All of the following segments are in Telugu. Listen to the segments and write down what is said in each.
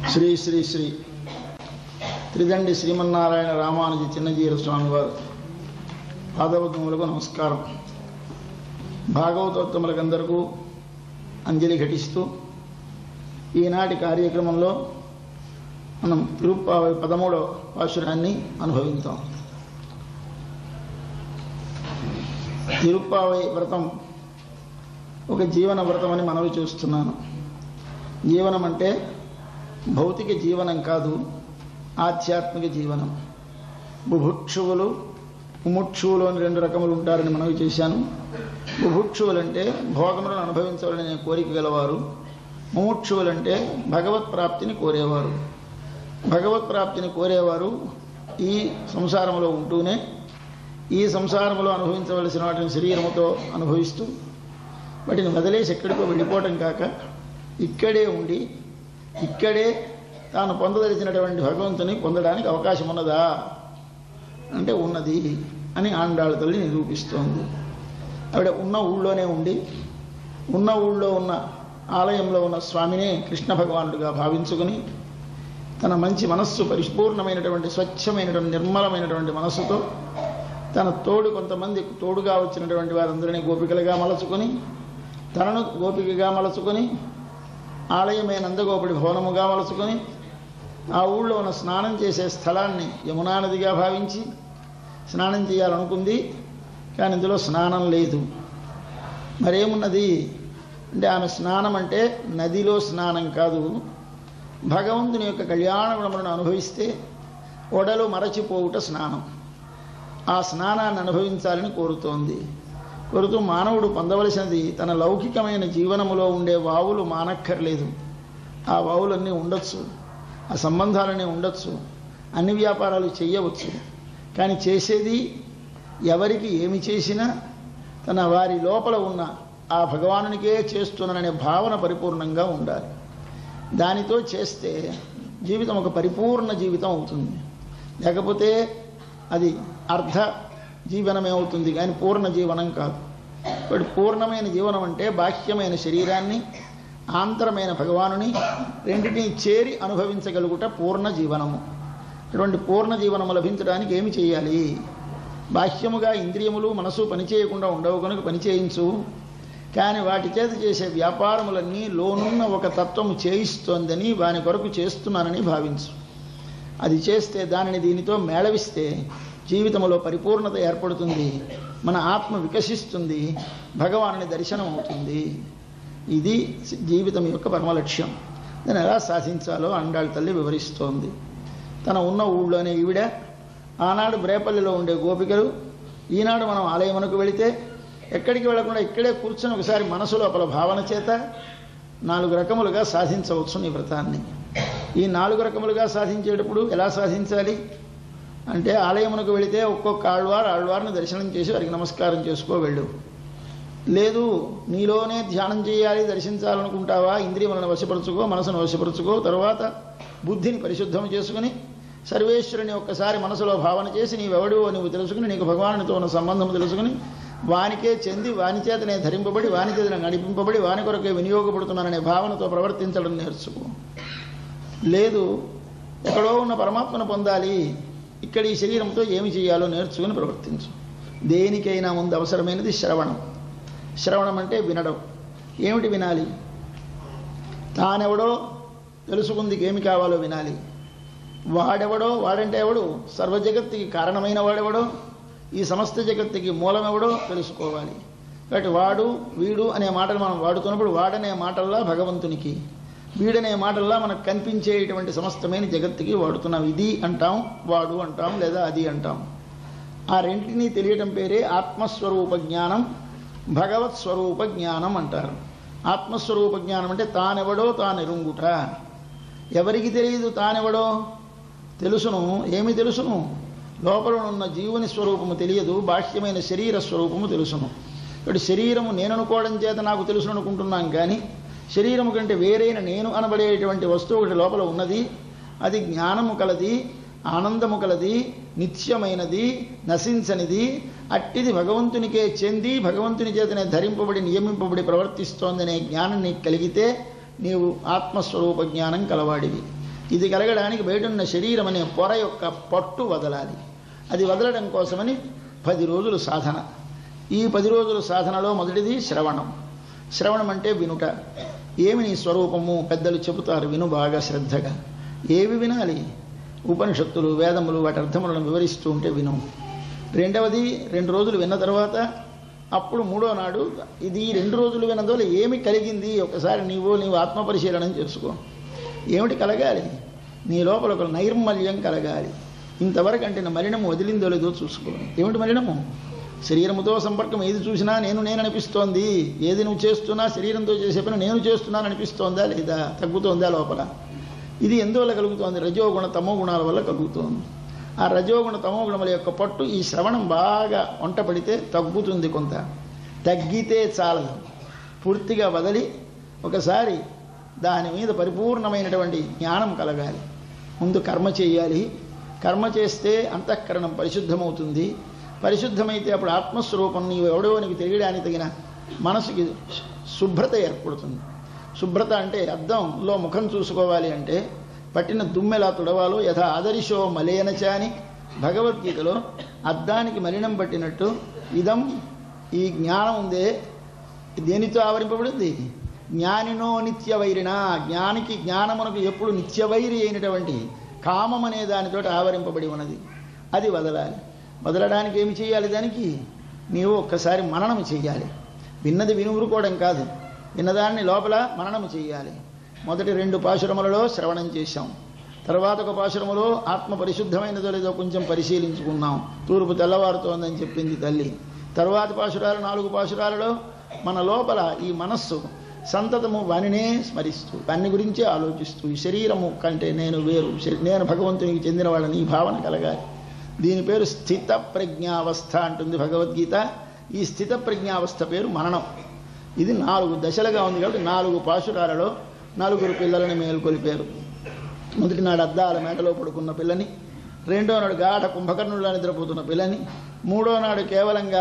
శ్రీ శ్రీ శ్రీ త్రిదండి శ్రీమన్నారాయణ రామానుజి చిన్నజీర స్వామి వారు పాదవకములకు నమస్కారం భాగవతోత్తములకందరకు అంజలి ఘటిస్తూ ఈనాటి కార్యక్రమంలో మనం తిరుప్పావై పదమూడవ పాశురాన్ని అనుభవించాం తిరుప్పావై వ్రతం ఒక జీవన వ్రతం అని మనవి చూస్తున్నాను జీవనం అంటే భౌతిక జీవనం కాదు ఆధ్యాత్మిక జీవనం బుభుక్షువులు ముముక్షువులు అని రెండు రకములు ఉంటారని మనవి చేశాను బుభుక్షువులు అంటే భోగములను అనుభవించాలనే కోరిక గలవారు ముముక్షువులంటే భగవత్ ప్రాప్తిని కోరేవారు భగవత్ ప్రాప్తిని కోరేవారు ఈ సంసారంలో ఉంటూనే ఈ సంసారంలో అనుభవించవలసిన వాటిని శరీరముతో అనుభవిస్తూ వాటిని వదిలేసి ఎక్కడికో వెళ్ళిపోవటం కాక ఇక్కడే ఉండి ఇక్కడే తాను పొందదలిచినటువంటి భగవంతుని పొందడానికి అవకాశం ఉన్నదా అంటే ఉన్నది అని ఆండాళ్ళ తల్లి నిరూపిస్తోంది ఆవిడ ఉన్న ఊళ్ళోనే ఉండి ఉన్న ఊళ్ళో ఉన్న ఆలయంలో ఉన్న స్వామినే కృష్ణ భగవానుడిగా భావించుకుని తన మంచి మనస్సు పరిపూర్ణమైనటువంటి స్వచ్ఛమైనటువంటి నిర్మలమైనటువంటి మనస్సుతో తన తోడు కొంతమంది తోడుగా వచ్చినటువంటి వారందరినీ గోపికలుగా మలచుకొని తనను గోపికగా మలచుకొని ఆలయమే నందగోపుడి భవనముగా మలచుకొని ఆ ఊళ్ళో ఉన్న స్నానం చేసే స్థలాన్ని యమునా నదిగా భావించి స్నానం చేయాలనుకుంది కానీ ఇందులో స్నానం లేదు మరేమున్నది అంటే ఆమె స్నానం అంటే నదిలో స్నానం కాదు భగవంతుని యొక్క కళ్యాణ గుణములను అనుభవిస్తే ఒడలు మరచిపోవుట స్నానం ఆ స్నానాన్ని అనుభవించాలని కోరుతోంది కోరుతూ మానవుడు పొందవలసినది తన లౌకికమైన జీవనములో ఉండే వావులు మానక్కర్లేదు ఆ వావులన్నీ ఉండొచ్చు ఆ సంబంధాలన్నీ ఉండొచ్చు అన్ని వ్యాపారాలు చేయవచ్చు కానీ చేసేది ఎవరికి ఏమి చేసినా తన వారి లోపల ఉన్న ఆ భగవానునికే చేస్తున్నాననే భావన పరిపూర్ణంగా ఉండాలి దానితో చేస్తే జీవితం ఒక పరిపూర్ణ జీవితం అవుతుంది లేకపోతే అది అర్ధ జీవనమే అవుతుంది కానీ పూర్ణ జీవనం కాదు ఇప్పుడు పూర్ణమైన జీవనం అంటే బాహ్యమైన శరీరాన్ని ఆంతరమైన భగవానుని రెండింటినీ చేరి అనుభవించగలుగుట పూర్ణ జీవనము అటువంటి పూర్ణ జీవనము లభించడానికి ఏమి చేయాలి బాహ్యముగా ఇంద్రియములు మనసు పనిచేయకుండా ఉండవు కనుక పనిచేయించు కానీ వాటి చేత చేసే వ్యాపారములన్నీ లోనున్న ఒక తత్వము చేయిస్తోందని వాని కొరకు చేస్తున్నానని భావించు అది చేస్తే దానిని దీనితో మేళవిస్తే జీవితంలో పరిపూర్ణత ఏర్పడుతుంది మన ఆత్మ వికసిస్తుంది భగవానుని దర్శనం అవుతుంది ఇది జీవితం యొక్క పరమలక్ష్యం దాన్ని ఎలా సాధించాలో అండాళ్ళ తల్లి వివరిస్తోంది తన ఉన్న ఊళ్ళోనే ఈవిడ ఆనాడు బ్రేపల్లిలో ఉండే గోపికలు ఈనాడు మనం ఆలయమునకు వెళితే ఎక్కడికి వెళ్లకుండా ఇక్కడే కూర్చొని ఒకసారి మనసు లోపల భావన చేత నాలుగు రకములుగా సాధించవచ్చు నీ వ్రతాన్ని ఈ నాలుగు రకములుగా సాధించేటప్పుడు ఎలా సాధించాలి అంటే ఆలయమునకు వెళితే ఒక్కొక్క ఆళ్వారు ఆళ్వారిని దర్శనం చేసి వారికి నమస్కారం చేసుకో వెళ్ళు లేదు నీలోనే ధ్యానం చేయాలి దర్శించాలనుకుంటావా ఇంద్రియములను వశపరుచుకో మనసును వశపరుచుకో తర్వాత బుద్ధిని పరిశుద్ధం చేసుకుని సర్వేశ్వరుని ఒక్కసారి మనసులో భావన చేసి నీవెవడివో నువ్వు తెలుసుకుని నీకు భగవానునితో ఉన్న సంబంధం తెలుసుకుని వానికే చెంది వాని చేతనే ధరింపబడి వాని చేతనే నడిపింపబడి వాని కొరకే వినియోగపడుతున్నాననే భావనతో ప్రవర్తించడం నేర్చుకో లేదు ఎక్కడో ఉన్న పరమాత్మను పొందాలి ఇక్కడ ఈ శరీరంతో ఏమి చేయాలో నేర్చుకుని ప్రవర్తించు దేనికైనా ముందు అవసరమైనది శ్రవణం శ్రవణం అంటే వినడం ఏమిటి వినాలి తానెవడో తెలుసుకుందికి ఏమి కావాలో వినాలి వాడెవడో వాడంటే ఎవడు సర్వజగత్తుకి కారణమైన వాడెవడో ఈ సమస్త జగత్తుకి మూలమెవడో తెలుసుకోవాలి కాబట్టి వాడు వీడు అనే మాటలు మనం వాడుతున్నప్పుడు వాడనే మాటల్లా భగవంతునికి వీడనే మాటల్లా మనకు కనిపించేటువంటి సమస్తమైన జగత్తుకి వాడుతున్నాం ఇది అంటాం వాడు అంటాం లేదా అది అంటాం ఆ రెంటిని తెలియటం పేరే ఆత్మస్వరూప జ్ఞానం భగవత్ స్వరూప జ్ఞానం అంటారు ఆత్మస్వరూప జ్ఞానం అంటే తానెవడో తానెరుంగుట ఎవరికి తెలియదు తానెవడో తెలుసును ఏమి తెలుసును లోపల ఉన్న జీవుని స్వరూపము తెలియదు బాహ్యమైన శరీర స్వరూపము తెలుసును ఇప్పుడు శరీరము నేను అనుకోవడం చేత నాకు తెలుసు అనుకుంటున్నాం కానీ శరీరము కంటే వేరైన నేను అనబడేటువంటి వస్తువు ఒకటి లోపల ఉన్నది అది జ్ఞానము కలది ఆనందము కలది నిత్యమైనది నశించనిది అట్టిది భగవంతునికే చెంది భగవంతుని చేతనే ధరింపబడి నియమింపబడి ప్రవర్తిస్తోందనే జ్ఞానం నీకు కలిగితే నీవు ఆత్మస్వరూప జ్ఞానం కలవాడివి ఇది కలగడానికి బయట ఉన్న శరీరం అనే పొర యొక్క పట్టు వదలాలి అది వదలడం కోసమని పది రోజులు సాధన ఈ పది రోజుల సాధనలో మొదటిది శ్రవణం శ్రవణం అంటే వినుట ఏమి నీ స్వరూపము పెద్దలు చెబుతారు విను బాగా శ్రద్ధగా ఏవి వినాలి ఉపనిషత్తులు వేదములు వాటి అర్థములను వివరిస్తూ ఉంటే విను రెండవది రెండు రోజులు విన్న తర్వాత అప్పుడు మూడో నాడు ఇది ఈ రెండు రోజులు విన్నదోల ఏమి కలిగింది ఒకసారి నీవు నీవు ఆత్మపరిశీలనం చేసుకో ఏమిటి కలగాలి నీ లోపల ఒక నైర్మల్యం కలగాలి ఇంతవరకు అంటే నా మలినము వదిలిందో లేదో చూసుకో ఏమిటి మలినము శరీరముతో సంపర్కం ఏది చూసినా నేను నేను అనిపిస్తోంది ఏది నువ్వు చేస్తున్నా శరీరంతో చేసే పని నేను చేస్తున్నాను అనిపిస్తోందా లేదా తగ్గుతోందా లోపల ఇది ఎందువల్ల కలుగుతోంది రజోగుణ తమో గుణాల వల్ల కలుగుతోంది ఆ రజోగుణ తమో గుణముల యొక్క పట్టు ఈ శ్రవణం బాగా వంట పడితే తగ్గుతుంది కొంత తగ్గితే చాలదు పూర్తిగా వదిలి ఒకసారి దాని మీద పరిపూర్ణమైనటువంటి జ్ఞానం కలగాలి ముందు కర్మ చేయాలి కర్మ చేస్తే అంతఃకరణం పరిశుద్ధమవుతుంది పరిశుద్ధమైతే అప్పుడు ఆత్మస్వరూపం నీవు ఎవడో నీకు తెలియడానికి తగిన మనసుకి శుభ్రత ఏర్పడుతుంది శుభ్రత అంటే అద్దంలో ముఖం చూసుకోవాలి అంటే పట్టిన దుమ్మెలా తుడవాలో యథా ఆదరిశో మలేనచ అని భగవద్గీతలో అద్దానికి మలినం పట్టినట్టు ఇదం ఈ జ్ఞానం ఉందే దేనితో ఆవరింపబడింది జ్ఞానినో నిత్యవైరినా జ్ఞానికి జ్ఞానమునకు ఎప్పుడు నిత్యవైరి అయినటువంటి కామం అనే దానితో ఆవరింపబడి ఉన్నది అది వదలాలి వదలడానికి ఏమి చేయాలి దానికి నీవు ఒక్కసారి మననము చేయాలి విన్నది వినుగురుకోవడం కాదు విన్నదాన్ని లోపల మననము చేయాలి మొదటి రెండు పాశురములలో శ్రవణం చేశాం తర్వాత ఒక పాశురములో ఆత్మ పరిశుద్ధమైనదో లేదో కొంచెం పరిశీలించుకున్నాం తూర్పు తెల్లవారుతోందని చెప్పింది తల్లి తరువాత పాశురాలు నాలుగు పాశురాలలో మన లోపల ఈ మనస్సు సంతతము వానినే స్మరిస్తూ దాన్ని గురించే ఆలోచిస్తూ ఈ శరీరము కంటే నేను వేరు శరీ- నేను భగవంతునికి చెందినవాడని ఈ భావన కలగాలి దీని పేరు స్థిత ప్రజ్ఞావస్థ అంటుంది భగవద్గీత ఈ స్థిత ప్రజ్ఞావస్థ పేరు మననం ఇది నాలుగు దశలుగా ఉంది కాబట్టి నాలుగు పాశురాలలో నలుగురు పిల్లలని మేల్కొలిపారు మొదటి నాడు అద్దాల మేడలో పడుకున్న పిల్లని రెండో నాడు గాఢ కుంభకర్ణుల్లో నిద్రపోతున్న పిల్లని మూడో నాడు కేవలంగా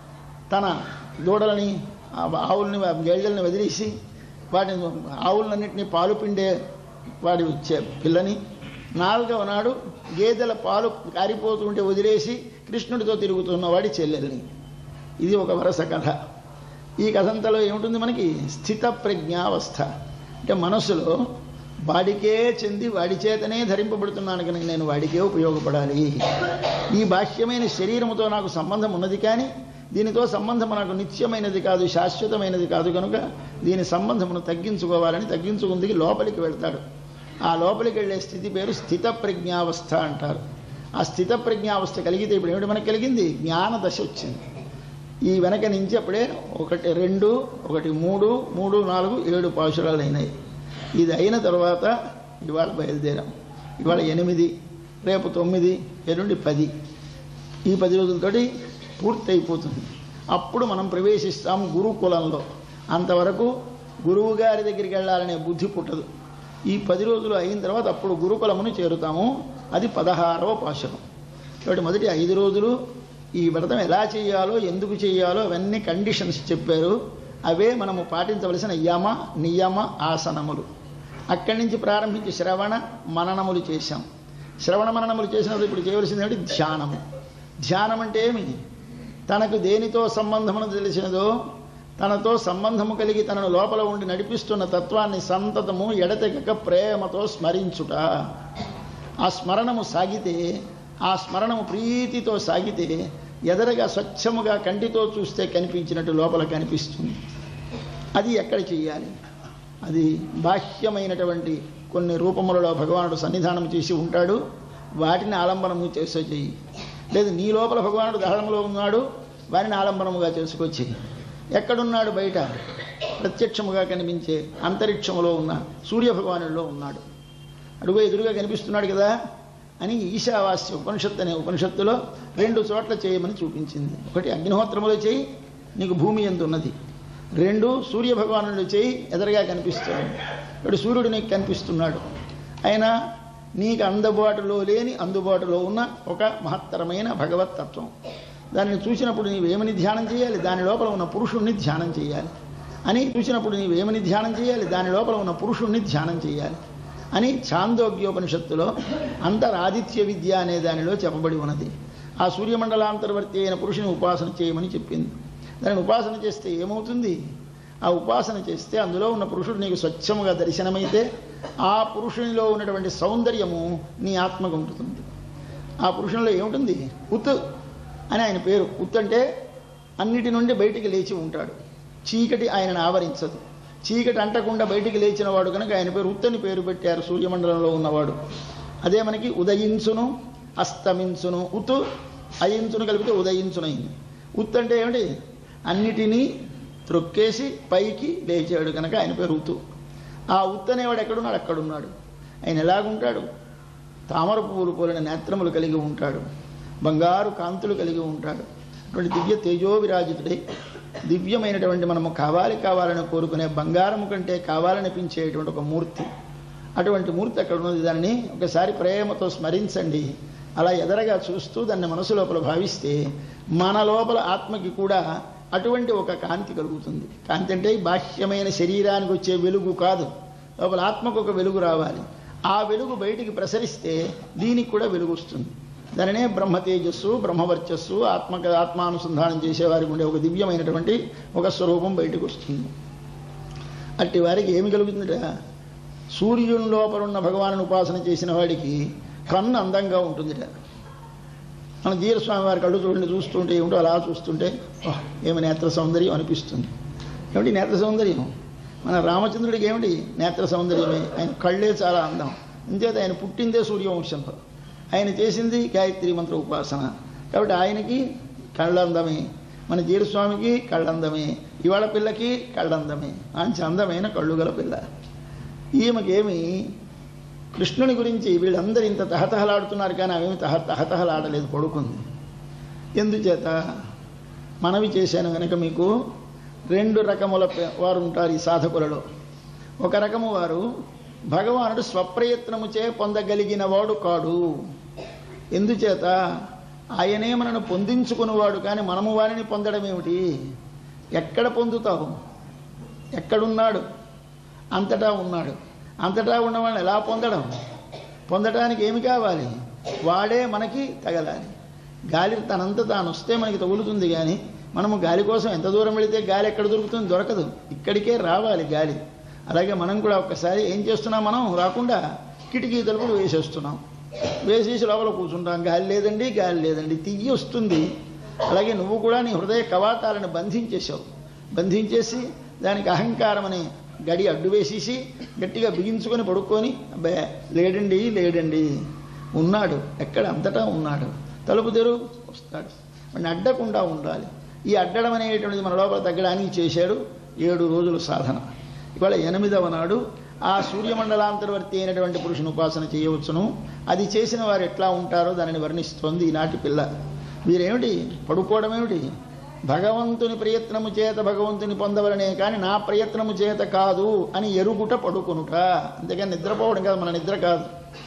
తన దూడలని ఆ ఆవుల్ని గేళ్ళని వదిలేసి వాటిని ఆవులన్నింటినీ పాలు పిండే వాడి వచ్చే పిల్లని నాలుగవ నాడు గేదెల పాలు కారిపోతుంటే వదిలేసి కృష్ణుడితో తిరుగుతున్న వాడి చెల్లెల్ని ఇది ఒక వరస కథ ఈ కథంతలో ఏముంటుంది మనకి స్థిత ప్రజ్ఞావస్థ అంటే మనస్సులో వాడికే చెంది వాడి చేతనే ధరింపబడుతున్నాను కనుక నేను వాడికే ఉపయోగపడాలి ఈ బాహ్యమైన శరీరముతో నాకు సంబంధం ఉన్నది కానీ దీనితో సంబంధం నాకు నిత్యమైనది కాదు శాశ్వతమైనది కాదు కనుక దీని సంబంధమును తగ్గించుకోవాలని తగ్గించుకుందికి లోపలికి వెళ్తాడు ఆ లోపలికి వెళ్ళే స్థితి పేరు స్థిత ప్రజ్ఞావస్థ అంటారు ఆ స్థిత ప్రజ్ఞావస్థ కలిగితే ఇప్పుడు ఏమిటి మనకు కలిగింది జ్ఞాన దశ వచ్చింది ఈ వెనక నుంచి అప్పుడే ఒకటి రెండు ఒకటి మూడు మూడు నాలుగు ఏడు పాశురాలు అయినాయి ఇది అయిన తర్వాత ఇవాళ బయలుదేరాం ఇవాళ ఎనిమిది రేపు తొమ్మిది ఎల్లుండి పది ఈ పది రోజులతోటి పూర్తి అయిపోతుంది అప్పుడు మనం ప్రవేశిస్తాం గురుకులంలో అంతవరకు గురువు గారి దగ్గరికి వెళ్ళాలనే బుద్ధి పుట్టదు ఈ పది రోజులు అయిన తర్వాత అప్పుడు గురుకులమును చేరుతాము అది పదహారవ పాశురం కాబట్టి మొదటి ఐదు రోజులు ఈ వ్రతం ఎలా చేయాలో ఎందుకు చేయాలో అవన్నీ కండిషన్స్ చెప్పారు అవే మనము పాటించవలసిన యమ నియమ ఆసనములు అక్కడి నుంచి ప్రారంభించి శ్రవణ మననములు చేశాం శ్రవణ మననములు చేసినప్పుడు ఇప్పుడు చేయవలసింది ఏమిటి ధ్యానము ధ్యానం అంటే ఏమి తనకు దేనితో సంబంధమును తెలిసినదో తనతో సంబంధము కలిగి తనను లోపల ఉండి నడిపిస్తున్న తత్వాన్ని సంతతము ఎడతెగక ప్రేమతో స్మరించుట ఆ స్మరణము సాగితే ఆ స్మరణము ప్రీతితో సాగితే ఎదరగా స్వచ్ఛముగా కంటితో చూస్తే కనిపించినట్టు లోపల కనిపిస్తుంది అది ఎక్కడ చెయ్యాలి అది బాహ్యమైనటువంటి కొన్ని రూపములలో భగవానుడు సన్నిధానం చేసి ఉంటాడు వాటిని ఆలంబనము చేసే చెయ్యి లేదు నీ లోపల భగవానుడు దహనంలో ఉన్నాడు వారిని ఆలంబనముగా చేసుకొచ్చి ఎక్కడున్నాడు బయట ప్రత్యక్షముగా కనిపించే అంతరిక్షములో ఉన్న సూర్య భగవానుడిలో ఉన్నాడు అడుగు ఎదురుగా కనిపిస్తున్నాడు కదా అని ఈశావాస్య ఉపనిషత్తు అనే ఉపనిషత్తులో రెండు చోట్ల చేయమని చూపించింది ఒకటి అగ్నిహోత్రములో చేయి నీకు భూమి ఎందు ఉన్నది రెండు సూర్య భగవానుడు చేయి ఎదురుగా కనిపిస్తుంది ఇప్పుడు సూర్యుడు నీకు కనిపిస్తున్నాడు అయినా నీకు అందుబాటులో లేని అందుబాటులో ఉన్న ఒక మహత్తరమైన భగవతత్వం దానిని చూసినప్పుడు నీవేమని ధ్యానం చేయాలి దాని లోపల ఉన్న పురుషుణ్ణి ధ్యానం చేయాలి అని చూసినప్పుడు నీవేమని ధ్యానం చేయాలి దాని లోపల ఉన్న పురుషుణ్ణి ధ్యానం చేయాలి అని ఛాందోగ్యోపనిషత్తులో అంతరాదిత్య విద్య అనే దానిలో చెప్పబడి ఉన్నది ఆ సూర్యమండలాంతర్వర్తి అయిన పురుషుని ఉపాసన చేయమని చెప్పింది దానిని ఉపాసన చేస్తే ఏమవుతుంది ఆ ఉపాసన చేస్తే అందులో ఉన్న పురుషుడు నీకు స్వచ్ఛముగా దర్శనమైతే ఆ పురుషునిలో ఉన్నటువంటి సౌందర్యము నీ ఆత్మకు ఉంటుంది ఆ పురుషునిలో ఏముంటుంది ఉత్ అని ఆయన పేరు ఉత్ అంటే అన్నిటి నుండి బయటికి లేచి ఉంటాడు చీకటి ఆయనను ఆవరించదు చీకటి అంటకుండా బయటికి లేచిన వాడు కనుక ఆయన పేరు ఉత్తని పేరు పెట్టారు సూర్యమండలంలో ఉన్నవాడు అదే మనకి ఉదయించును అస్తమించును ఉత్ అయించును కలిపితే ఉదయించునైంది ఉత్ అంటే ఏమిటి అన్నిటినీ త్రొక్కేసి పైకి లేచాడు కనుక ఆయన పేరు ఉతు ఆ ఉత్ అనేవాడు ఎక్కడున్నాడు అక్కడున్నాడు ఆయన ఎలాగుంటాడు తామర పువ్వులు పోలిన నేత్రములు కలిగి ఉంటాడు బంగారు కాంతులు కలిగి ఉంటాడు అటువంటి దివ్య తేజో విరాజితుడై దివ్యమైనటువంటి మనము కావాలి కావాలని కోరుకునే బంగారము కంటే కావాలనిపించేటువంటి ఒక మూర్తి అటువంటి మూర్తి అక్కడ ఉన్నది దాన్ని ఒకసారి ప్రేమతో స్మరించండి అలా ఎదరగా చూస్తూ దాన్ని మనసు లోపల భావిస్తే మన లోపల ఆత్మకి కూడా అటువంటి ఒక కాంతి కలుగుతుంది కాంతి అంటే బాహ్యమైన శరీరానికి వచ్చే వెలుగు కాదు లోపల ఆత్మకు ఒక వెలుగు రావాలి ఆ వెలుగు బయటికి ప్రసరిస్తే దీనికి కూడా వెలుగు వస్తుంది దానినే బ్రహ్మ తేజస్సు బ్రహ్మవర్చస్సు ఆత్మక ఆత్మానుసంధానం చేసేవారికి ఉండే ఒక దివ్యమైనటువంటి ఒక స్వరూపం బయటకు వస్తుంది అట్టి వారికి ఏమి కలుగుతుందట సూర్యుని లోపల ఉన్న భగవాను ఉపాసన చేసిన వాడికి కన్ను అందంగా ఉంటుందిట మన జీరస్వామి వారి కళ్ళు చూడండి చూస్తుంటే ఏమిటో అలా చూస్తుంటే "ఓహ్, ఏమి నేత్ర సౌందర్యం అనిపిస్తుంది ఏమిటి నేత్ర సౌందర్యం మన రామచంద్రుడికి ఏమిటి నేత్ర సౌందర్యమే ఆయన కళ్ళే చాలా అందం అంచేత ఆయన పుట్టిందే సూర్యవంశంలో ఆయన చేసింది గాయత్రి మంత్ర ఉపాసన కాబట్టి ఆయనకి కళ్ళందమే మన జీరస్వామికి కళ్ళందమే ఇవాళ పిల్లకి కళ్ళందమే మంచి అందమైన కళ్ళు గల పిల్ల ఈమెకేమి కృష్ణుని గురించి వీళ్ళందరూ ఇంత తహతహలాడుతున్నారు కానీ అవేమి తహ తహతహలాడలేదు పడుకుంది ఎందుచేత మనవి చేశాను కనుక మీకు రెండు రకముల పె- వారు ఉంటారు ఈ సాధకులలో ఒక రకము వారు భగవానుడు స్వప్రయత్నముచే పొందగలిగిన వాడు కాడు ఎందుచేత ఆయనే మనను పొందించుకునేవాడు కానీ మనము వారిని పొందడం ఏమిటి ఎక్కడ పొందుతావు ఎక్కడున్నాడు అంతటా ఉన్నాడు అంతటా ఉన్నవాళ్ళని ఎలా పొందడం పొందడానికి ఏమి కావాలి వాడే మనకి తగలాలి గాలి తనంత తాను వస్తే మనకి తగులుతుంది కానీ మనము గాలి కోసం ఎంత దూరం వెళితే గాలి ఎక్కడ దొరుకుతుంది దొరకదు ఇక్కడికే రావాలి గాలి అలాగే మనం కూడా ఒక్కసారి ఏం చేస్తున్నాం మనం రాకుండా కిటికీ తలుపులు వేసేస్తున్నాం వేసేసి లోపల కూర్చుంటాం గాలి లేదండి గాలి లేదండి తియ్యి వస్తుంది అలాగే నువ్వు కూడా నీ హృదయ కవాటాలను బంధించేశావు బంధించేసి దానికి అహంకారం అనే గడి అడ్డు వేసేసి గట్టిగా బిగించుకొని పడుకొని అబ్బే లేడండి లేడండి ఉన్నాడు ఎక్కడ అంతటా ఉన్నాడు తలుపు తెరు వస్తాడు వాడిని అడ్డకుండా ఉండాలి ఈ అడ్డడం అనేటువంటిది మన లోపల తగ్గడానికి చేశాడు ఏడు రోజులు సాధన ఇవాళ ఎనిమిదవ నాడు ఆ సూర్యమండలాంతర్వర్తి అయినటువంటి పురుషుని ఉపాసన చేయవచ్చును అది చేసిన వారు ఎట్లా ఉంటారో దానిని వర్ణిస్తోంది ఈనాటి పిల్ల వీరేమిటి పడుకోవడం ఏమిటి భగవంతుని ప్రయత్నము చేత భగవంతుని పొందవలనే కానీ నా ప్రయత్నము చేత కాదు అని ఎరుగుట పడుకొనుట అంతేగాని నిద్రపోవడం కాదు మన నిద్ర కాదు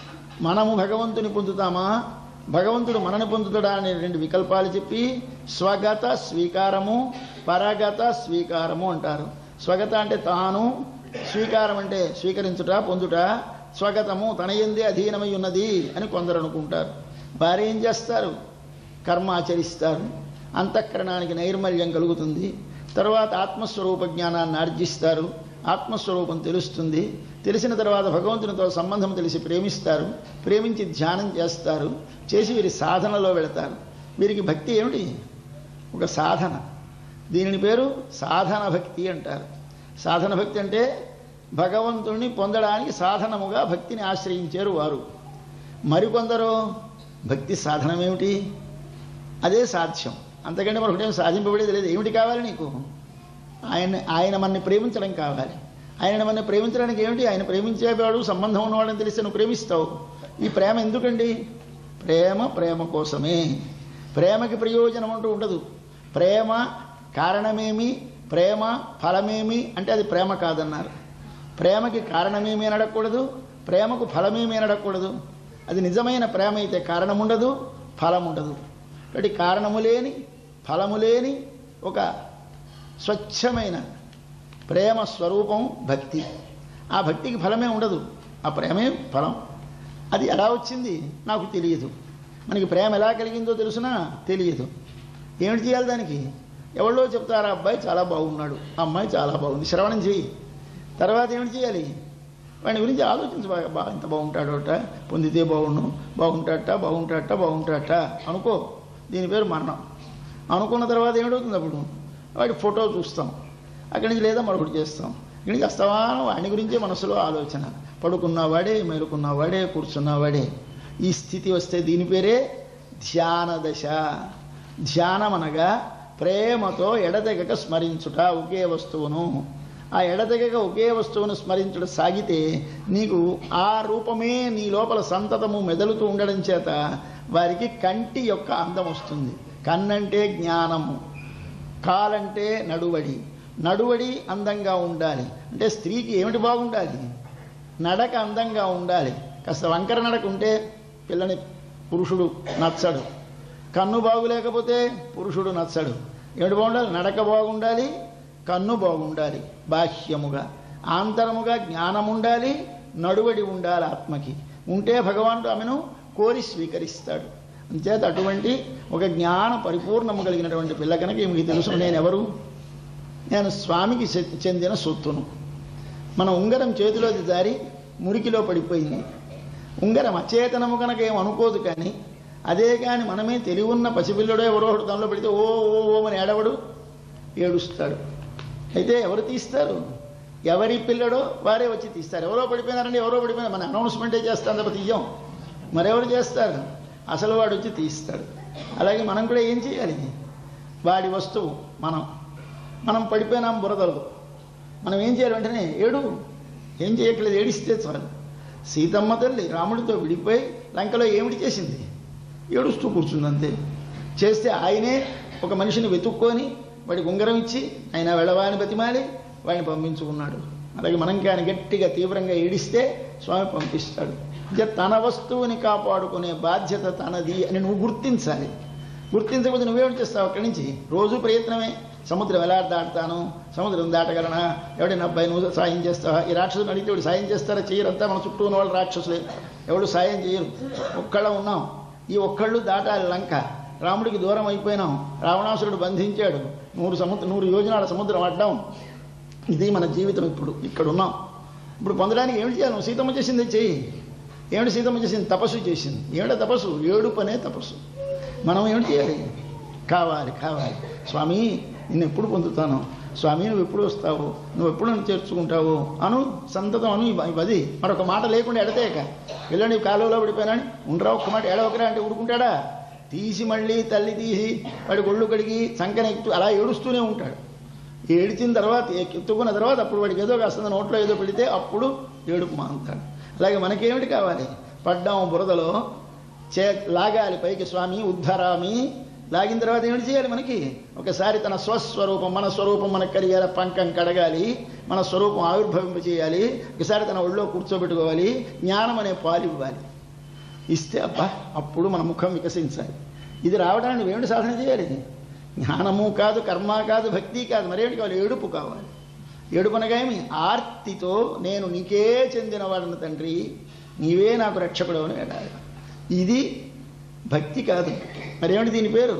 మనము భగవంతుని పొందుతామా భగవంతుడు మనని పొందుతాడా అనే రెండు వికల్పాలు చెప్పి స్వగత స్వీకారము పరగత స్వీకారము అంటారు స్వగత అంటే తాను స్వీకారం అంటే స్వీకరించుట పొందుట స్వగతము తన ఎందే అధీనమై ఉన్నది అని కొందరు అనుకుంటారు వారు ఏం చేస్తారు కర్మ ఆచరిస్తారు అంతఃకరణానికి నైర్మల్యం కలుగుతుంది తర్వాత ఆత్మస్వరూప జ్ఞానాన్ని ఆర్జిస్తారు ఆత్మస్వరూపం తెలుస్తుంది తెలిసిన తర్వాత భగవంతునితో సంబంధం తెలిసి ప్రేమిస్తారు ప్రేమించి ధ్యానం చేస్తారు చేసి వీరి సాధనలో వెళతారు వీరికి భక్తి ఏమిటి ఒక సాధన దీనిని పేరు సాధన భక్తి అంటారు సాధన భక్తి అంటే భగవంతుణ్ణి పొందడానికి సాధనముగా భక్తిని ఆశ్రయించారు వారు మరికొందరు భక్తి సాధనం ఏమిటి అదే సాధ్యం అంతకంటే మరొకటేం సాధింపబడేది లేదు ఏమిటి కావాలి నీకు ఆయన ఆయన మనని ప్రేమించడం కావాలి ఆయన మనని ప్రేమించడానికి ఏమిటి ఆయన ప్రేమించేవాడు సంబంధం ఉన్నవాడని తెలిస్తే నువ్వు ప్రేమిస్తావు ఈ ప్రేమ ఎందుకండి ప్రేమ ప్రేమ కోసమే ప్రేమకి ప్రయోజనం అంటూ ఉండదు ప్రేమ కారణమేమి ప్రేమ ఫలమేమి అంటే అది ప్రేమ కాదన్నారు ప్రేమకి కారణమేమి అని అడగకూడదు ప్రేమకు ఫలమేమి అని అడగకూడదు అది నిజమైన ప్రేమ అయితే కారణం ఉండదు ఫలం ఉండదు కాబట్టి కారణము లేని ఫలము లేని ఒక స్వచ్ఛమైన ప్రేమ స్వరూపం భక్తి ఆ భక్తికి ఫలమే ఉండదు ఆ ప్రేమే ఫలం అది ఎలా వచ్చింది నాకు తెలియదు మనకి ప్రేమ ఎలా కలిగిందో తెలుసునా తెలియదు ఏమిటి చేయాలి దానికి ఎవరో చెప్తారు ఆ అబ్బాయి చాలా బాగున్నాడు ఆ అమ్మాయి చాలా బాగుంది శ్రవణం చేయి తర్వాత ఏమిటి చేయాలి వాడి గురించి ఆలోచించు బాగా బా ఇంత బాగుంటాడట పొందితే బాగుండు బాగుంటాడట బాగుంటాడట బాగుంటాడట అనుకో దీని పేరు మరణం అనుకున్న తర్వాత ఏమిటవుతుంది అప్పుడు వాడి ఫోటో చూస్తాం అక్కడి నుంచి లేదా మరొకటి చేస్తాం ఇక్కడి నుంచి అస్తమానం వాడి గురించే మనసులో ఆలోచన పడుకున్నవాడే మేలుకున్నవాడే కూర్చున్నవాడే ఈ స్థితి వస్తే దీని పేరే ధ్యాన దశ ధ్యానం అనగా ప్రేమతో ఎడతెగక స్మరించుట ఒకే వస్తువును ఆ ఎడతెగక ఒకే వస్తువును స్మరించుట సాగితే నీకు ఆ రూపమే నీ లోపల సంతతము మెదలుతూ ఉండడం చేత వారికి కంటి యొక్క అందం వస్తుంది కన్నంటే జ్ఞానము కాలంటే నడువడి నడువడి అందంగా ఉండాలి అంటే స్త్రీకి ఏమిటి బాగుండాలి నడక అందంగా ఉండాలి కాస్త వంకర నడక ఉంటే పిల్లని పురుషుడు నచ్చడు కన్ను బాగులేకపోతే పురుషుడు నచ్చడు ఏమిటి బాగుండాలి నడక బాగుండాలి కన్ను బాగుండాలి బాహ్యముగా ఆంతరముగా జ్ఞానం ఉండాలి నడువడి ఉండాలి ఆత్మకి ఉంటే భగవానుడు ఆమెను కోరి స్వీకరిస్తాడు అంచేత అటువంటి ఒక జ్ఞాన పరిపూర్ణము కలిగినటువంటి పిల్ల కనుక ఈమెకి తెలుసు నేను ఎవరు నేను స్వామికి చె- చెందిన సొత్తును మన ఉంగరం చేతిలోది జారి మురికిలో పడిపోయింది ఉంగరం అచేతనము కనుక ఏం అనుకోదు కానీ అదే కానీ మనమే తెలివి ఉన్న పసిపిల్లడో ఎవరో ఒకడు దానిలో పెడితే ఓ ఓ ఓ అని ఏడవడు ఏడుస్తాడు అయితే ఎవరు తీస్తారు ఎవరి పిల్లడో వారే వచ్చి తీస్తారు ఎవరో పడిపోయినారండి ఎవరో పడిపోయినారు మన అనౌన్స్మెంటే చేస్తాం తప్ప తీయం మరెవరు చేస్తారు అసలు వాడు వచ్చి తీస్తాడు అలాగే మనం కూడా ఏం చేయాలి వాడి వస్తువు మనం మనం పడిపోయినాం బురదలో మనం ఏం చేయాలి వెంటనే ఏడు ఏం చేయట్లేదు ఏడిస్తే చాలు సీతమ్మ తల్లి రాముడితో విడిపోయి లంకలో ఏమిటి చేసింది ఏడుస్తూ కూర్చుంది అంతే చేస్తే ఆయనే ఒక మనిషిని వెతుక్కొని వాడికి ఉంగరం ఇచ్చి ఆయన వెళ్ళవా అని బతిమాలి వాడిని పంపించుకున్నాడు అలాగే మనం కానీ గట్టిగా తీవ్రంగా ఏడిస్తే స్వామి పంపిస్తాడు ఇక తన వస్తువుని కాపాడుకునే బాధ్యత తనది అని నువ్వు గుర్తించాలి గుర్తించకపోతే నువ్వేం చేస్తావు అక్కడి నుంచి రోజు ప్రయత్నమే సముద్రం ఎలా దాటుతాను సముద్రం దాటగలనా ఎవడైనా అబ్బాయి నువ్వు సాయం చేస్తావా ఈ రాక్షసుని అడిగితే ఎవడు సాయం చేస్తారా చేయరంతా మన చుట్టూ ఉన్న వాళ్ళు రాక్షసులే ఎవడు సాయం చేయరు ఒక్కళ్ళ ఉన్నాం ఈ ఒక్కళ్ళు దాటాలి లంక రాముడికి దూరం అయిపోయినాం రావణాసురుడు బంధించాడు నూరు సముద్ర నూరు యోజనాల సముద్రం అడ్డాం ఇది మన జీవితం ఇప్పుడు ఇక్కడ ఉన్నాం ఇప్పుడు పొందడానికి ఏమిటి చేయాలి నువ్వు సీతమ్మ చేసింది చెయ్యి ఏమిటి సీతమ్మ చేసింది తపస్సు చేసింది ఏమిటో తపస్సు ఏడుపనే తపస్సు మనం ఏమిటి చేయాలి కావాలి కావాలి స్వామి నిన్ను ఎప్పుడు పొందుతాను స్వామి నువ్వు ఎప్పుడు వస్తావు నువ్వు ఎప్పుడు నన్ను చేర్చుకుంటావు అను సంతతం అను ఇవ- ఇవది మరొక మాట లేకుండా ఎడతేక వెళ్ళండి కాలువలో పడిపోయినాని ఉండరా ఒక్క మాట ఏడవకరా అంటే ఊరుకుంటాడా తీసి మళ్ళీ తల్లి తీసి వాడి ఒళ్ళు కడిగి సంకన ఎక్కుతూ అలా ఏడుస్తూనే ఉంటాడు ఏడిచిన తర్వాత ఎ- ఎత్తుకున్న తర్వాత అప్పుడు వాడికి ఏదో కాస్త నోట్లో ఏదో పెడితే అప్పుడు ఏడుపు మానుతాడు అలాగే మనకేమిటి కావాలి పడ్డాము బురదలో చే లాగాలి పైకి స్వామి ఉద్ధరామి లాగిన తర్వాత ఏమిటి చేయాలి మనకి ఒకసారి తన స్వస్వరూపం మన స్వరూపం మనకు కలిగేలా పంకం కడగాలి మన స్వరూపం ఆవిర్భవింప చేయాలి ఒకసారి తన ఒళ్ళో కూర్చోబెట్టుకోవాలి జ్ఞానం అనే పాలు ఇవ్వాలి ఇస్తే అబ్బా అప్పుడు మన ముఖం వికసించాలి ఇది రావడానికి ఏమిటి సాధన చేయాలి జ్ఞానము కాదు కర్మ కాదు భక్తి కాదు మరేమిటి కావాలి ఏడుపు కావాలి ఏడుపు అనగా ఏమి ఆర్తితో నేను నీకే చెందినవాడిని తండ్రి నీవే నాకు రక్షకుడు అని ఏడాలి ఇది భక్తి కాదు మరేమిటి దీని పేరు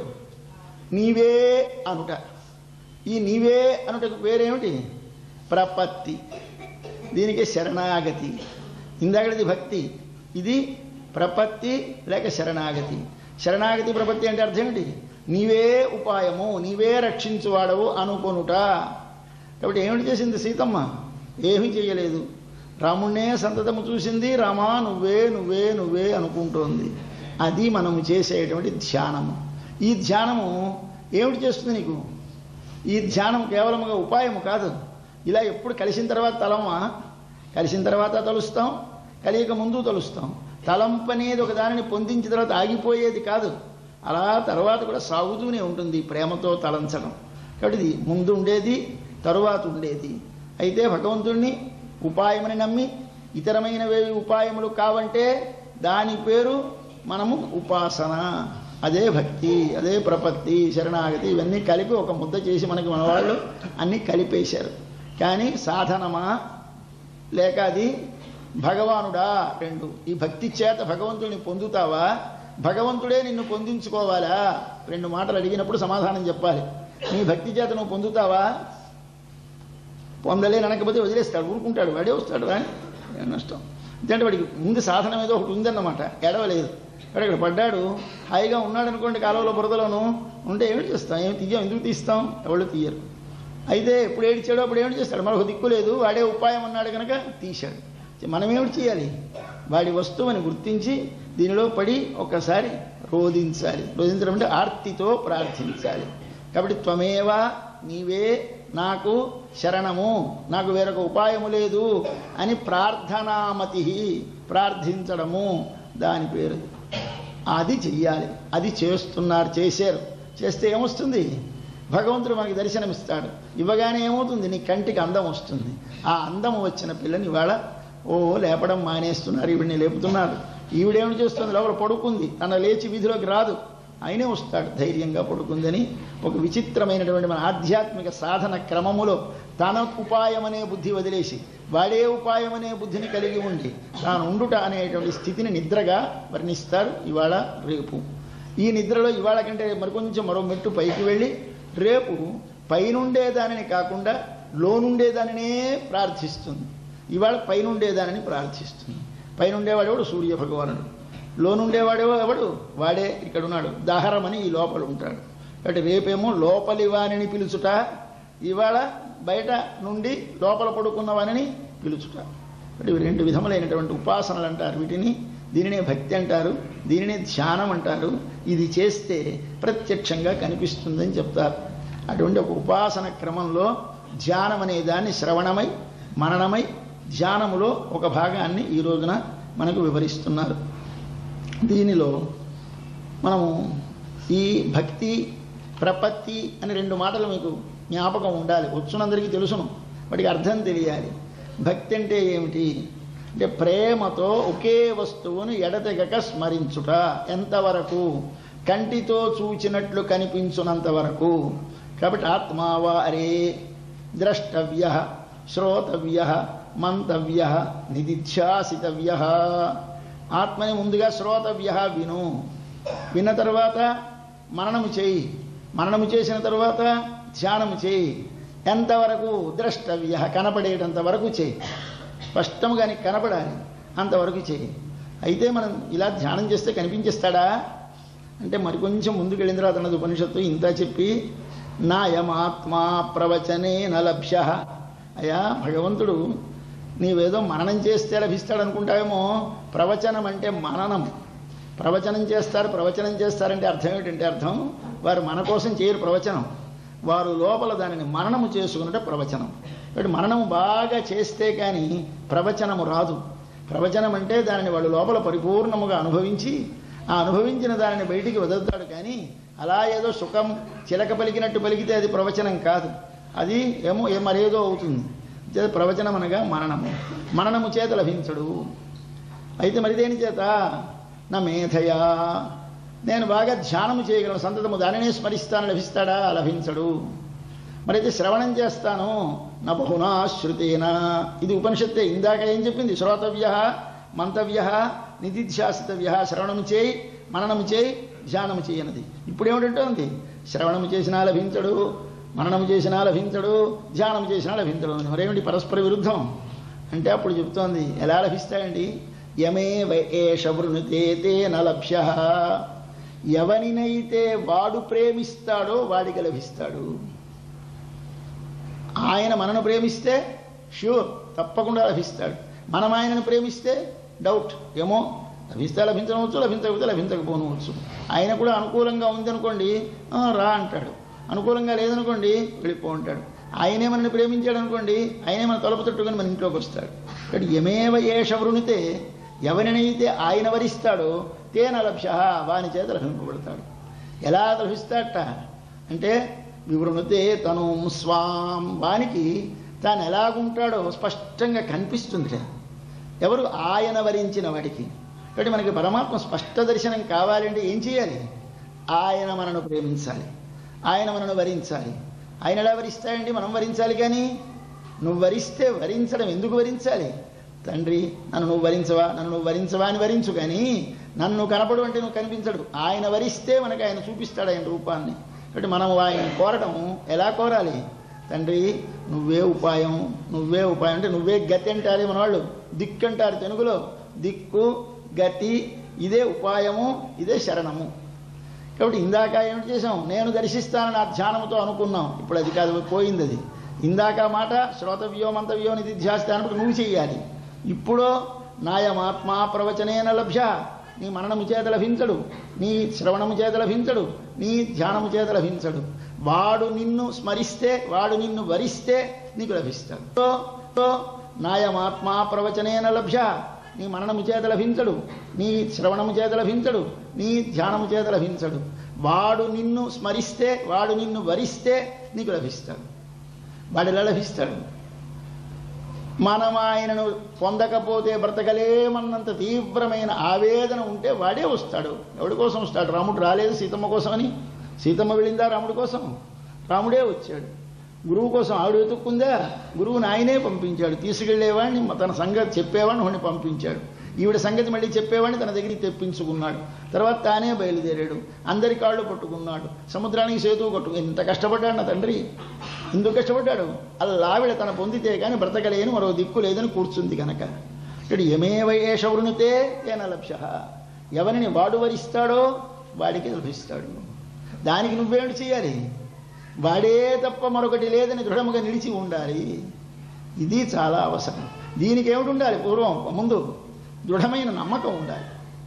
నీవే అనుట ఈ నీవే అనుటకు పేరేమిటి ప్రపత్తి దీనికి శరణాగతి ఇందాకటిది భక్తి ఇది ప్రపత్తి లేక శరణాగతి శరణాగతి ప్రపత్తి అంటే అర్థం ఏంటి నీవే ఉపాయము నీవే రక్షించువాడవు అనుకొనుట కాబట్టి ఏమిటి చేసింది సీతమ్మ ఏమీ చేయలేదు రాముణ్ణే సంతతము చూసింది రామా నువ్వే నువ్వే నువ్వే అనుకుంటోంది అది మనము చేసేటువంటి ధ్యానము ఈ ధ్యానము ఏమిటి చేస్తుంది నీకు ఈ ధ్యానం కేవలముగా ఉపాయము కాదు ఇలా ఎప్పుడు కలిసిన తర్వాత తలమా కలిసిన తర్వాత తలుస్తాం కలియక ముందు తలుస్తాం తలంపు అనేది ఒక దానిని పొందించిన తర్వాత ఆగిపోయేది కాదు అలా తర్వాత కూడా సాగుతూనే ఉంటుంది ప్రేమతో తలంచడం కాబట్టి ఇది ముందు ఉండేది తరువాత ఉండేది అయితే భగవంతుణ్ణి ఉపాయమని నమ్మి ఇతరమైనవేవి ఉపాయములు కావంటే దాని పేరు మనము ఉపాసన అదే భక్తి అదే ప్రపత్తి శరణాగతి ఇవన్నీ కలిపి ఒక ముద్ద చేసి మనకి మన వాళ్ళు అన్నీ కలిపేశారు కానీ సాధనమా లేక అది భగవానుడా రెండు ఈ భక్తి చేత భగవంతుడిని పొందుతావా భగవంతుడే నిన్ను పొందించుకోవాలా రెండు మాటలు అడిగినప్పుడు సమాధానం చెప్పాలి నీ భక్తి చేత నువ్వు పొందుతావా పొందలేని అనకపోతే వదిలేస్తాడు ఊరుకుంటాడు వాడే వస్తాడు వాడి ఏం నష్టం ఎందుకంటే వాడికి ముందు సాధనం ఏదో ఒకటి ఉందన్నమాట ఎడవలేదు వాడు ఇక్కడ పడ్డాడు హాయిగా ఉన్నాడు అనుకోండి కాలువలో బురదలోను ఉంటే ఏమిటి చేస్తాం ఏమి తీయం ఎందుకు తీస్తాం ఎవరు తీయరు అయితే ఎప్పుడు ఏడిచాడో అప్పుడు ఏమిటి చేస్తాడు మరొక దిక్కు లేదు వాడే ఉపాయం అన్నాడు కనుక తీశాడు మనం ఏమిటి చేయాలి వాడి వస్తువుని గుర్తించి దీనిలో పడి ఒక్కసారి రోధించాలి రోధించడం అంటే ఆర్తితో ప్రార్థించాలి కాబట్టి త్వమేవా నీవే నాకు శరణము నాకు వేరొక ఉపాయము లేదు అని ప్రార్థనామతి ప్రార్థించడము దాని పేరు అది చెయ్యాలి అది చేస్తున్నారు చేశారు చేస్తే ఏమొస్తుంది భగవంతుడు మనకి దర్శనమిస్తాడు ఇవ్వగానే ఏమవుతుంది నీ కంటికి అందం వస్తుంది ఆ అందం వచ్చిన పిల్లని ఇవాళ ఓ లేపడం మానేస్తున్నారు ఈవిడిని లేపుతున్నారు ఈవిడేమిటి చేస్తుంది లోపల పడుకుంది తన లేచి వీధిలోకి రాదు ఆయనే వస్తాడు ధైర్యంగా పడుకుందని ఒక విచిత్రమైనటువంటి మన ఆధ్యాత్మిక సాధన క్రమములో తన ఉపాయం అనే బుద్ధి వదిలేసి వాడే ఉపాయం అనే బుద్ధిని కలిగి ఉండి తాను ఉండుట అనేటువంటి స్థితిని నిద్రగా వర్ణిస్తారు ఇవాళ రేపు ఈ నిద్రలో ఇవాళ కంటే మరికొంచెం మరో మెట్టు పైకి వెళ్ళి రేపు పైనుండే దానిని కాకుండా లోనుండే దానినే ప్రార్థిస్తుంది ఇవాళ పైనుండే దానిని ప్రార్థిస్తుంది పైనుండేవాడు ఎవడు సూర్య భగవానుడు లోనుండేవాడేవో ఎవడు వాడే ఇక్కడ ఉన్నాడు దాహరమని ఈ లోపల ఉంటాడు కాబట్టి రేపేమో లోపలి వాణిని పిలుచుట ఇవాళ బయట నుండి లోపల పడుకున్న వాణిని పిలుచుట కాబట్టి ఇవి రెండు విధములైనటువంటి ఉపాసనలు అంటారు వీటిని దీనినే భక్తి అంటారు దీనినే ధ్యానం అంటారు ఇది చేస్తే ప్రత్యక్షంగా కనిపిస్తుందని చెప్తారు అటువంటి ఒక ఉపాసన క్రమంలో ధ్యానం అనే దాన్ని శ్రవణమై మననమై ధ్యానములో ఒక భాగాన్ని ఈ రోజున మనకు వివరిస్తున్నారు దీనిలో మనము ఈ భక్తి ప్రపత్తి అని రెండు మాటలు మీకు జ్ఞాపకం ఉండాలి వచ్చునందరికీ తెలుసును వాటికి అర్థం తెలియాలి భక్తి అంటే ఏమిటి అంటే ప్రేమతో ఒకే వస్తువును ఎడతెగక స్మరించుట ఎంతవరకు కంటితో చూచినట్లు కనిపించునంత వరకు కాబట్టి ఆత్మావారే ద్రష్టవ్య శ్రోతవ్య మంతవ్య నిధిధ్యాసితవ్య ఆత్మని ముందుగా శ్రోతవ్య విను విన్న తర్వాత మననము చేయి మననము చేసిన తర్వాత ధ్యానము చేయి ఎంతవరకు ద్రష్టవ్య కనపడేటంత వరకు చేయి స్పష్టంగా నీకు కనపడాలి అంతవరకు చేయి అయితే మనం ఇలా ధ్యానం చేస్తే కనిపించేస్తాడా అంటే మరికొంచెం ముందుకు వెళ్ళిన తర్వాత అన్నది ఉపనిషత్తు ఇంత చెప్పి నాయమాత్మా ప్రవచనే నలభ్య అయ్యా భగవంతుడు నీవేదో మననం చేస్తే లభిస్తాడు అనుకుంటావేమో ప్రవచనం అంటే మననం ప్రవచనం చేస్తారు ప్రవచనం చేస్తారంటే అర్థం ఏమిటంటే అర్థం వారు మన కోసం చేయరు ప్రవచనం వారు లోపల దానిని మననము చేసుకున్నట్టే ప్రవచనం కాబట్టి మననము బాగా చేస్తే కానీ ప్రవచనము రాదు ప్రవచనం అంటే దానిని వాళ్ళు లోపల పరిపూర్ణముగా అనుభవించి ఆ అనుభవించిన దానిని బయటికి వదులుతాడు కానీ అలా ఏదో సుఖం చిలక పలికినట్టు పలికితే అది ప్రవచనం కాదు అది ఏమో ఏ మరేదో అవుతుంది చేత ప్రవచనం అనగా మననము మననము చేత లభించడు అయితే మరి దేని చేత నా మేధయా నేను బాగా ధ్యానము చేయగలను సంతతము దానినే స్మరిస్తాను లభిస్తాడా లభించడు మరైతే శ్రవణం చేస్తాను నా బహునా శృతేన ఇది ఉపనిషత్తే ఇందాక ఏం చెప్పింది శ్రోతవ్య మంతవ్య నిధిధ్యాసితవ్య శ్రవణము చేయి మననము చేయి ధ్యానము చేయనది ఇప్పుడు ఏమిటంటోంది శ్రవణము చేసినా లభించడు మననము చేసినా లభించడు ధ్యానం చేసినా లభించడు మరేమిటి పరస్పర విరుద్ధం అంటే అప్పుడు చెప్తోంది ఎలా లభిస్తాయండి యమే ఏష వృణుతే తే నలభ్య ఎవనినైతే వాడు ప్రేమిస్తాడో వాడికి లభిస్తాడు ఆయన మనను ప్రేమిస్తే ష్యూర్ తప్పకుండా లభిస్తాడు మనం ఆయనను ప్రేమిస్తే డౌట్ ఏమో లభిస్తే లభించవచ్చు లభించకపోతే లభించకపోనవచ్చు ఆయన కూడా అనుకూలంగా ఉందనుకోండి "ఆ, రా అంటాడు అనుకూలంగా లేదనుకోండి వెళ్ళిపో అంటాడు ఆయనే మనల్ని ప్రేమించాడు అనుకోండి ఆయనే మన తలుపు తట్టుకొని మన ఇంట్లోకి వస్తాడు కాబట్టి యమేవ ఏష వృణితే ఎవరినైతే ఆయన వరిస్తాడో తేన లభ్య వాని చేత లభింపబడతాడు ఎలా లభిస్తాడట అంటే వివృణుతే తను స్వాం వానికి తాను ఎలాగుంటాడో స్పష్టంగా కనిపిస్తుంది ఎవరు ఆయన వరించిన వాడికి కాబట్టి మనకి పరమాత్మ స్పష్ట దర్శనం కావాలంటే ఏం చేయాలి ఆయన మనను ప్రేమించాలి ఆయన మనను వరించాలి ఆయన ఎలా వరిస్తాడండి మనం వరించాలి కానీ నువ్వు వరిస్తే వరించడం ఎందుకు వరించాలి తండ్రి నన్ను నువ్వు వరించవా నన్ను నువ్వు వరించవా అని వరించు కానీ నన్ను కనపడు అంటే నువ్వు కనిపించడు ఆయన వరిస్తే మనకి ఆయన చూపిస్తాడు ఆయన రూపాన్ని కాబట్టి మనం ఆయన కోరటం ఎలా కోరాలి తండ్రి నువ్వే ఉపాయం నువ్వే ఉపాయం అంటే నువ్వే గతి అంటారు మన వాళ్ళు దిక్కు అంటారు తెలుగులో దిక్కు గతి ఇదే ఉపాయము ఇదే శరణము కాబట్టి ఇందాక ఏమిటి చేసాం నేను దర్శిస్తానని ఆ ధ్యానంతో అనుకున్నాం ఇప్పుడు అది కాదు పోయింది అది ఇందాక మాట శ్రోతవ్యో మంతవ్యో నిధిధ్యాస్తానప్పుడు నువ్వు చెయ్యాలి ఇప్పుడు నాయమాత్మా ప్రవచనేన లభ్య నీ మననము చేత లభించడు నీ శ్రవణము చేత లభించడు నీ ధ్యానము చేత లభించడు వాడు నిన్ను స్మరిస్తే వాడు నిన్ను వరిస్తే నీకు లభిస్తాడు తో, తో నాయమాత్మా ప్రవచనేన లభ్య నీ మననము చేత లభించడు నీ శ్రవణము చేత లభించడు నీ ధ్యానము చేత లభించడు వాడు నిన్ను స్మరిస్తే వాడు నిన్ను వరిస్తే నీకు లభిస్తాడు వాడు ఎలా లభిస్తాడు మనం ఆయనను పొందకపోతే బ్రతకలేమన్నంత తీవ్రమైన ఆవేదన ఉంటే వాడే వస్తాడు ఎవడి కోసం వస్తాడు రాముడు రాలేదు సీతమ్మ కోసమని సీతమ్మ వెళ్ళిందా రాముడి కోసం రాముడే వచ్చాడు గురువు కోసం ఆవిడ వెతుక్కుందా గురువుని ఆయనే పంపించాడు తీసుకెళ్లేవాడిని తన సంగతి చెప్పేవాడిని వాడిని పంపించాడు ఈవిడ సంగతి మళ్ళీ చెప్పేవాడిని తన దగ్గరికి తెప్పించుకున్నాడు తర్వాత తానే బయలుదేరాడు అందరి కాళ్ళు పట్టుకున్నాడు సముద్రానికి సేతువు కొట్టు ఎంత కష్టపడ్డాడు నా తండ్రి ఎందుకు కష్టపడ్డాడు అల్లావిడ తన పొందితే కానీ బ్రతకలేని మరో దిక్కు లేదని కూర్చుంది కనుక ఇటు యమేవయేష వృణుతే ఏన లభ్య ఎవరిని వాడు వరిస్తాడో వాడికి లభిస్తాడు దానికి నువ్వేమిటి చేయాలి వాడే తప్ప మరొకటి లేదని దృఢముగా నిలిచి ఉండాలి ఇది చాలా అవసరం దీనికి ఏమిటి ఉండాలి పూర్వం ముందు దృఢమైన నమ్మకం ఉండాలి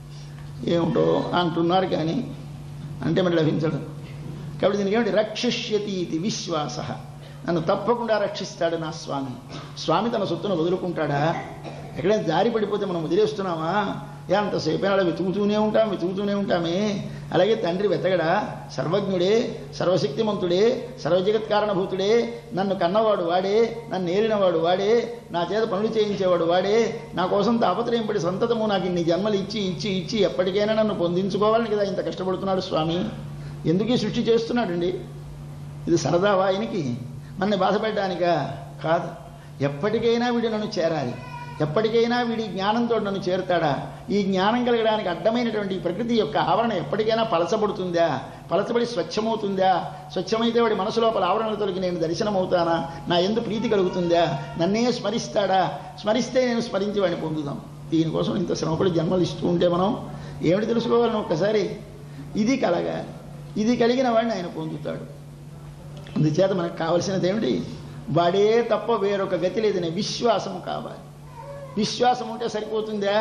ఏమిటో అంటున్నారు కానీ అంటే మరి లభించడు కాబట్టి దీనికి ఏమిటి రక్షిష్యతి ఇది విశ్వాస నన్ను తప్పకుండా రక్షిస్తాడు నా స్వామి స్వామి తన సొత్తును వదులుకుంటాడా ఎక్కడైనా జారి పడిపోతే మనం వదిలేస్తున్నామా ఎంతసేపు అలా వెతుకుతూనే ఉంటాం వెతుకుతూనే ఉంటామే అలాగే తండ్రి వెతగడా సర్వజ్ఞుడే సర్వశక్తిమంతుడే సర్వజగత్ కారణభూతుడే నన్ను కన్నవాడు వాడే నన్ను నేరినవాడు వాడే నా చేత పనులు చేయించేవాడు వాడే నా కోసం తాపత్రయం పడి సంతతము నాకు ఇన్ని జన్మలు ఇచ్చి ఇచ్చి ఇచ్చి ఎప్పటికైనా నన్ను పొందించుకోవాలని కదా ఇంత కష్టపడుతున్నాడు స్వామి ఎందుకు ఈ సృష్టి చేస్తున్నాడండి ఇది సరదావా ఆయనకి మనని బాధపెట్టడానికా కాదు ఎప్పటికైనా వీడు నన్ను చేరాలి ఎప్పటికైనా వీడి జ్ఞానంతో నన్ను చేరుతాడా ఈ జ్ఞానం కలగడానికి అడ్డమైనటువంటి ఈ ప్రకృతి యొక్క ఆవరణ ఎప్పటికైనా పలచబడుతుందా పలచబడి స్వచ్ఛమవుతుందా స్వచ్ఛమైతే వాడి మనసు లోపల ఆవరణల తొలగి నేను దర్శనమవుతానా నా ఎందు ప్రీతి కలుగుతుందా నన్నే స్మరిస్తాడా స్మరిస్తే నేను స్మరించి వాడిని పొందుదాం దీనికోసం ఇంత శ్రమపడి జన్మలు ఇస్తూ ఉంటే మనం ఏమిటి తెలుసుకోవాలని ఒక్కసారి ఇది కలగాలి ఇది కలిగిన వాడిని ఆయన పొందుతాడు అందుచేత మనకు కావలసినది ఏమిటి వాడే తప్ప వేరొక గతి లేదనే విశ్వాసము కావాలి విశ్వాసం ఉంటే సరిపోతుందా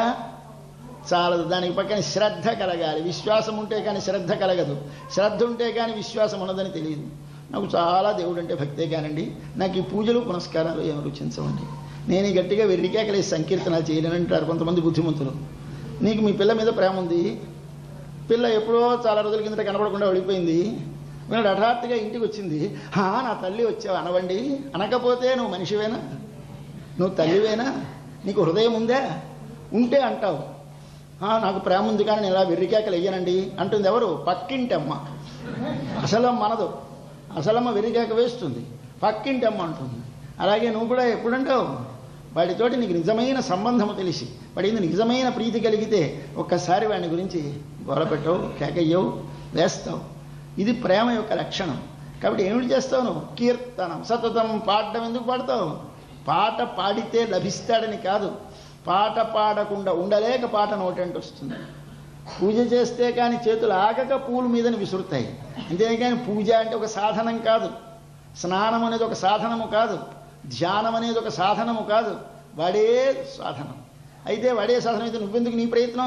చాలదు దానికి పక్కన శ్రద్ధ కలగాలి విశ్వాసం ఉంటే కానీ శ్రద్ధ కలగదు శ్రద్ధ ఉంటే కానీ విశ్వాసం ఉన్నదని తెలియదు నాకు చాలా దేవుడు అంటే భక్తే కానండి నాకు ఈ పూజలు పునస్కారాలు ఏమి రుచించవండి నేను ఈ గట్టిగా వెర్రికేకలేసి సంకీర్తనాలు చేయలేనంటారు కొంతమంది బుద్ధిమంతులు నీకు మీ పిల్ల మీద ప్రేమ ఉంది పిల్ల ఎప్పుడో చాలా రోజుల కిందట కనపడకుండా వెళ్ళిపోయింది వీళ్ళు హఠాత్తుగా ఇంటికి వచ్చింది "హా, నా తల్లి వచ్చావు అనవండి అనకపోతే నువ్వు మనిషివేనా నువ్వు తల్లివేనా నీకు హృదయం ఉందా ఉంటే అంటావు "ఆ, నాకు ప్రేమ ఉంది కానీ నేను ఇలా వెర్రికేకలు వెయ్యనండి అంటుంది ఎవరు పక్కింటి అమ్మ అసలమ్మ అనదు అసలమ్మ వెర్రికేక వేస్తుంది పక్కింటి అమ్మ అంటుంది అలాగే నువ్వు కూడా ఎప్పుడంటావు వాడితోటి నీకు నిజమైన సంబంధము తెలిసి వాడి మీద నిజమైన ప్రీతి కలిగితే ఒక్కసారి వాడిని గురించి గోలపెట్టవు కేకయ్యవు వేస్తావు ఇది ప్రేమ యొక్క లక్షణం కాబట్టి ఏమిటి చేస్తావు నువ్వు కీర్తనం సతతం పాడడం ఎందుకు పాడతావు పాట పాడితే లభిస్తాడని కాదు పాట పాడకుండా ఉండలేక పాట నోటంటే వస్తుంది పూజ చేస్తే కానీ చేతులు ఆగక పూల మీదని విసురుతాయి అంతేగాని పూజ అంటే ఒక సాధనం కాదు స్నానం అనేది ఒక సాధనము కాదు ధ్యానం అనేది ఒక సాధనము కాదు వాడే సాధనం అయితే వాడే సాధనం అయితే నువ్వెందుకు నీ ప్రయత్నం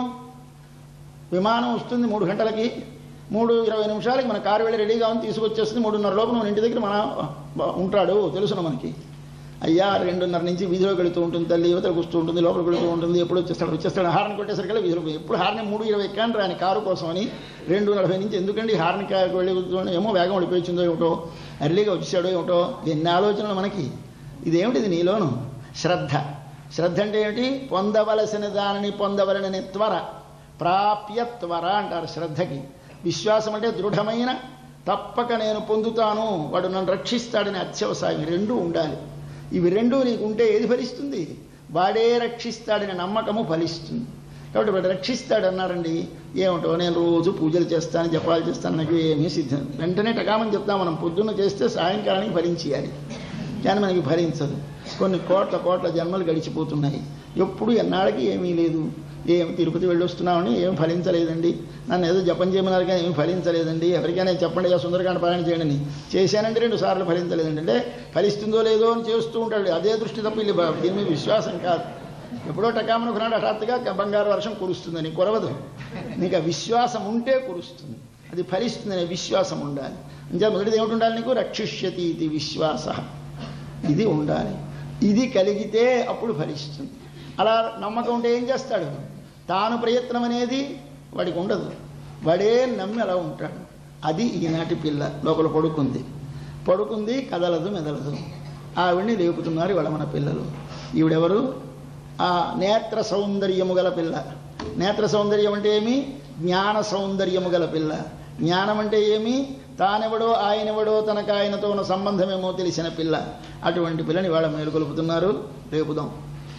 విమానం వస్తుంది మూడు గంటలకి మూడు ఇరవై నిమిషాలకి మన కారు వెళ్ళి రెడీగా ఉంది తీసుకొచ్చేస్తుంది మూడున్నర లోపు మన ఇంటి దగ్గర మన ఉంటాడు తెలుసును మనకి అయ్యా రెండున్నర నుంచి వీధిలోకి వెళుతూ ఉంటుంది తల్లి యువతలకు వస్తూ ఉంటుంది లోపలికి వెళుతూ ఉంటుంది ఎప్పుడు వచ్చేస్తాడు వచ్చేస్తాడు హార్న్ కొట్టేసరికి వీధిలో ఎప్పుడు హార్న్ మూడు ఇరవై ఎక్కాను రాని కారు కోసం అని రెండు నలభై నుంచి ఎందుకండి హార్న్ వెళ్ళి కూర్చోండి ఏమో వేగం వెళ్ళిపోయిందో ఏమిటో ఎర్లీగా వచ్చాడో ఏమిటో ఎన్ని ఆలోచనలు మనకి ఇదేమిటిది నీలోను శ్రద్ధ శ్రద్ధ అంటే ఏమిటి పొందవలసిన దానిని పొందవలనని త్వర ప్రాప్య త్వర అంటారు శ్రద్ధకి విశ్వాసం అంటే దృఢమైన తప్పక నేను పొందుతాను వాడు నన్ను రక్షిస్తాడని అత్యవసాయం ఈ రెండూ ఉండాలి ఇవి రెండూ నీకు ఉంటే ఏది ఫలిస్తుంది వాడే రక్షిస్తాడనే నమ్మకము ఫలిస్తుంది కాబట్టి వాడు రక్షిస్తాడు అన్నారండి ఏమిటో నేను రోజు పూజలు చేస్తాను జపాలు చేస్తాను నాకు ఏమీ సిద్ధం వెంటనే టకామని చెప్తాం మనం పొద్దున్న చేస్తే సాయంకాలానికి ఫలించేయాలి కానీ మనకి భరించదు కొన్ని కోట్ల కోట్ల జన్మలు గడిచిపోతున్నాయి ఎప్పుడు ఎన్నాళ్ళకి ఏమీ లేదు ఏం తిరుపతి వెళ్ళొస్తున్నామని ఏం ఫలించలేదండి నన్ను ఏదో జపం చేయమన్నారు కానీ ఏం ఫలించలేదండి ఎవరికైనా చెప్పండి ఇక సుందరకాండ పారాయణ చేయండి చేశానంటే రెండు సార్లు ఫలించలేదండి అంటే ఫలిస్తుందో లేదో అని చేస్తూ ఉంటాడు అదే దృష్టి తప్ప వీళ్ళు బ- దీని మీద విశ్వాసం కాదు ఎప్పుడో టకామనుకున్నాడు హఠాత్తుగా బంగారు వర్షం కురుస్తుందని కురవదు నీకు ఆ విశ్వాసం ఉంటే కురుస్తుంది అది ఫలిస్తుందనే విశ్వాసం ఉండాలి అంటే మొదటిది ఏమిటి ఉండాలి నీకు రక్షిష్యతి ఇది విశ్వాస ఇది ఉండాలి ఇది కలిగితే అప్పుడు ఫలిస్తుంది అలా నమ్మకం ఉంటే ఏం చేస్తాడు తాను ప్రయత్నం అనేది వాడికి ఉండదు వాడే నమ్మి అలా ఉంటాడు అది ఈనాటి పిల్ల లోపల పడుకుంది పడుకుంది కదలదు మెదలదు ఆవిడ్ని లేపుతున్నారు ఇవాళ మన పిల్లలు ఈవిడెవరు ఆ నేత్ర సౌందర్యము గల పిల్ల నేత్ర సౌందర్యం అంటే ఏమి జ్ఞాన సౌందర్యము గల పిల్ల జ్ఞానం అంటే ఏమి తానెవడో ఆయనెవడో తనకు ఆయనతో ఉన్న సంబంధమేమో తెలిసిన పిల్ల అటువంటి పిల్లని వాళ్ళ మేలుకొలుపుతున్నారు రేపుదాం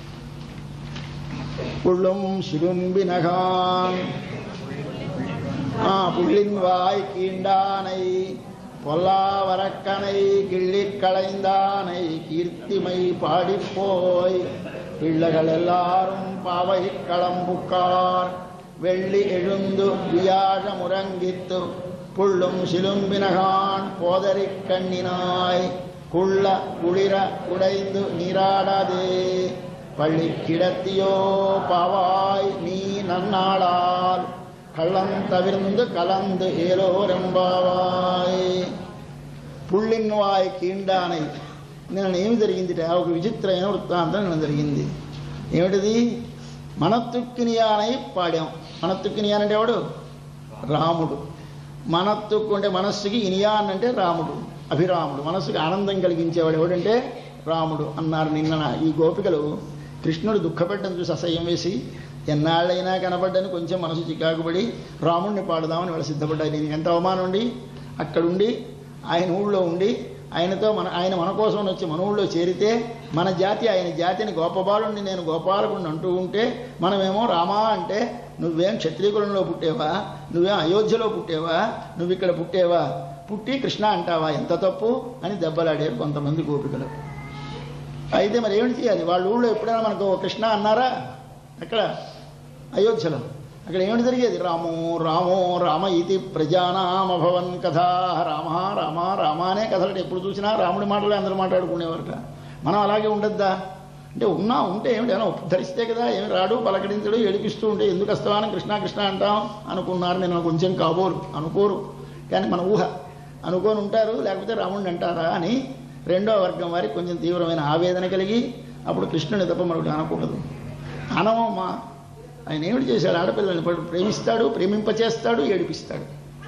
புள்ளும் சிறும்பினகான் ஆ புள்ளின் வாய் கீண்டானை பொல்லாவரக்கனை கிள்ளிக் களைந்தானை கீர்த்திமை பாடிப்போய் பிள்ளைகள் எல்லாரும் பாவை களம்புக்கார் வெள்ளி எழுந்து வியாழ முரங்கித்து புள்ளும் சிலும்பினகான் போதரிக் கண்ணினாய் குள்ள குளிர உடைந்து நீராடாதே பள்ளி கிடத்தியோ பாவாய் நீ நன்னாளால் கள்ளம் தவிர்ந்து கலந்து ఏలోరెంబావాయ్ పుళ్ళిన్వాయ్ కీండానై నిన్న ఏమి జరిగిందిట ఒక విచిత్రమైన వృత్తాంతం నిన్న జరిగింది ఏమిటిది మనత్తుక్కినియానై పాడాం మనత్తుక్కినియాన్ అంటే ఎవడు రాముడు మనత్తుక్కు అంటే మనస్సుకి ఇనియాన్ అంటే రాముడు అభిరాముడు మనస్సుకి ఆనందం కలిగించేవాడు ఎవడంటే రాముడు అన్నారు నిన్న ఈ గోపికలు కృష్ణుడు దుఃఖపెట్టడం చూసి అసహ్యం వేసి ఎన్నాళ్ళైనా కనబడ్డని కొంచెం మనసు చికాకుపడి రాముడిని పాడుదామని వాళ్ళు సిద్ధపడ్డాయి నేను ఎంత అవమానం ఉండి అక్కడుండి ఆయన ఊళ్ళో ఉండి ఆయనతో మన ఆయన మన కోసం వచ్చి మన ఊళ్ళో చేరితే మన జాతి ఆయన జాతిని గోపబాలుణ్ణి నేను గోపాలకుడిని అంటూ ఉంటే మనమేమో రామా అంటే నువ్వేం క్షత్రియుకులంలో పుట్టేవా నువ్వేం అయోధ్యలో పుట్టేవా నువ్వు ఇక్కడ పుట్టేవా పుట్టి కృష్ణ అంటావా ఎంత తప్పు అని దెబ్బలాడారు కొంతమంది గోపికలు అయితే మరి ఏమిటి చేయాలి వాళ్ళ ఊళ్ళో ఎప్పుడైనా మనకు కృష్ణ అన్నారా ఎక్కడ అయోధ్యలో అక్కడ ఏమిటి జరిగేది రామో రామో రామ ఇది ప్రజానామభవన్ కథ రామ రామ రామ అనే కథలు ఎప్పుడు చూసినా రాముడి మాటలే అందరూ మాట్లాడుకునేవారట మనం అలాగే ఉండద్దా అంటే ఉన్నా ఉంటే ఏమిటి ఏమైనా ధరిస్తే కదా ఏమి రాడు పలకడించడు ఏడిపిస్తూ ఉంటే ఎందుకు వస్తామని కృష్ణ కృష్ణ అంటాం అనుకున్నారు నేను కొంచెం కాబోరు అనుకోరు కానీ మన ఊహ అనుకోని ఉంటారు లేకపోతే రాముడిని అంటారా అని రెండో వర్గం వారికి కొంచెం తీవ్రమైన ఆవేదన కలిగి అప్పుడు కృష్ణుని తప్ప మరొకటి అనకూడదు అనవమ్మా ఆయన ఏమిటి చేశాడు ఆడపిల్లల్ని పడు ప్రేమిస్తాడు ప్రేమింపచేస్తాడు ఏడిపిస్తాడు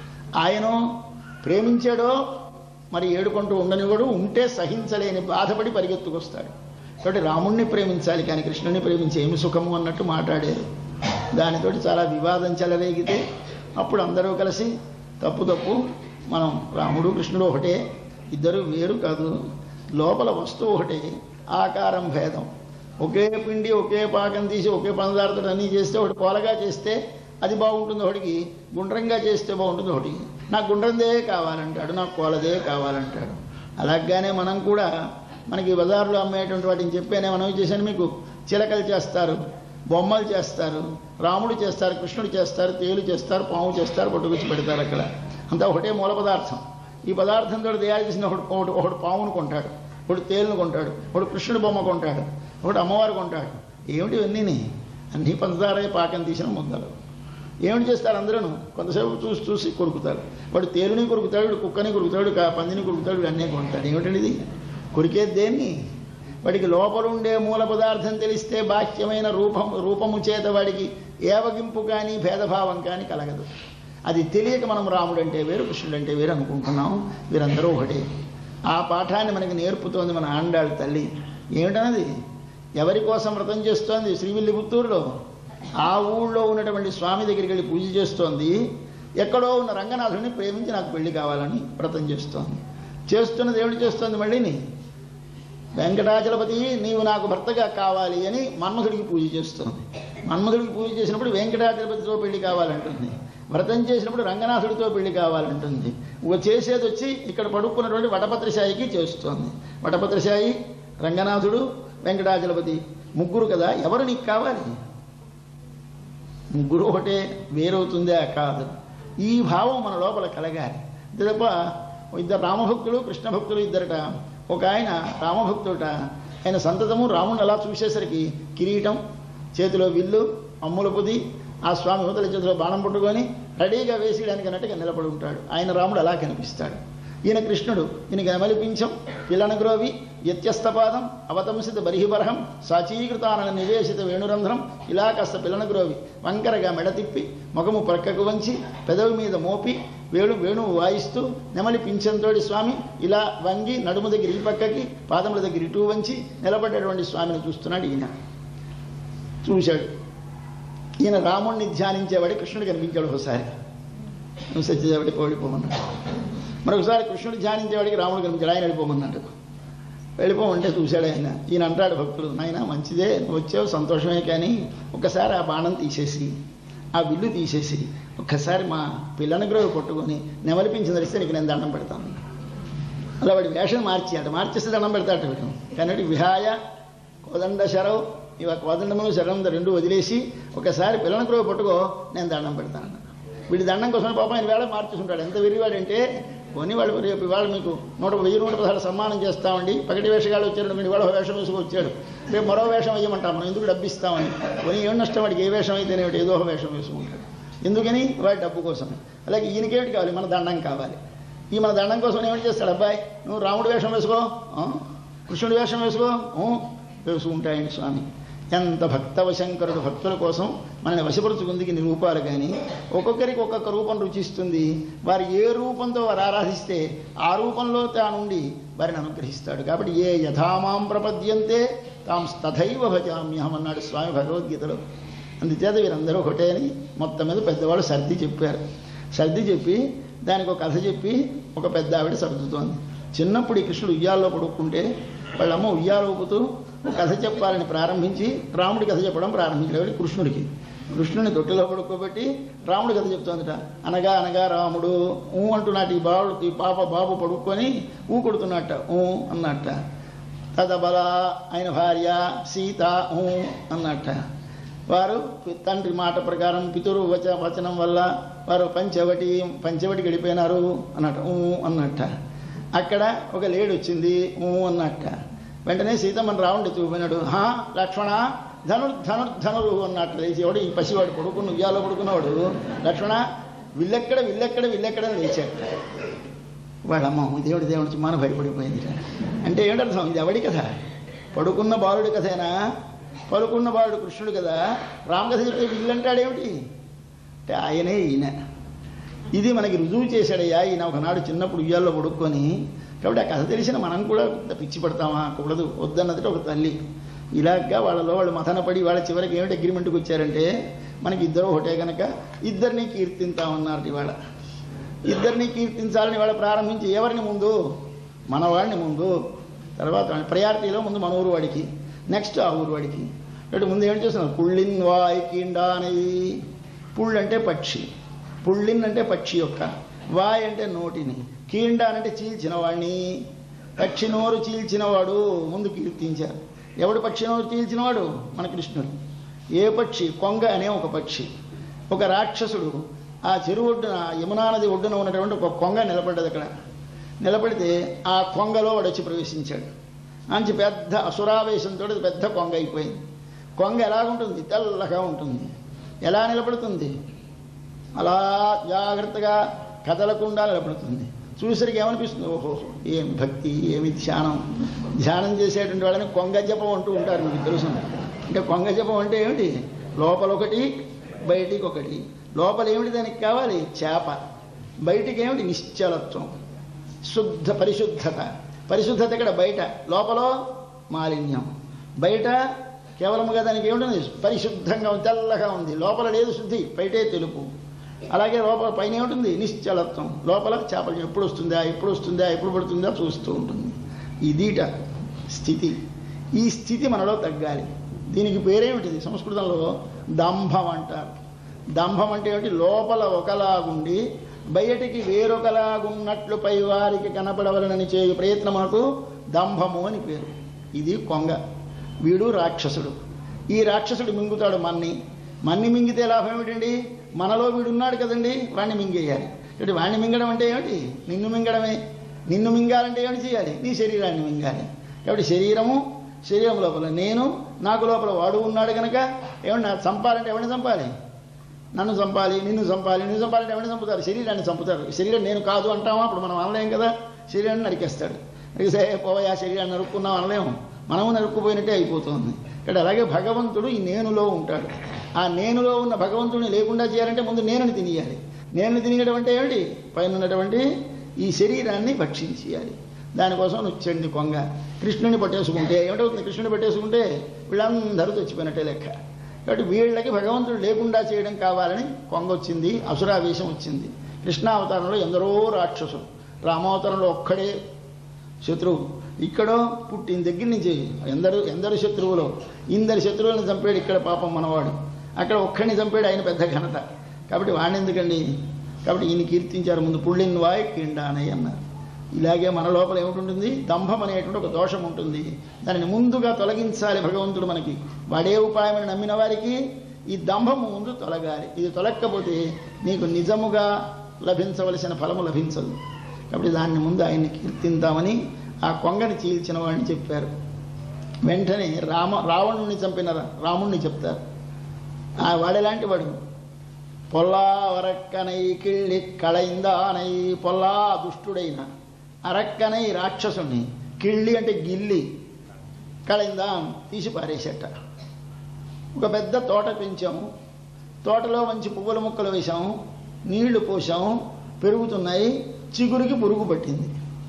ఆయన ప్రేమించాడో మరి ఏడుకుంటూ ఉండనివాడు ఉంటే సహించలేని బాధపడి పరిగెత్తుకొస్తాడు కాబట్టి రాముణ్ణి ప్రేమించాలి కానీ కృష్ణుని ప్రేమించి ఏమి సుఖము అన్నట్టు మాట్లాడారు దానితోటి చాలా వివాదం చెలరేగితే అప్పుడు అందరూ కలిసి తప్పు తప్పు మనం రాముడు కృష్ణుడు ఒకటే ఇద్దరు వేరు కాదు లోపల వస్తువు ఒకటే ఆకారం భేదం ఒకే పిండి ఒకే పాకం తీసి ఒకే పంచదారతో అన్నీ చేస్తే ఒకటి కోలగా చేస్తే అది బాగుంటుంది ఒకటికి గుండ్రంగా చేస్తే బాగుంటుంది ఒకటికి నాకు గుండ్రందే కావాలంటాడు నాకు కోలదే కావాలంటాడు అలాగానే మనం కూడా మనకి బజార్లో అమ్మేటువంటి వాటిని చెప్పేనే మనం చేశాను మీకు చిలకలు చేస్తారు బొమ్మలు చేస్తారు రాముడు చేస్తారు కృష్ణుడు చేస్తారు తేలు చేస్తారు పాము చేస్తారు పట్టుకొచ్చి పెడతారు అక్కడ అంతా ఒకటే మూల పదార్థం ఈ పదార్థంతో తయారు చేసిన ఒకటి ఒకటి ఒకటి పామును కొంటాడు ఒకటి తేలును కొంటాడు ఒకటి కృష్ణుడి బొమ్మ కొంటాడు ఒకటి అమ్మవారు కొంటాడు ఏమిటి ఇవన్నీ అన్నీ పంచదారే పాకం తీసిన ముద్దలు ఏమిటి చేస్తారు అందరూ కొంతసేపు చూసి చూసి కొరుకుతారు వాడు తేలుని కొరుకుతాడు వాడు కుక్కని కొరుకుతాడు కా- పందిని కొరుకుతాడు వీడు అన్నీ కొంటాడు ఏమిటండి ఇది కొరికేది దేన్ని వాడికి లోపల ఉండే మూల పదార్థం తెలిస్తే బాహ్యమైన రూపం రూపము చేత వాడికి ఏవగింపు కానీ భేదభావం కానీ కలగదు అది తెలియక మనం రాముడు అంటే వేరు కృష్ణుడు అంటే వేరు అనుకుంటున్నాం వీరందరూ ఒకటే ఆ పాఠాన్ని మనకి నేర్పుతోంది మన ఆండాళ్ళ తల్లి ఏమిటన్నది ఎవరి కోసం వ్రతం చేస్తోంది శ్రీవిల్లిపుత్తూరులో ఆ ఊళ్ళో ఉన్నటువంటి స్వామి దగ్గరికి వెళ్ళి పూజ చేస్తోంది ఎక్కడో ఉన్న రంగనాథుడిని ప్రేమించి నాకు పెళ్లి కావాలని వ్రతం చేస్తోంది చేస్తున్నది ఏమిటి చేస్తోంది మళ్ళీని వెంకటాచలపతి నీవు నాకు భర్తగా కావాలి అని మన్మధుడికి పూజ చేస్తోంది మన్మధుడికి పూజ చేసినప్పుడు వెంకటాచలపతితో పెళ్లి కావాలంటుంది వ్రతం చేసినప్పుడు రంగనాథుడితో పెళ్లి కావాలంటుంది ఓ చేసేది వచ్చి ఇక్కడ పడుకున్నటువంటి వటపత్రశాయికి చేస్తోంది వటపత్రశాయి రంగనాథుడు వెంకటాచలపతి ముగ్గురు కదా ఎవరు నీకు కావాలి ముగ్గురు ఒకటే వేరవుతుందే కాదు ఈ భావం మన లోపల కలగాలి అంతే తప్ప ఇద్దరు రామభక్తులు కృష్ణ భక్తులు ఇద్దరట ఒక ఆయన రామభక్తుడట ఆయన సంతతము రాముని అలా చూసేసరికి కిరీటం చేతిలో విల్లు అమ్ముల పొది ఆ స్వామి యువతల చేతిలో బాణం పట్టుకొని రెడీగా వేసేయడానికి అన్నట్టుగా నిలబడి ఉంటాడు ఆయన రాముడు అలా కనిపిస్తాడు ఈయన కృష్ణుడు ఈయనకి నెమలిపించం పిల్లనగ్రోవి వ్యత్యస్తపాదం అవతంసిత బరిహిబరహం సాచీకృతాన నివేశిత వేణురంధ్రం ఇలా కాస్త పిల్లనగ్రోవి వంకరగా మెడ తిప్పి ముఖము ప్రక్కకు వంచి పెదవి మీద మోపి వేణు వేణువు వాయిస్తూ నెమలి పింఛంతోడి స్వామి ఇలా వంగి నడుము దగ్గర ఈ పక్కకి పాదముల దగ్గర ఇటు వంచి నిలబడ్డటువంటి స్వామిని చూస్తున్నాడు ఈయన చూశాడు ఈయన రాముణ్ణి ధ్యానించేవాడి కృష్ణుడు కనిపించాడు ఒకసారి నువ్వు సత్యదేవుడి పోడిపోమన్నాడు మరొకసారి కృష్ణుడు ధ్యానించేవాడికి రాముడు కనిపించాడు ఆయన వెళ్ళిపోమన్నాడు వెళ్ళిపోమంటే చూశాడు ఆయన ఈయన అంటాడు భక్తుడు నాయన మంచిదే నువ్వు వచ్చావు సంతోషమే కానీ ఒక్కసారి ఆ బాణం తీసేసి ఆ విల్లు తీసేసి ఒక్కసారి మా పిల్లని గ్రోవి పట్టుకొని నెమలిపించి ధరిస్తే నీకు నేను దండం పెడతాను అలా వాడి వేషం మార్చాడు మార్చేస్తే దండం పెడతాడు వీడు కానీ విహాయ కోదండ శరవ్ ఇవ కోదండము శరం రెండు వదిలేసి ఒకసారి పిల్లని గ్రోవి పట్టుకో నేను దండం పెడతాను వీడి దండం కోసం పాపం ఆయన వేళ మార్చుకుంటాడు ఎంత విరివాడంటే కొని వాళ్ళు రేపు ఇవాళ మీకు నూట వెయ్యి నూట పదహారు సన్మానం చేస్తామండి పగటి వేషగాళ్ళు వచ్చారు మీరు ఇవాళ ఒక వేషం వేసుకు వచ్చాడు రేపు మరో వేషం వేయమంటాం మనం ఎందుకు డబ్బు ఇస్తామని కొని ఏం నష్టం వాడికి ఏ వేషం అయితేనేమిటి ఏదో ఒక వేషం వేసుకుంటాడు ఎందుకని వాడి డబ్బు కోసం అలాగే ఈయనకేమిటి కావాలి మన దండం కావాలి ఈ మన దండం కోసం ఏమిటి చేస్తాడు అబ్బాయి నువ్వు రాముడు వేషం వేసుకో ఆ? కృష్ణుడి వేషం వేసుకో ఊ, వేసుకుంటాయండి స్వామి ఎంత భక్తవశంకరుడు భక్తుల కోసం మనల్ని వశపరుచుకుందికి ఇన్ని రూపాలు కానీ ఒక్కొక్కరికి ఒక్కొక్క రూపం రుచిస్తుంది వారు ఏ రూపంతో వారు ఆరాధిస్తే ఆ రూపంలో తానుండి వారిని అనుగ్రహిస్తాడు కాబట్టి ఏ యథామాం ప్రపద్యంతే తాం తథైవ భజామ్యహం అన్నాడు స్వామి భగవద్గీతలో అందుచేత వీరందరూ ఒకటే అని మొత్తం మీద పెద్దవాళ్ళు సర్ది చెప్పారు సర్ది చెప్పి దానికి ఒక కథ చెప్పి ఒక పెద్ద ఆవిడ సర్దుతోంది చిన్నప్పుడు ఈ కృష్ణుడు ఉయ్యాల్లో పడుకుంటే వాళ్ళమ్మ ఉయ్యాలు ఊపుతూ ఒక కథ చెప్పాలని ప్రారంభించి రాముడి కథ చెప్పడం ప్రారంభించాడు కృష్ణుడికి కృష్ణుని తొట్టిలో పడుకోబెట్టి రాముడి కథ చెప్తోందిట అనగా అనగా రాముడు ఊ అంటున్నట్టు ఈ బాబు ఈ పాప బాబు పడుకొని ఊ కొడుతున్నట్ట ఊ అన్నట్ట తదబల ఆయన భార్య సీత ఊ అన్నట్ట వారు తండ్రి మాట ప్రకారం పితురు వచ వచనం వల్ల వారు పంచవటి పంచవటి గడిపోయినారు అన్నట్ట ఊ అన్నట్ట అక్కడ ఒక లేడి వచ్చింది ఊ అన్నట్ట వెంటనే సీతమ్మని రావుండి చూపినాడు హా లక్ష్మణ ధనుర్ ధనుర్ ధనురు అన్నట్టు లేచి ఎవడు ఈ పసివాడు పడుకున్న ఉయ్యాలో పడుకున్నవాడు లక్ష్మణ విల్లెక్కడ విల్లెక్కడ విల్లెక్కడ అని లేచాడు వాళ్ళమ్మ దేవుడి దేవుడి చుమ్మాన భయపడిపోయింది అంటే ఏంటర్థం ఇది ఎవడి కథ పడుకున్న బాలుడి కథేనా పడుకున్న బాలుడు కృష్ణుడు కదా రామకథ చెప్తే వీళ్ళంటాడేమిటి అంటే ఆయనే ఈయన ఇది మనకి రుజువు చేశాడయ్యా ఈయన ఒకనాడు చిన్నప్పుడు ఉయ్యాల్లో పడుక్కొని కాబట్టి ఆ కథ తెలిసిన మనం కూడా ఇంత పిచ్చి పడతామా కూడదు వద్దన్నది ఒక తల్లి ఇలాగా వాళ్ళలో వాళ్ళు మథనపడి వాళ్ళ చివరికి ఏమిటి అగ్రిమెంట్కి వచ్చారంటే మనకి ఇద్దరు ఒకటే కనుక ఇద్దరిని కీర్తింతామన్నారు ఇవాళ ఇద్దరిని కీర్తించాలని వాళ్ళు ప్రారంభించి ఎవరిని ముందు మనవాడిని ముందు తర్వాత ప్రయారిటీలో ముందు మన ఊరు వాడికి నెక్స్ట్ ఆ ఊరు వాడికి అంటే ముందు ఏం చేస్తున్నారు పుళ్ళిన్ వాయ్ కీండా అనేది పుళ్ళు అంటే పక్షి పుళ్ళిన్ అంటే పక్షి యొక్క వాయ్ అంటే నోటిని కీండా అంటే చీల్చిన వాడిని పక్షి నోరు చీల్చినవాడు ముందు కీర్తించారు ఎవడు పక్షి నోరు చీల్చినవాడు మన కృష్ణుడు ఏ పక్షి కొంగ అనే ఒక పక్షి ఒక రాక్షసుడు ఆ చెరువు ఒడ్డున యమునా నది ఒడ్డున ఉన్నటువంటి ఒక కొంగ నిలబడ్డది అక్కడ నిలబడితే ఆ కొంగలో వాడు వచ్చి ప్రవేశించాడు మంచి పెద్ద అసురావేశంతో అది పెద్ద కొంగ అయిపోయింది కొంగ ఎలాగుంటుంది తెల్లగా ఉంటుంది ఎలా నిలబడుతుంది అలా జాగ్రత్తగా కదలకుండా నిలబడుతుంది చూసరికి ఏమనిపిస్తుంది ఓహో ఏం భక్తి ఏమి ధ్యానం ధ్యానం చేసేటువంటి వాళ్ళని కొంగ జపం అంటూ ఉంటారు మీకు తెలుసు అంటే కొంగ జపం అంటే ఏమిటి లోపల ఒకటి బయటికి ఒకటి లోపల ఏమిటి దానికి కావాలి చేప బయటికి ఏమిటి నిశ్చలత్వం శుద్ధ పరిశుద్ధత పరిశుద్ధత ఇక్కడ బయట లోపల మాలిన్యం బయట కేవలముగా దానికి ఏముంటుంది పరిశుద్ధంగా ఉంది, తెల్లగా ఉంది లోపల లేదు శుద్ధి బయటే తెలుపు అలాగే లోపల పైన ఏముంటుంది నిశ్చలత్వం లోపల చేపలు ఎప్పుడు వస్తుందా ఎప్పుడు వస్తుందా ఎప్పుడు పడుతుందా చూస్తూ ఉంటుంది ఇదిట స్థితి ఈ స్థితి మనలో తగ్గాలి దీనికి పేరేమిటిది సంస్కృతంలో దంభం అంటారు దంభం అంటే ఏమిటి లోపల ఒకలాగుండి బయటికి వేరొకలాగున్నట్లు పైవారికి కనపడవలనని చేయు ప్రయత్నమునకు దంభము అని పేరు ఇది కొంగ వీడు రాక్షసుడు ఈ రాక్షసుడు మింగుతాడు మన్ని మన్ని మింగితే లాభం ఏమిటండి మనలో వీడున్నాడు కదండి వాణ్ణి మింగేయాలి అంటే వాణ్ణి మింగడం అంటే ఏమిటి నిన్ను మింగడమే నిన్ను మింగాలంటే ఏమిటి చేయాలి నీ శరీరాన్ని మింగాలి కాబట్టి శరీరము శరీరం లోపల నేను నాకు లోపల వాడు ఉన్నాడు కనుక ఏమన్నా చంపాలంటే ఎవరిని చంపాలి నన్ను చంపాలి నిన్ను చంపాలి నిన్ను చంపాలంటే ఎవరిని చంపుతారు శరీరాన్ని చంపుతారు శరీరం నేను కాదు అంటామా అప్పుడు మనం అనలేం కదా శరీరాన్ని నరికేస్తాడు నరికితే పోయా శరీరాన్ని నరుక్కున్నాం అనలేము మనము నరుక్కుపోయినట్టే అయిపోతుంది ఇక్కడ అలాగే భగవంతుడు ఈ నేనులో ఉంటాడు ఆ నేనులో ఉన్న భగవంతుడిని లేకుండా చేయాలంటే ముందు నేనుని తినేయాలి నేను తినేయడం అంటే ఏమిటి పైన ఉన్నటువంటి ఈ శరీరాన్ని భక్షించేయాలి దానికోసం నృత్యండి కొంగ కృష్ణుని పట్టేసుకుంటే ఏమిటవుతుంది కృష్ణుని పట్టేసుకుంటే వీళ్ళందరూ చచ్చిపోయినట్టే లెక్క కాబట్టి వీళ్ళకి భగవంతుడు లేకుండా చేయడం కావాలని కొంగ వచ్చింది అసురావేశం వచ్చింది కృష్ణావతారంలో ఎందరో రాక్షసులు రామావతారంలో ఒక్కడే శత్రువు ఇక్కడో పుట్టిన దగ్గర నుంచి ఎందరు ఎందరు శత్రువులు ఇందరు శత్రువులను చంపాడు ఇక్కడ పాపం మనవాడు అక్కడ ఒక్కడిని చంపాడు ఆయన పెద్ద ఘనత కాబట్టి వాడిని ఎందుకండి కాబట్టి ఈయన కీర్తించారు ముందు పుళ్ళిన్ వాయ్ కిండానయ్య అన్నారు ఇలాగే మన లోపల ఏమిటి దంభం అనేటువంటి ఒక దోషం ఉంటుంది దానిని ముందుగా తొలగించాలి భగవంతుడు మనకి వాడే ఉపాయమని నమ్మిన వారికి ఈ దంభము ముందు తొలగాలి ఇది తొలగకపోతే నీకు నిజముగా లభించవలసిన ఫలము లభించదు కాబట్టి దాన్ని ముందు ఆయన్ని కీర్తిందామని ఆ కొంగని చీల్చిన వాడిని చెప్పారు వెంటనే రామ రావణుణ్ణి చంపిన రాముణ్ణి చెప్తారు ఆ వాడెలాంటి వాడు పొల్లా వరక్కనై కిళ్ళి కళయిందానై పొల్లా దుష్టుడైన అరక్కనై రాక్షసుని కిళ్ళి అంటే గిల్లి కళయిందాం తీసి పారేసేట ఒక పెద్ద తోట పెంచాము తోటలో మంచి పువ్వుల ముక్కలు వేశాము నీళ్లు పోసాము పెరుగుతున్నాయి చిగురికి పురుగు పట్టింది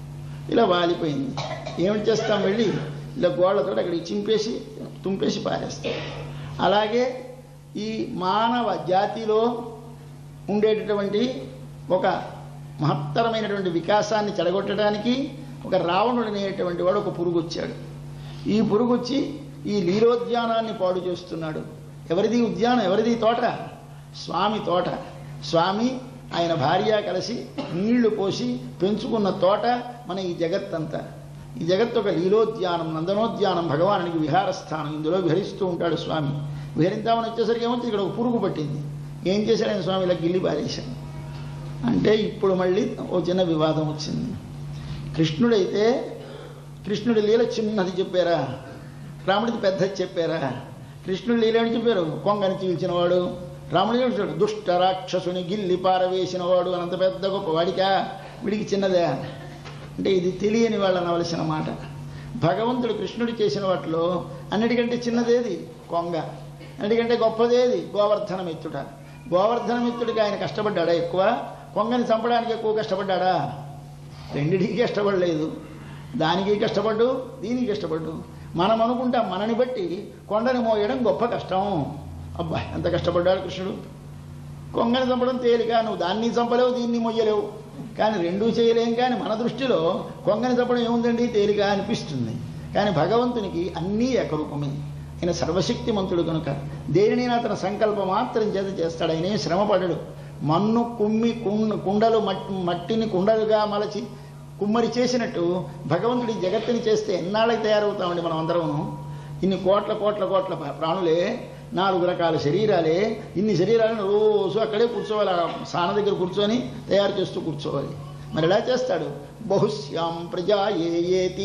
ఇలా వాలిపోయింది ఏమిటి చేస్తాం వెళ్ళి ఇలా గోళ్లతో అక్కడికి చింపేసి తుంపేసి పారేస్తాం అలాగే ఈ మానవ జాతిలో ఉండేటటువంటి ఒక మహత్తరమైనటువంటి వికాసాన్ని చెడగొట్టడానికి ఒక రావణుడు అనేటువంటి వాడు ఒక పురుగు వచ్చాడు ఈ పురుగు వచ్చి ఈ లీలోద్యానాన్ని పాడు చేస్తున్నాడు ఎవరిది ఉద్యానం ఎవరిది తోట స్వామి తోట స్వామి ఆయన భార్య కలిసి నీళ్లు పోసి పెంచుకున్న తోట మన ఈ జగత్తంతా ఈ జగత్తు ఒక లీలోద్యానం నందనోద్యానం భగవానునికి విహారస్థానం ఇందులో విహరిస్తూ ఉంటాడు స్వామి విహరిద్దామని వచ్చేసరికి ఏమవుతుంది ఇక్కడ ఒక పురుగు పట్టింది ఏం చేశాడు ఆయన స్వామి ఇలా గిల్లి పారేశాడు అంటే ఇప్పుడు మళ్ళీ ఓ చిన్న వివాదం వచ్చింది కృష్ణుడైతే కృష్ణుడి లీల చిన్నది చెప్పారా రాముడిది పెద్దది చెప్పారా కృష్ణుడి లీల అని చెప్పారు కొంగని చీల్చిన వాడు రాముడు ఏమిటాడు దుష్ట రాక్షసుని గిల్లి పారవేసిన వాడు అనంత పెద్ద గొప్ప వాడికా వీడికి చిన్నదే అంటే ఇది తెలియని వాళ్ళు అనవలసిన మాట భగవంతుడు కృష్ణుడు చేసిన వాటిలో అన్నిటికంటే చిన్నదేది కొంగ అన్నిటికంటే గొప్పదేది గోవర్ధన మిత్రుడ గోవర్ధన మిత్రుడికి ఆయన కష్టపడ్డాడా ఎక్కువ కొంగని చంపడానికి ఎక్కువ కష్టపడ్డాడా రెండిటికి కష్టపడలేదు దానికి కష్టపడ్డు దీనికి కష్టపడ్డు మనం అనుకుంటాం మనని బట్టి కొండని మోయడం గొప్ప కష్టం అబ్బా ఎంత కష్టపడ్డాడు కృష్ణుడు కొంగని చంపడం తేలిక నువ్వు దాన్ని చంపలేవు దీన్ని మొయ్యలేవు కానీ రెండూ చేయలేం కానీ మన దృష్టిలో కొంగని చంపడం ఏముందండి తేలిక అనిపిస్తుంది కానీ భగవంతునికి అన్నీ ఏకరూపమే ఆయన సర్వశక్తిమంతుడు కనుక దేనిని అతని సంకల్పం మాత్రం చేత చేస్తాడు ఆయనే శ్రమపడడు మన్ను కుమ్మి కుండ కుండలు మట్టి మట్టిని కుండలుగా మలచి కుమ్మరి చేసినట్టు భగవంతుడి జగత్తుని చేస్తే ఎన్నాళ్ళకి తయారవుతామండి మనం అందరము ఇన్ని కోట్ల కోట్ల కోట్ల ప్రాణులే నాలుగు రకాల శరీరాలే ఇన్ని శరీరాలను రోజు అక్కడే కూర్చోవాలి ఆ సాన దగ్గర కూర్చొని తయారు చేస్తూ కూర్చోవాలి మరి ఎలా చేస్తాడు బహుశ్యాం ప్రజా ఏ ఏతి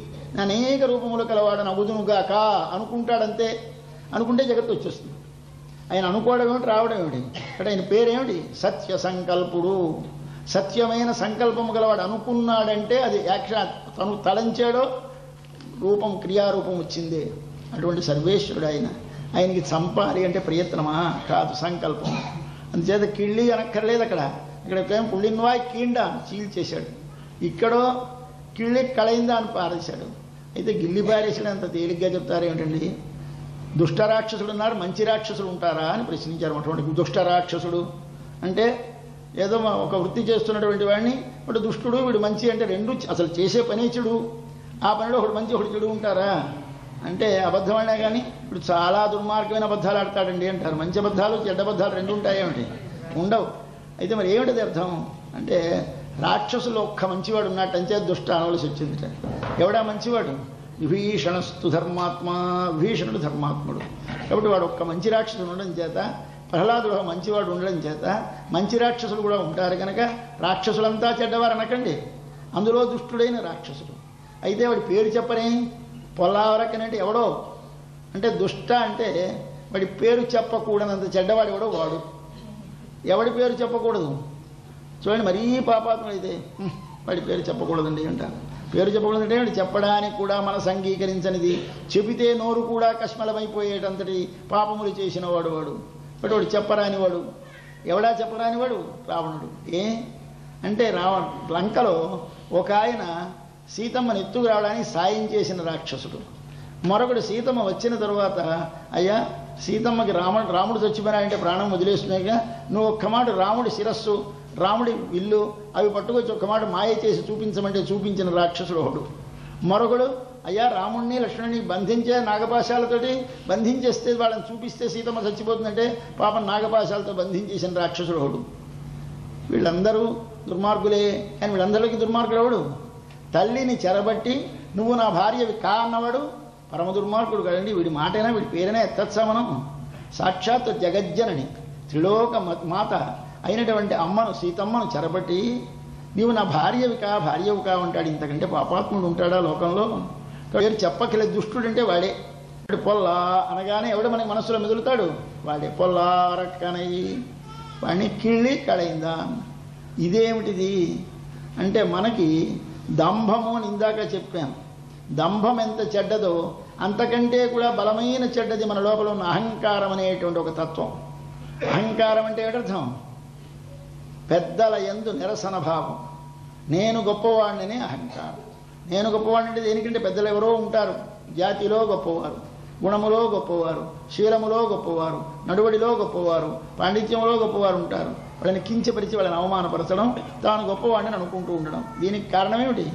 అనేక రూపములు కలవాడని అగుదునుగాక అనుకుంటాడంతే అనుకుంటే జగత్తు వచ్చేస్తుంది ఆయన అనుకోవడం ఏమిటి రావడం ఏమిటి అంటే ఆయన పేరేమిటి సత్య సంకల్పుడు సత్యమైన సంకల్పము గలవాడు అనుకున్నాడంటే అది యాక్షన్ తను తలంచాడో రూపం క్రియారూపం వచ్చింది అటువంటి సర్వేశ్వరుడు ఆయన ఆయనకి చంపాలి అంటే ప్రయత్నమా కాదు సంకల్పం అందుచేత కిళ్ళి అనక్కర్లేదు అక్కడ ఇక్కడ ఏం పుళ్ళిన్వాయ్ కీండా చీల్చేశాడు ఇక్కడో కిళ్ళి కళయిందా అని పారేశాడు అయితే గిల్లి పారేసాడు అంత తేలిగ్గా చెప్తారు ఏమిటండి దుష్ట రాక్షసుడు ఉన్నారు మంచి రాక్షసుడు ఉంటారా అని ప్రశ్నించారు అటువంటి దుష్ట రాక్షసుడు అంటే ఏదో ఒక వృత్తి చేస్తున్నటువంటి వాడిని వాడు దుష్టుడు వీడు మంచి అంటే రెండు అసలు చేసే పనే చెడు ఆ పనిలో ఒకడు మంచి ఒకడు చెడు ఉంటారా అంటే అబద్ధం అనే కానీ ఇప్పుడు చాలా దుర్మార్గమైన అబద్ధాలు ఆడతాడండి అంటారు మంచి అబద్ధాలు చెడ్డ అబద్ధాలు రెండు ఉంటాయేమిటి ఉండవు అయితే మరి ఏమిటది అర్థం అంటే రాక్షసులు ఒక్క మంచివాడు ఉన్నట్టు అంచే దుష్ట అనవలసి వచ్చింది ఎవడా మంచివాడు విభీషణస్తు ధర్మాత్మ విభీషణుడు ధర్మాత్ముడు కాబట్టి వాడు ఒక్క మంచి రాక్షసుడు ఉండడం చేత ప్రహ్లాదుడు ఒక మంచివాడు ఉండడం చేత మంచి రాక్షసులు కూడా ఉంటారు కనుక రాక్షసులంతా చెడ్డవారు అనకండి అందులో దుష్టుడైన రాక్షసుడు అయితే వాడి పేరు చెప్పనే పొల్లావరకనంటే ఎవడో అంటే దుష్ట అంటే వాడి పేరు చెప్పకూడనంత చెడ్డవాడు ఎవడో వాడు ఎవడి పేరు చెప్పకూడదు చూడండి మరీ పాపాత్ముడైతే "హ్మ్, వాడి పేరు చెప్పకూడదండి అంటారు పేరు చెప్పకూడదంటే వాడు చెప్పడానికి కూడా మనసు అంగీకరించనిది చెబితే నోరు కూడా కష్మలమైపోయేటంతటి పాపములు చేసిన వాడు వాడు బట్ వాడు చెప్పరాని వాడు ఎవడా చెప్పరాని వాడు రావణుడు ఏ అంటే రావణ లంకలో ఒక ఆయన సీతమ్మని ఎత్తుకు రావడానికి సాయం చేసిన రాక్షసుడు మరొకడు సీతమ్మ వచ్చిన తరువాత అయ్యా సీతమ్మకి రాముడు రాముడు చచ్చిపోయినాడంటే ప్రాణం వదిలేస్తున్నాయిగా నువ్వు ఒక్క మాట రాముడి శిరస్సు రాముడి విల్లు అవి పట్టుకొచ్చి ఒక్క మాట మాయ చేసి చూపించమంటే చూపించిన రాక్షసుడు ఒకడు మరొకడు అయ్యా రాముణ్ణి లక్ష్మణుని బంధించే నాగపాశాలతోటి బంధించేస్తే వాళ్ళని చూపిస్తే సీతమ్మ చచ్చిపోతుందంటే పాపం నాగపాశాలతో బంధించేసిన రాక్షసుడు ఒకడు వీళ్ళందరూ దుర్మార్గులే కానీ వీళ్ళందరికీ దుర్మార్గుడు ఎవడు తల్లిని చెరబట్టి నువ్వు నా భార్యవి కా అన్నవాడు పరమ దుర్మార్గుడు కదండి వీడి మాటైనా వీడి పేరైనా ఎత్తచ్చా మనం సాక్షాత్ జగజ్జనని త్రిలోక మ- మాత అయినటువంటి అమ్మను సీతమ్మను చెరబట్టి నీవు నా భార్యవి కా భార్యవి కా ఉంటాడు ఇంతకంటే పాపాత్ముడు ఉంటాడా లోకంలో పేరు చెప్పకలే దుష్టుడంటే వాడే వాడు పొల్లా అనగానే ఎవడు మనకి మనసులో మెదులుతాడు వాడే పొల్లా రక్కనయ్యి వాడిని కిళ్ళి కడైందా ఇదేమిటిది అంటే మనకి దంభము అని ఇందాక చెప్పాను దంభం ఎంత చెడ్డదో అంతకంటే కూడా బలమైన చెడ్డది మన లోపల ఉన్న అహంకారం అనేటువంటి ఒక తత్వం అహంకారం అంటే ఏటర్థం పెద్దల ఎందు నిరసన భావం నేను గొప్పవాడిని అహంకారం నేను గొప్పవాడిని అంటే దేనికంటే పెద్దలు ఎవరో ఉంటారు జాతిలో గొప్పవారు గుణములో గొప్పవారు శీలములో గొప్పవారు నడువడిలో గొప్పవారు పాండిత్యంలో గొప్పవారు ఉంటారు వాళ్ళని కించపరిచి వాళ్ళని అవమానపరచడం తాను గొప్పవాడిని అనుకుంటూ ఉండడం దీనికి కారణమేమిటి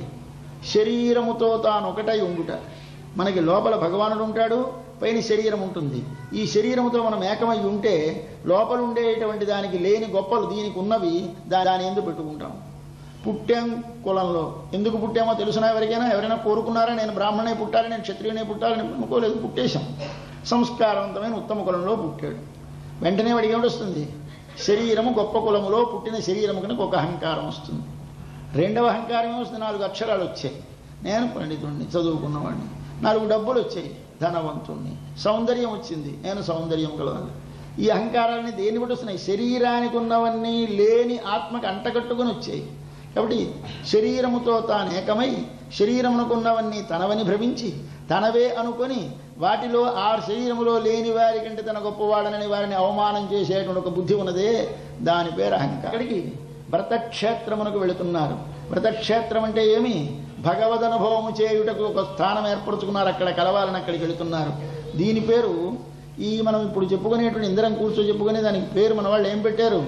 శరీరముతో తాను ఒకటై ఉండుట మనకి లోపల భగవానుడు ఉంటాడు పైన శరీరం ఉంటుంది ఈ శరీరముతో మనం ఏకమై ఉంటే లోపల ఉండేటువంటి దానికి లేని గొప్పలు దీనికి ఉన్నవి దా- దాని ఎందుకు పెట్టుకుంటాం పుట్టాం కులంలో ఎందుకు పుట్టామో తెలుసునా ఎవరికైనా ఎవరైనా కోరుకున్నారా నేను బ్రాహ్మణే పుట్టాలి నేను క్షత్రియునే పుట్టాలని అనుకోలేదు పుట్టేశాం సంస్కారవంతమైన ఉత్తమ కులంలో పుట్టాడు వెంటనే వాడికి ఏమిటొస్తుంది శరీరము గొప్ప కులములో పుట్టిన శరీరము కనుక ఒక అహంకారం వస్తుంది రెండవ అహంకారం ఏమొస్తుంది నాలుగు అక్షరాలు వచ్చాయి నేను పండితుడిని చదువుకున్నవాడిని నాలుగు డబ్బులు వచ్చాయి ధనవంతుణ్ణి సౌందర్యం వచ్చింది నేను సౌందర్యం కలవాలి ఈ అహంకారాన్ని దేని బట్టి వస్తున్నాయి శరీరానికి ఉన్నవన్నీ లేని ఆత్మకు అంటగట్టుకుని వచ్చాయి కాబట్టి శరీరముతో తాను ఏకమై శరీరమునకున్నవన్నీ తనవని భ్రమించి తనవే అనుకొని వాటిలో ఆ శరీరములో లేని వారి కంటే తన గొప్పవాడనని వారిని అవమానం చేసేటువంటి ఒక బుద్ధి ఉన్నదే దాని పేరు అహంకారం అక్కడికి వ్రతక్షేత్రమునకు వెళుతున్నారు వ్రతక్షేత్రం అంటే ఏమి భగవద్ అనుభవము చేయుటకు ఒక స్థానం ఏర్పరచుకున్నారు అక్కడ కలవాలని అక్కడికి వెళుతున్నారు దీని పేరు ఈ మనం ఇప్పుడు చెప్పుకునేటువంటి ఇందరం కూర్చో చెప్పుకునే దానికి పేరు మన వాళ్ళు ఏం పెట్టారు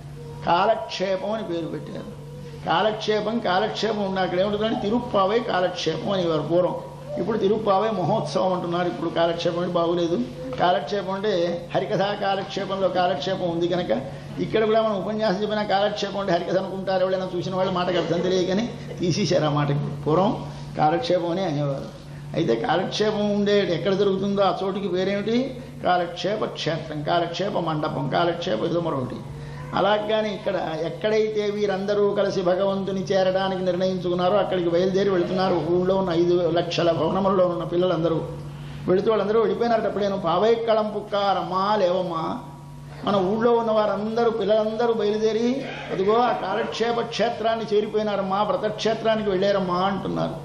కాలక్షేపం అని పేరు పెట్టారు కాలక్షేపం కాలక్షేపం ఉన్న అక్కడ ఏముంటుందంటే తిరుప్పావై కాలక్షేపం అనేవారు పూర్వం ఇప్పుడు తిరుప్పావై మహోత్సవం అంటున్నారు ఇప్పుడు కాలక్షేపం అంటే బాగులేదు కాలక్షేపం అంటే హరికథా కాలక్షేపంలో కాలక్షేపం ఉంది కనుక ఇక్కడ కూడా మనం ఉపన్యాసం చెప్పిన కాలక్షేపం అంటే హరికథ అనుకుంటారు ఎవరైనా చూసిన వాళ్ళ మాటకు అర్థం తెలియకని తీసేశారు ఆ మాటకి పూర్వం కాలక్షేపం అని అనేవారు అయితే కాలక్షేపం ఉండే ఎక్కడ జరుగుతుందో ఆ చోటుకి పేరేమిటి కాలక్షేప క్షేత్రం కాలక్షేప మండపం కాలక్షేప ఏదో మరొకటి అలాగని ఇక్కడ ఎక్కడైతే వీరందరూ కలిసి భగవంతుని చేరడానికి నిర్ణయించుకున్నారో అక్కడికి బయలుదేరి వెళుతున్నారు ఊళ్ళో ఉన్న ఐదు లక్షల భవనములలో ఉన్న పిల్లలందరూ వెళుతూ వాళ్ళందరూ వెళ్ళిపోయినారట అప్పుడేను పావైక్కళం పుక్కారమ్మా లేవమ్మా మన ఊళ్ళో ఉన్న వారందరూ పిల్లలందరూ బయలుదేరి అదిగో ఆ కాలక్షేప క్షేత్రాన్ని చేరిపోయినారమ్మా వ్రతక్షేత్రానికి వెళ్ళారమ్మా అంటున్నారు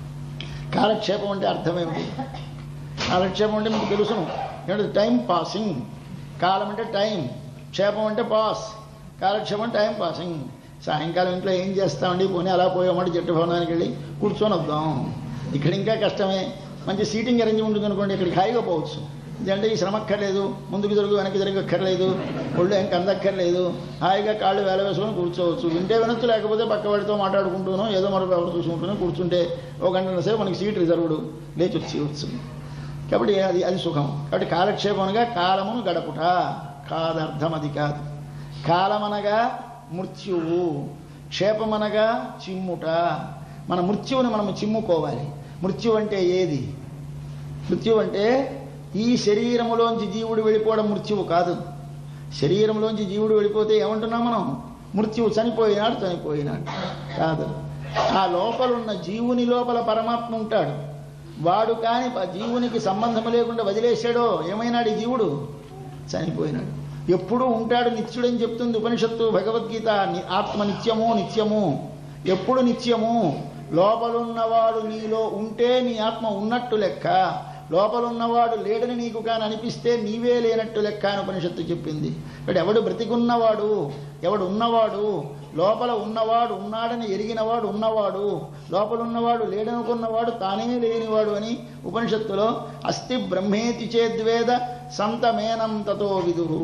కాలక్షేపం అంటే అర్థమేమిటి కాలక్షేపం అంటే మీకు తెలుసును ఏంటంటే టైం పాసింగ్ కాలం అంటే టైం క్షేపం అంటే పాస్ కాలక్షేపం అంటే టైం పాసింగ్ సాయంకాలం ఇంట్లో ఏం చేస్తామండి పోనీ అలా పోయామంటే జట్టు భవనానికి వెళ్ళి కూర్చొని వద్దాం ఇక్కడ ఇంకా కష్టమే మంచి సీటింగ్ అరేంజ్ ఉంటుంది అనుకోండి ఇక్కడికి హాయిగా పోవచ్చు ఇదంటే ఈ శ్రమ అక్కర్లేదు ముందుకు జరుగు వెనక్కి జరుగు అక్కర్లేదు ఒళ్ళు ఏం కందక్కర్లేదు హాయిగా కాళ్ళు వేల వేసుకొని కూర్చోవచ్చు వింటే వినొచ్చు లేకపోతే పక్కవాడితో మాట్లాడుకుంటూనో ఏదో మరొక ఎవరు చూసుకుంటూనో కూర్చుంటే ఒక గంట సేపు మనకి సీట్ రిజర్వ్డ్ లేచి వచ్చి కాబట్టి అది అది సుఖం కాబట్టి కాలక్షేపమునగా కాలమును గడపుట కాదర్థం అది కాదు కాలమనగా మృత్యువు క్షేపమనగా చిమ్ముట మన మృత్యువుని మనం చిమ్ముకోవాలి మృత్యు అంటే ఏది మృత్యు అంటే ఈ శరీరములోంచి జీవుడు వెళ్ళిపోవడం మృత్యువు కాదు శరీరంలోంచి జీవుడు వెళ్ళిపోతే ఏమంటున్నాం మనం మృత్యువు చనిపోయినాడు చనిపోయినాడు కాదు ఆ లోపలున్న జీవుని లోపల పరమాత్మ ఉంటాడు వాడు కాని ప- జీవునికి సంబంధం లేకుండా వదిలేశాడో ఏమైనాడు ఈ జీవుడు చనిపోయినాడు ఎప్పుడూ ఉంటాడు నిత్యుడని చెప్తుంది ఉపనిషత్తు భగవద్గీత ని- ఆత్మ నిత్యము నిత్యము ఎప్పుడు నిత్యము లోపలున్నవాడు నీలో ఉంటే నీ ఆత్మ ఉన్నట్టు లెక్క లోపలున్నవాడు లేడని నీకు కాని అనిపిస్తే నీవే లేనట్టు లెక్క అని ఉపనిషత్తు చెప్పింది ఇక్కడ ఎవడు బ్రతికున్నవాడు ఎవడు ఉన్నవాడు లోపల ఉన్నవాడు ఉన్నాడని ఎరిగినవాడు ఉన్నవాడు లోపల ఉన్నవాడు లేడనుకున్నవాడు తానే లేనివాడు అని ఉపనిషత్తులో అస్థి బ్రహ్మేతి చేద్వేద సంతమేనం తతో విదురు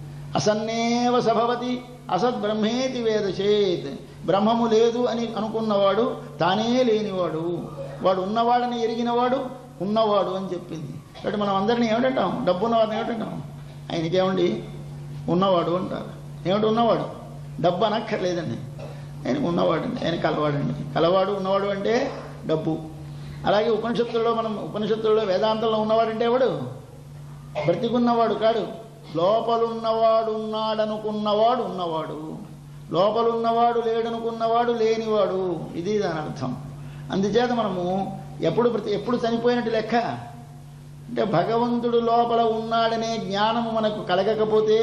అసన్నేవ సభవతి అసద్బ్రహ్మేతి వేద చేత్ బ్రహ్మము లేదు అని అనుకున్నవాడు తానే లేనివాడు వాడు ఉన్నవాడని ఎరిగినవాడు ఉన్నవాడు అని చెప్పింది కాబట్టి మనం అందరినీ ఏమిటంటాం డబ్బు ఉన్నవాడిని ఏమిటంటాం ఆయనకేమండి ఉన్నవాడు అంటారు ఏమిటి ఉన్నవాడు డబ్బు అనక్కర్లేదండి ఆయన ఉన్నవాడండి ఆయన కలవాడండి కలవాడు ఉన్నవాడు అంటే డబ్బు అలాగే ఉపనిషత్తుల్లో మనం ఉపనిషత్తుల్లో వేదాంతంలో ఉన్నవాడంటే ఎవడు బ్రతికున్నవాడు కాడు లోపలున్నవాడు ఉన్నాడనుకున్నవాడు ఉన్నవాడు లోపలున్నవాడు లేడనుకున్నవాడు లేనివాడు ఇది దాని అర్థం అందుచేత మనము ఎప్పుడు ప్రతి ఎప్పుడు చనిపోయినట్టు లెక్క అంటే భగవంతుడు లోపల ఉన్నాడనే జ్ఞానము మనకు కలగకపోతే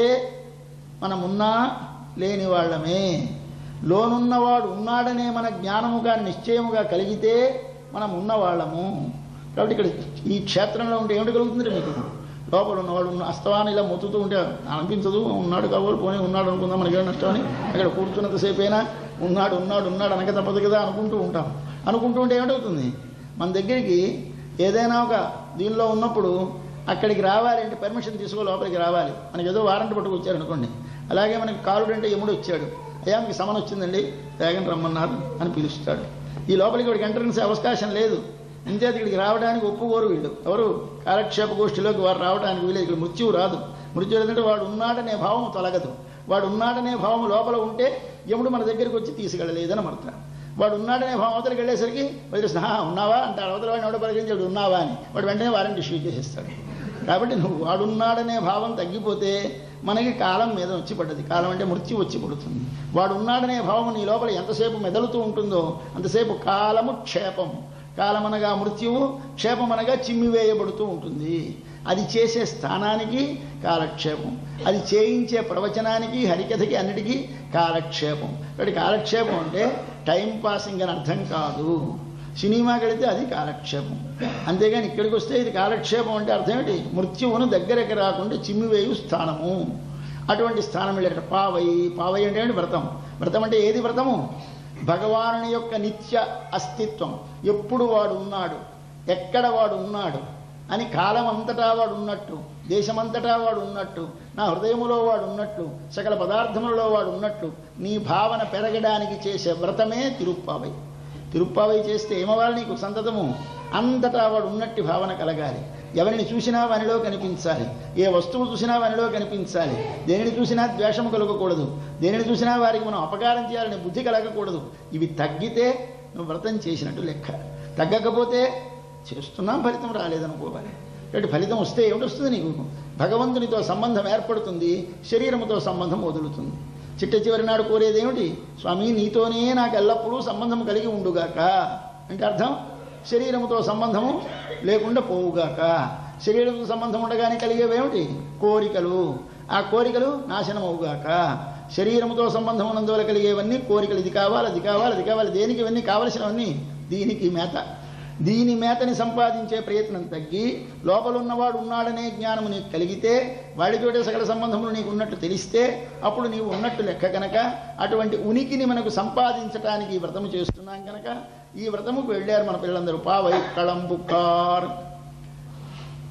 మనమున్నా లేని వాళ్ళమే లోనున్నవాడు ఉన్నాడనే మన జ్ఞానముగా నిశ్చయముగా కలిగితే మనం ఉన్నవాళ్ళము కాబట్టి ఇక్కడ ఈ క్షేత్రంలో ఉంటే ఏమిటి కలుగుతుంది మీకు లోపల ఉన్నవాడు ఉన్న అస్తవాన్ని ఇలా మొత్తుతూ ఉంటే అనిపించదు ఉన్నాడు కాబట్టి పోనీ ఉన్నాడు అనుకుందాం మనకి ఏం నష్టం అని అక్కడ కూర్చున్నంతసేపైనా ఉన్నాడు ఉన్నాడు ఉన్నాడు అనక తప్పదు కదా అనుకుంటూ ఉంటాం అనుకుంటూ ఉంటే ఏమిటవుతుంది మన దగ్గరికి ఏదైనా ఒక దీనిలో ఉన్నప్పుడు అక్కడికి రావాలి అంటే పర్మిషన్ తీసుకో లోపలికి రావాలి మనకి ఏదో వారంటీ పట్టుకు వచ్చారనుకోండి అలాగే మనకి కాలుడు అంటే యముడు వచ్చాడు అయ్యా మీకు సమన్ వచ్చిందండి వేగం రమ్మన్నారు అని పిలుస్తాడు ఈ లోపలికి వాడికి ఎంట్రన్స్ అవకాశం లేదు ఇంతేత ఇక్కడికి రావడానికి ఒప్పుకోరు వీళ్ళు ఎవరు కాలక్షేప గోష్ఠిలోకి వారు రావడానికి వీలేదు ఇక్కడ మృత్యువు రాదు మృత్యు లేదంటే వాడు ఉన్నాడనే భావం తొలగదు వాడు ఉన్నాడనే భావం లోపల ఉంటే యముడు మన దగ్గరికి వచ్చి తీసుకెళ్ళలేదని అర్థం వాడు ఉన్నాడనే భావం అవతలకి వెళ్ళేసరికి వదిలేసిన "హా, ఉన్నావా అంటాడు అవతల వాడిని ఎవడో పరిగణించాడు ఉన్నావా అని వాడు వెంటనే వారంటీ ఇష్యూ చేసేస్తాడు కాబట్టి నువ్వు వాడున్నాడనే భావం తగ్గిపోతే మనకి కాలం మీద వచ్చి పడ్డది కాలం అంటే మృత్యు వచ్చి పడుతుంది వాడు ఉన్నాడనే భావం నీ లోపల ఎంతసేపు మెదలుతూ ఉంటుందో అంతసేపు కాలము క్షేపము కాలమనగా మృత్యువు క్షేపమనగా చిమ్మివేయబడుతూ ఉంటుంది అది చేసే స్థానానికి కాలక్షేపం అది చేయించే ప్రవచనానికి హరికథకి అన్నిటికీ కాలక్షేపం కాబట్టి కాలక్షేపం అంటే టైం పాసింగ్ అని అర్థం కాదు సినిమాకి వెళితే అది కాలక్షేపం అంతేగాని ఇక్కడికి వస్తే ఇది కాలక్షేపం అంటే అర్థం ఏంటి మృత్యువును దగ్గరికి రాకుండా చిమ్మివేయు స్థానము అటువంటి స్థానం వెళ్ళారు పావై పావై అంటే ఏంటి వ్రతం వ్రతం అంటే ఏది వ్రతము భగవానుని యొక్క నిత్య అస్తిత్వం ఎప్పుడు వాడు ఉన్నాడు ఎక్కడ వాడు ఉన్నాడు అని కాలం అంతటా వాడు ఉన్నట్టు దేశమంతటా వాడు ఉన్నట్టు నా హృదయములో వాడు ఉన్నట్టు సకల పదార్థములలో వాడు ఉన్నట్టు నీ భావన పెరగడానికి చేసే వ్రతమే తిరుప్పావై తిరుప్పావై చేస్తే ఏమవ్వాలి నీకు సంతతము అంతటా వాడు ఉన్నట్టి భావన కలగాలి ఎవరిని చూసినా వానిలో కనిపించాలి ఏ వస్తువు చూసినా వానిలో కనిపించాలి దేనిని చూసినా ద్వేషము కలగకూడదు దేనిని చూసినా వారికి మనం అపకారం చేయాలని బుద్ధి కలగకూడదు ఇవి తగ్గితే నువ్వు వ్రతం చేసినట్టు లెక్క తగ్గకపోతే చేస్తున్నాం ఫలితం రాలేదనుకోవాలి కాబట్టి ఫలితం వస్తే ఏమిటి వస్తుంది నీకు భగవంతునితో సంబంధం ఏర్పడుతుంది శరీరముతో సంబంధం వదులుతుంది చిట్ట చివరి నాడు కోరేది ఏమిటి స్వామి నీతోనే నాకు ఎల్లప్పుడూ సంబంధం కలిగి ఉండుగాక అంటే అర్థం శరీరముతో సంబంధము లేకుండా పోవుగాక శరీరంతో సంబంధం ఉండగానే కలిగేవేమిటి కోరికలు ఆ కోరికలు నాశనం అవుగాక శరీరముతో సంబంధం ఉన్నందువల్ల కలిగేవన్నీ కోరికలు ఇది కావాలి అది కావాలి అది కావాలి దేనికి ఇవన్నీ కావలసినవన్నీ దీనికి మేత దీని మేతని సంపాదించే ప్రయత్నం తగ్గి లోపలున్నవాడు ఉన్నాడనే జ్ఞానము నీకు కలిగితే వాడితోటే సకల సంబంధములు నీకు ఉన్నట్టు తెలిస్తే అప్పుడు నీవు ఉన్నట్టు లెక్క కనుక అటువంటి ఉనికిని మనకు సంపాదించటానికి ఈ వ్రతము చేస్తున్నాం కనుక ఈ వ్రతముకు వెళ్ళారు మన పిల్లలందరూ పావై కళంబుకార్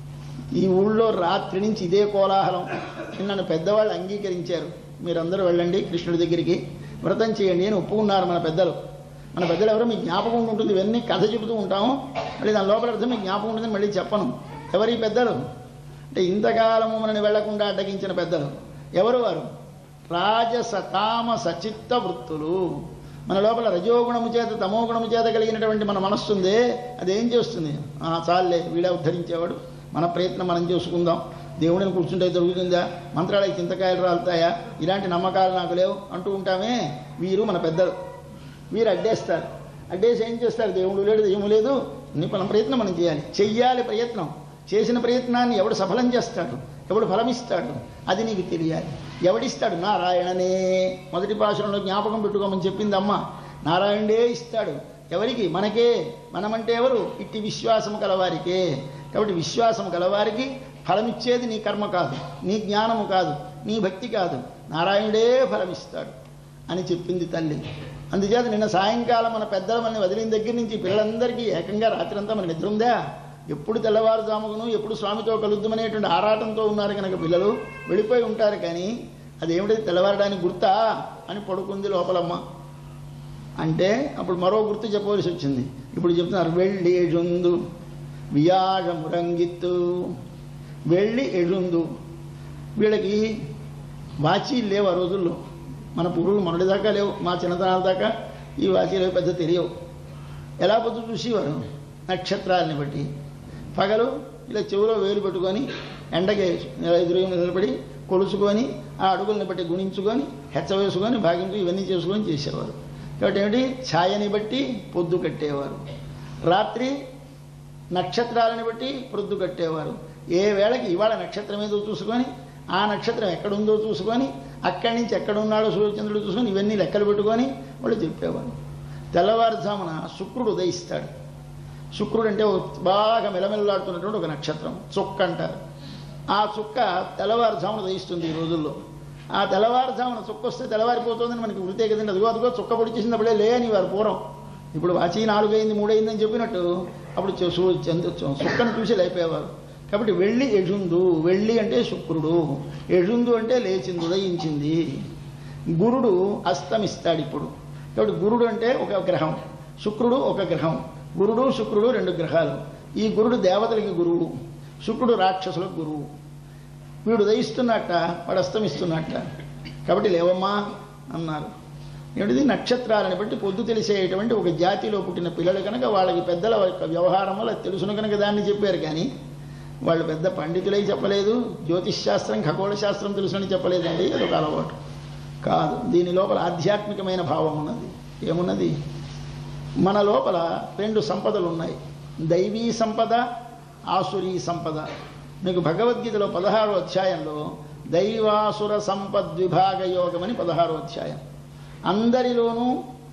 ఈ ఊళ్ళో రాత్రి నుంచి ఇదే కోలాహలం నన్ను పెద్దవాళ్ళు అంగీకరించారు మీరందరూ వెళ్ళండి కృష్ణుడి దగ్గరికి వ్రతం చేయండి అని ఒప్పుకున్నారు మన పెద్దలు మన పెద్దలు ఎవరో మీకు జ్ఞాపకం ఉంటుంది ఇవన్నీ కథ చెబుతూ ఉంటాము మళ్ళీ దాని లోపల అర్థం మీకు జ్ఞాపకం ఉంటుందని మళ్ళీ చెప్పను ఎవరి పెద్దలు అంటే ఇంతకాలము మనని వెళ్లకుండా అడ్డగించిన పెద్దలు ఎవరు వారు రాజస తామస చిత్త వృత్తులు మన లోపల రజోగుణము చేత తమోగుణము చేత కలిగినటువంటి మన మనస్సు ఉందే అది ఏం చేస్తుంది ఆ చాలే వీడే ఉద్ధరించేవాడు మన ప్రయత్నం మనం చేసుకుందాం దేవుడిని కూర్చుంటే దొరుకుతుందా మంత్రాలకి చింతకాయలు రాలుతాయా ఇలాంటి నమ్మకాలు నాకు లేవు అంటూ ఉంటామే వీరు మన పెద్దలు వీరు అడ్డేస్తారు అడ్డేసి ఏం చేస్తారు దేవుడు లేడు దెయ్యము లేదు నీ మన ప్రయత్నం మనం చేయాలి చెయ్యాలి ప్రయత్నం చేసిన ప్రయత్నాన్ని ఎవడు సఫలం చేస్తాడు ఎవడు ఫలమిస్తాడు అది నీకు తెలియాలి ఎవడిస్తాడు నారాయణనే మొదటి భాషలో జ్ఞాపకం పెట్టుకోమని చెప్పింది అమ్మ నారాయణుడే ఇస్తాడు ఎవరికి మనకే మనమంటే ఎవరు ఇట్టి విశ్వాసం కలవారికే కాబట్టి విశ్వాసం కలవారికి ఫలమిచ్చేది నీ కర్మ కాదు నీ జ్ఞానము కాదు నీ భక్తి కాదు నారాయణుడే ఫలమిస్తాడు అని చెప్పింది తల్లి అందుచేత నిన్న సాయంకాలం మన పెద్దలు మనని వదిలిన దగ్గర నుంచి పిల్లలందరికీ ఏకంగా రాత్రంతా మన నిద్ర ఉందా ఎప్పుడు తెల్లవారుజామును ఎప్పుడు స్వామితో కలుద్దామనేటువంటి ఆరాటంతో ఉన్నారు కనుక పిల్లలు వెళ్ళిపోయి ఉంటారు కానీ అదేమిటది తెల్లవారడానికి గుర్తా అని పడుకుంది లోపలమ్మ అంటే అప్పుడు మరో గుర్తు చెప్పవలసి వచ్చింది ఇప్పుడు చెప్తున్నారు వెళ్ళి ఎజుందు వియాజమురంగిత్తు వెళ్ళి ఎజుందు వీళ్ళకి వాచీలు లేవు ఆ రోజుల్లో మన పూర్వులు మొన్నటి దాకా లేవు మా చిన్నతనాల దాకా ఈ వాచీలు పెద్ద తెలియవు ఎలా పొద్దు చూసేవారు నక్షత్రాలని బట్టి పగలు ఇలా చెవిలో వేలు పెట్టుకొని ఎండకి ఎదురు నిలబడి కొలుచుకొని ఆ అడుగుల్ని బట్టి గుణించుకొని హెచ్చ వేసుకొని భాగించు ఇవన్నీ చేసుకొని చేసేవారు కాబట్టి ఏమిటి ఛాయని బట్టి పొద్దు కట్టేవారు రాత్రి నక్షత్రాలని బట్టి పొద్దు కట్టేవారు ఏ వేళకి ఇవాళ నక్షత్రం ఏదో చూసుకొని ఆ నక్షత్రం ఎక్కడుందో చూసుకొని అక్కడి నుంచి ఎక్కడున్నాడో సూర్యచంద్రుడు చూసుకొని ఇవన్నీ లెక్కలు పెట్టుకొని వాళ్ళు చెప్పేవారు తెల్లవారుజామున శుక్రుడు ఉదయిస్తాడు శుక్రుడు అంటే ఒక బాగా మెలమెల్లాడుతున్నటువంటి ఒక నక్షత్రం చుక్క అంటారు ఆ చుక్క తెల్లవారుజామున ఉదయిస్తుంది ఈ రోజుల్లో ఆ తెల్లవారుజామున చుక్క వస్తే తెల్లవారిపోతుందని మనకి వృతే కదండి అదిగో అదిగో చుక్క పొడిచేసినప్పుడే లేని వారు పూర్వం ఇప్పుడు వాచి నాలుగైంది మూడైందని చెప్పినట్టు అప్పుడు చు- సు- చంద్ర చు- చుక్కను చూసి లేపేవారు కాబట్టి వెళ్ళి ఎజుందు వెళ్ళి అంటే శుక్రుడు ఎజుందు అంటే లేచింది ఉదయించింది గురుడు అస్తమిస్తాడు ఇప్పుడు కాబట్టి గురుడు అంటే ఒక గ్రహం శుక్రుడు ఒక గ్రహం గురుడు శుక్రుడు రెండు గ్రహాలు ఈ గురుడు దేవతలకి గురువు శుక్రుడు రాక్షసులకు గురువు వీడు ఉదయిస్తున్నట్ట వాడు అస్తమిస్తున్నట్ట కాబట్టి లేవమ్మా అన్నారు ఏమిటిది నక్షత్రాలను బట్టి పొద్దు తెలిసేటువంటి ఒక జాతిలో పుట్టిన పిల్లలు కనుక వాళ్ళకి పెద్దల యొక్క వ్యవహారం వల్ల తెలుసును కనుక దాన్ని చెప్పారు కానీ వాళ్ళు పెద్ద పండితులై చెప్పలేదు జ్యోతిష్ శాస్త్రం ఖగోళ శాస్త్రం తెలుసుని చెప్పలేదండి అదొక అలవాటు కాదు దీని లోపల ఆధ్యాత్మికమైన భావం ఉన్నది ఏమున్నది మన లోపల రెండు సంపదలు ఉన్నాయి దైవీ సంపద ఆసురీ సంపద మీకు భగవద్గీతలో పదహారో అధ్యాయంలో దైవాసుర సంపద్విభాగ యోగం అని పదహారో అధ్యాయం అందరిలోనూ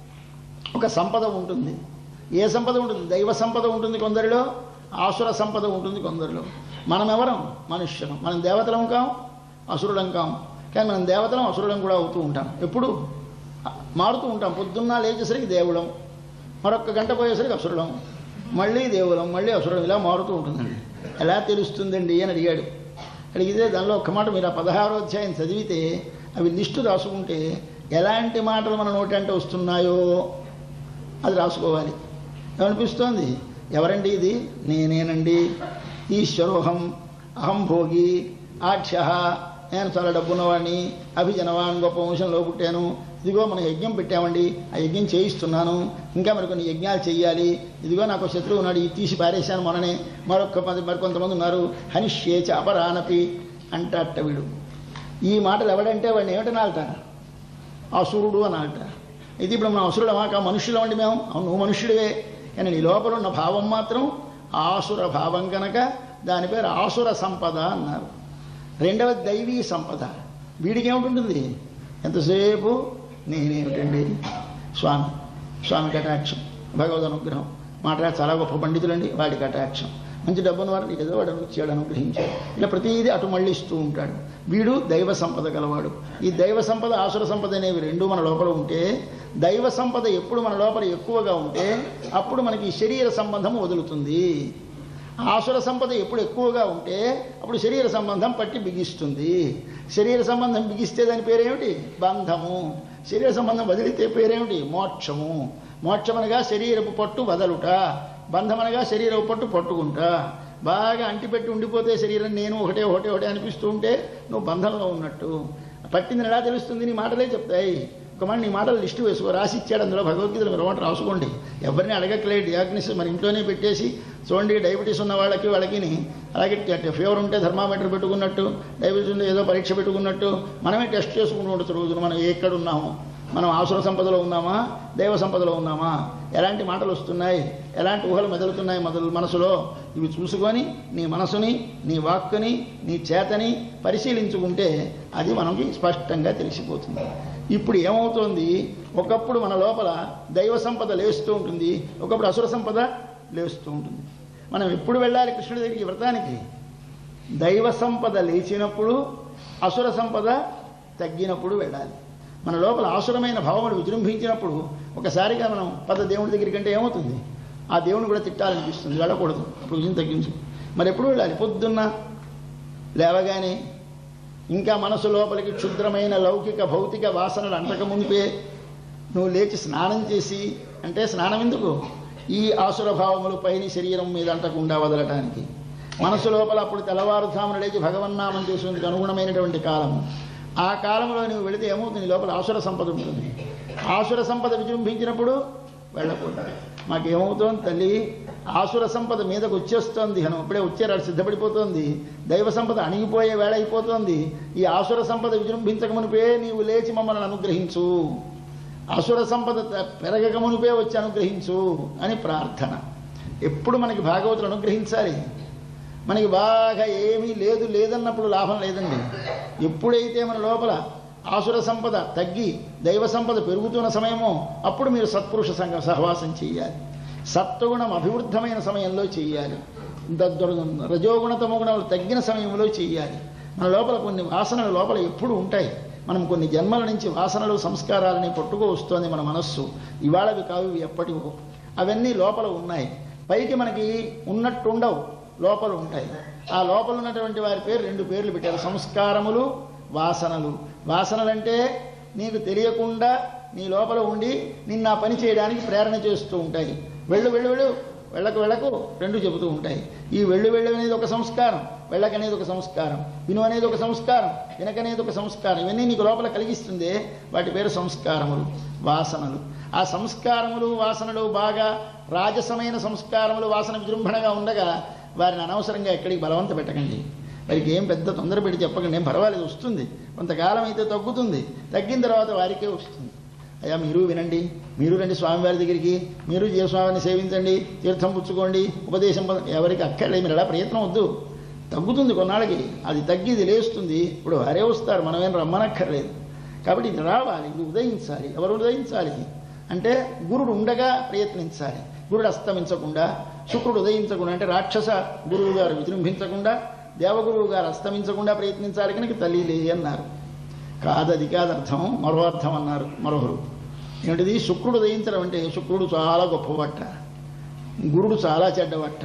ఒక సంపద ఉంటుంది ఏ సంపద ఉంటుంది దైవ సంపద ఉంటుంది కొందరిలో ఆసుర సంపద ఉంటుంది కొందరిలో మనం ఎవరం మనుష్యులం మనం దేవతలం కాం అసురులం కాం కానీ మనం దేవతలం అసురులం కూడా అవుతూ ఉంటాం ఎప్పుడు మారుతూ ఉంటాం పొద్దున్న లేచేసరికి దేవుడం మరొక గంట పోయేసరికి అసురులం మళ్ళీ దేవులం మళ్ళీ అసురులం ఇలా మారుతూ ఉంటుందండి ఎలా తెలుస్తుందండి అని అడిగాడు అడిగితే దానిలో ఒక్క మాట మీరు ఆ పదహారో అధ్యాయం చదివితే అవి లిస్టు రాసుకుంటే ఎలాంటి మాటలు మన నోటి అంటే వస్తున్నాయో అది రాసుకోవాలి ఏమనిపిస్తోంది ఎవరండి ఇది నేనేనండి ఈశ్వరోహం అహం భోగి ఆక్ష నేను చాలా డబ్బున్నవాడిని అభిజనవాన్ గొప్ప వంశంలో పుట్టాను ఇదిగో మనం యజ్ఞం పెట్టామండి ఆ యజ్ఞం చేయిస్తున్నాను ఇంకా మరి కొన్ని యజ్ఞాలు చేయాలి ఇదిగో నాకు ఒక శత్రువు ఉన్నాడు ఇది తీసి పారేశాను మొన్ననే మరొక మంది మరికొంతమంది ఉన్నారు హనిష్యేచ అపరానపి అంటాట వీడు ఈ మాటలు ఎవడంటే వాడిని ఏమిటనాలట అసురుడు అనాలట ఇది ఇప్పుడు మనం అసురుడమా కా మనుషులం అండి మేము అవును నువ్వు మనుష్యుడివే కానీ నీ లోపల ఉన్న భావం మాత్రం ఆసుర భావం కనుక దాని పేరు ఆసుర సంపద అన్నారు రెండవ దైవీ సంపద వీడికి ఏమిటి ఎంతసేపు నేనేమిటండి స్వామి స్వామి కటాక్షం భగవద్ అనుగ్రహం మాట్లాడి చాలా గొప్ప పండితులండి వాడి కటాక్షం మంచి డబ్బున్న వారిని ఏదో వాడు వచ్చాడు అనుగ్రహించాడు ఇలా ప్రతిదీ అటు మళ్ళిస్తూ ఉంటాడు వీడు దైవ సంపద గలవాడు ఈ దైవ సంపద ఆసుర సంపద అనేవి రెండు మన లోపల ఉంటే దైవ సంపద ఎప్పుడు మన లోపల ఎక్కువగా ఉంటే అప్పుడు మనకి ఈ శరీర సంబంధం వదులుతుంది ఆసుర సంపద ఎప్పుడు ఎక్కువగా ఉంటే అప్పుడు శరీర సంబంధం పట్టి బిగిస్తుంది శరీర సంబంధం బిగిస్తే దాని పేరేమిటి బంధము శరీర సంబంధం వదిలితే పేరేమిటి మోక్షము మోక్షమనగా శరీరపు పట్టు వదలుట బంధమనగా శరీరపు పట్టు పట్టుకుంటా బాగా అంటిపెట్టి ఉండిపోతే శరీరం నేను ఒకటే ఒకటే ఒకటే అనిపిస్తూ ఉంటే నువ్వు బంధంలో ఉన్నట్టు పట్టింది ఎలా తెలుస్తుంది నీ మాటలే చెప్తాయి ఒక మాట నీ మాటలు లిస్టు వేసుకో రాసి ఇచ్చాడు అందులో భగవద్గీతలు మీరు ఒకటి రాసుకోండి ఎవరిని అడగట్లేదు డియాగ్నిస్ మన ఇంట్లోనే పెట్టేసి చూడండి డయాబెటీస్ ఉన్న వాళ్ళకి వాళ్ళకి అలాగే ఫీవర్ ఉంటే థర్మామీటర్ పెట్టుకున్నట్టు డయాబెటీస్ ఉంటే ఏదో పరీక్ష పెట్టుకున్నట్టు మనమే టెస్ట్ చేసుకుంటూ ఉండొచ్చు రోజున మనం ఎక్కడ ఉన్నాము మనం ఆసుర సంపదలో ఉన్నామా దైవ సంపదలో ఉన్నామా ఎలాంటి మాటలు వస్తున్నాయి ఎలాంటి ఊహలు మెదులుతున్నాయి మొదలు మనసులో ఇవి చూసుకొని నీ మనసుని నీ వాక్కుని నీ చేతని పరిశీలించుకుంటే అది మనకి స్పష్టంగా తెలిసిపోతుంది ఇప్పుడు ఏమవుతోంది ఒకప్పుడు మన లోపల దైవ సంపద లేస్తూ ఉంటుంది ఒకప్పుడు అసుర సంపద లేస్తూ ఉంటుంది మనం ఎప్పుడు వెళ్ళాలి కృష్ణుడి దగ్గరికి ఈ వ్రతానికి దైవ సంపద లేచినప్పుడు అసుర సంపద తగ్గినప్పుడు వెళ్ళాలి మన లోపల ఆసురమైన భావములు విజృంభించినప్పుడు ఒకసారిగా మనం పద దేవుడి దగ్గరికి అంటే ఏమవుతుంది ఆ దేవుని కూడా తిట్టాలనిపిస్తుంది వెళ్ళకూడదు అప్పుడు విజయం తగ్గించు మరి ఎప్పుడు వెళ్ళాలి పొద్దున్న లేవగానే ఇంకా మనసు లోపలికి క్షుద్రమైన లౌకిక భౌతిక వాసనలు అంటక మునిపే నువ్వు లేచి స్నానం చేసి అంటే స్నానం ఎందుకు ఈ ఆసుర భావములు పైన శరీరం మీద అంటకుండా వదలటానికి మనసు లోపల అప్పుడు తెల్లవారుధామున లేచి భగవన్నామం చేసుకుందుకు అనుగుణమైనటువంటి కాలము ఆ కాలంలో నువ్వు వెళితే ఏమవుతుంది నీ లోపల ఆసుర సంపద ఉంటుంది ఆసుర సంపద విజృంభించినప్పుడు వెళ్ళకూడదు మాకేమవుతోంది తల్లి ఆసుర సంపద మీదకు వచ్చేస్తోంది మనం ఇప్పుడే వచ్చారు సిద్ధపడిపోతోంది దైవ సంపద అణిగిపోయే వేళ అయిపోతోంది ఈ ఆసుర సంపద విజృంభించక మునిపే నీవు లేచి మమ్మల్ని అనుగ్రహించు అసుర సంపద త- పెరగక మునిపే వచ్చి అనుగ్రహించు అని ప్రార్థన ఎప్పుడు మనకి భాగవతులు అనుగ్రహించాలి మనకి బాగా ఏమీ లేదు లేదన్నప్పుడు లాభం లేదండి ఎప్పుడైతే మన లోపల ఆసుర సంపద తగ్గి దైవ సంపద పెరుగుతున్న సమయమో అప్పుడు మీరు సత్పురుష సంఘ సహవాసం చేయాలి సత్వగుణం అభివృద్ధమైన సమయంలో చేయాలి దద్దుర- రజోగుణ తమోగుణాలు తగ్గిన సమయంలో చేయాలి మన లోపల కొన్ని వాసనలు లోపల ఎప్పుడు ఉంటాయి మనం కొన్ని జన్మల నుంచి వాసనలు సంస్కారాలని పట్టుకు వస్తోంది మన మనస్సు ఇవాళవి కావు ఇవి ఎప్పటివో అవన్నీ లోపల ఉన్నాయి పైకి మనకి ఉన్నట్టుండవు లోపల ఉంటాయి ఆ లోపల ఉన్నటువంటి వారి పేరు రెండు పేర్లు పెట్టారు సంస్కారములు వాసనలు వాసనలంటే నీకు తెలియకుండా నీ లోపల ఉండి నిన్న ఆ పని చేయడానికి ప్రేరణ చేస్తూ ఉంటాయి వెళ్ళు వెళ్ళు వెళ్ళు వెళ్ళకు వెళ్ళకు రెండు చెబుతూ ఉంటాయి ఈ వెళ్ళు వెళ్ళు అనేది ఒక సంస్కారం వెళ్ళక అనేది ఒక సంస్కారం విను అనేది ఒక సంస్కారం వినక అనేది ఒక సంస్కారం ఇవన్నీ నీకు లోపల కలిగిస్తుంది వాటి పేరు సంస్కారములు వాసనలు ఆ సంస్కారములు వాసనలు బాగా రాజసమైన సంస్కారములు వాసన విజృంభణగా ఉండగా వారిని అనవసరంగా ఎక్కడికి బలవంత పెట్టకండి వారికి ఏం పెద్ద తొందర పెట్టి చెప్పకండి ఏం పర్వాలేదు వస్తుంది కొంతకాలం అయితే తగ్గుతుంది తగ్గిన తర్వాత వారికే వస్తుంది అయ్యా మీరు వినండి మీరు రండి స్వామివారి దగ్గరికి మీరు జీవస్వామిని సేవించండి తీర్థం పుచ్చుకోండి ఉపదేశం పొంద- ఎవరికి అక్కర్లేదు మీరు ఎలా ప్రయత్నం వద్దు తగ్గుతుంది కొన్నాళ్ళకి అది తగ్గి ఇది లేస్తుంది ఇప్పుడు వారే వస్తారు మనమేం రమ్మనక్కర్లేదు కాబట్టి ఇది రావాలి ఇది ఉదయించాలి ఎవరు ఉదయించాలి అంటే గురుడు ఉండగా ప్రయత్నించాలి గురుడు అస్తమించకుండా శుక్రుడు ఉదయించకుండా అంటే రాక్షస గురువు గారు విజృంభించకుండా దేవగురువు గారు అస్తమించకుండా ప్రయత్నించాలి కనుక తల్లి లే అన్నారు కాదది కాదర్థం మరో అర్థం అన్నారు మరొకరు ఏమిటిది శుక్రుడు ఉదయించడం అంటే శుక్రుడు చాలా గొప్పవట్ట గురుడు చాలా చెడ్డవట్ట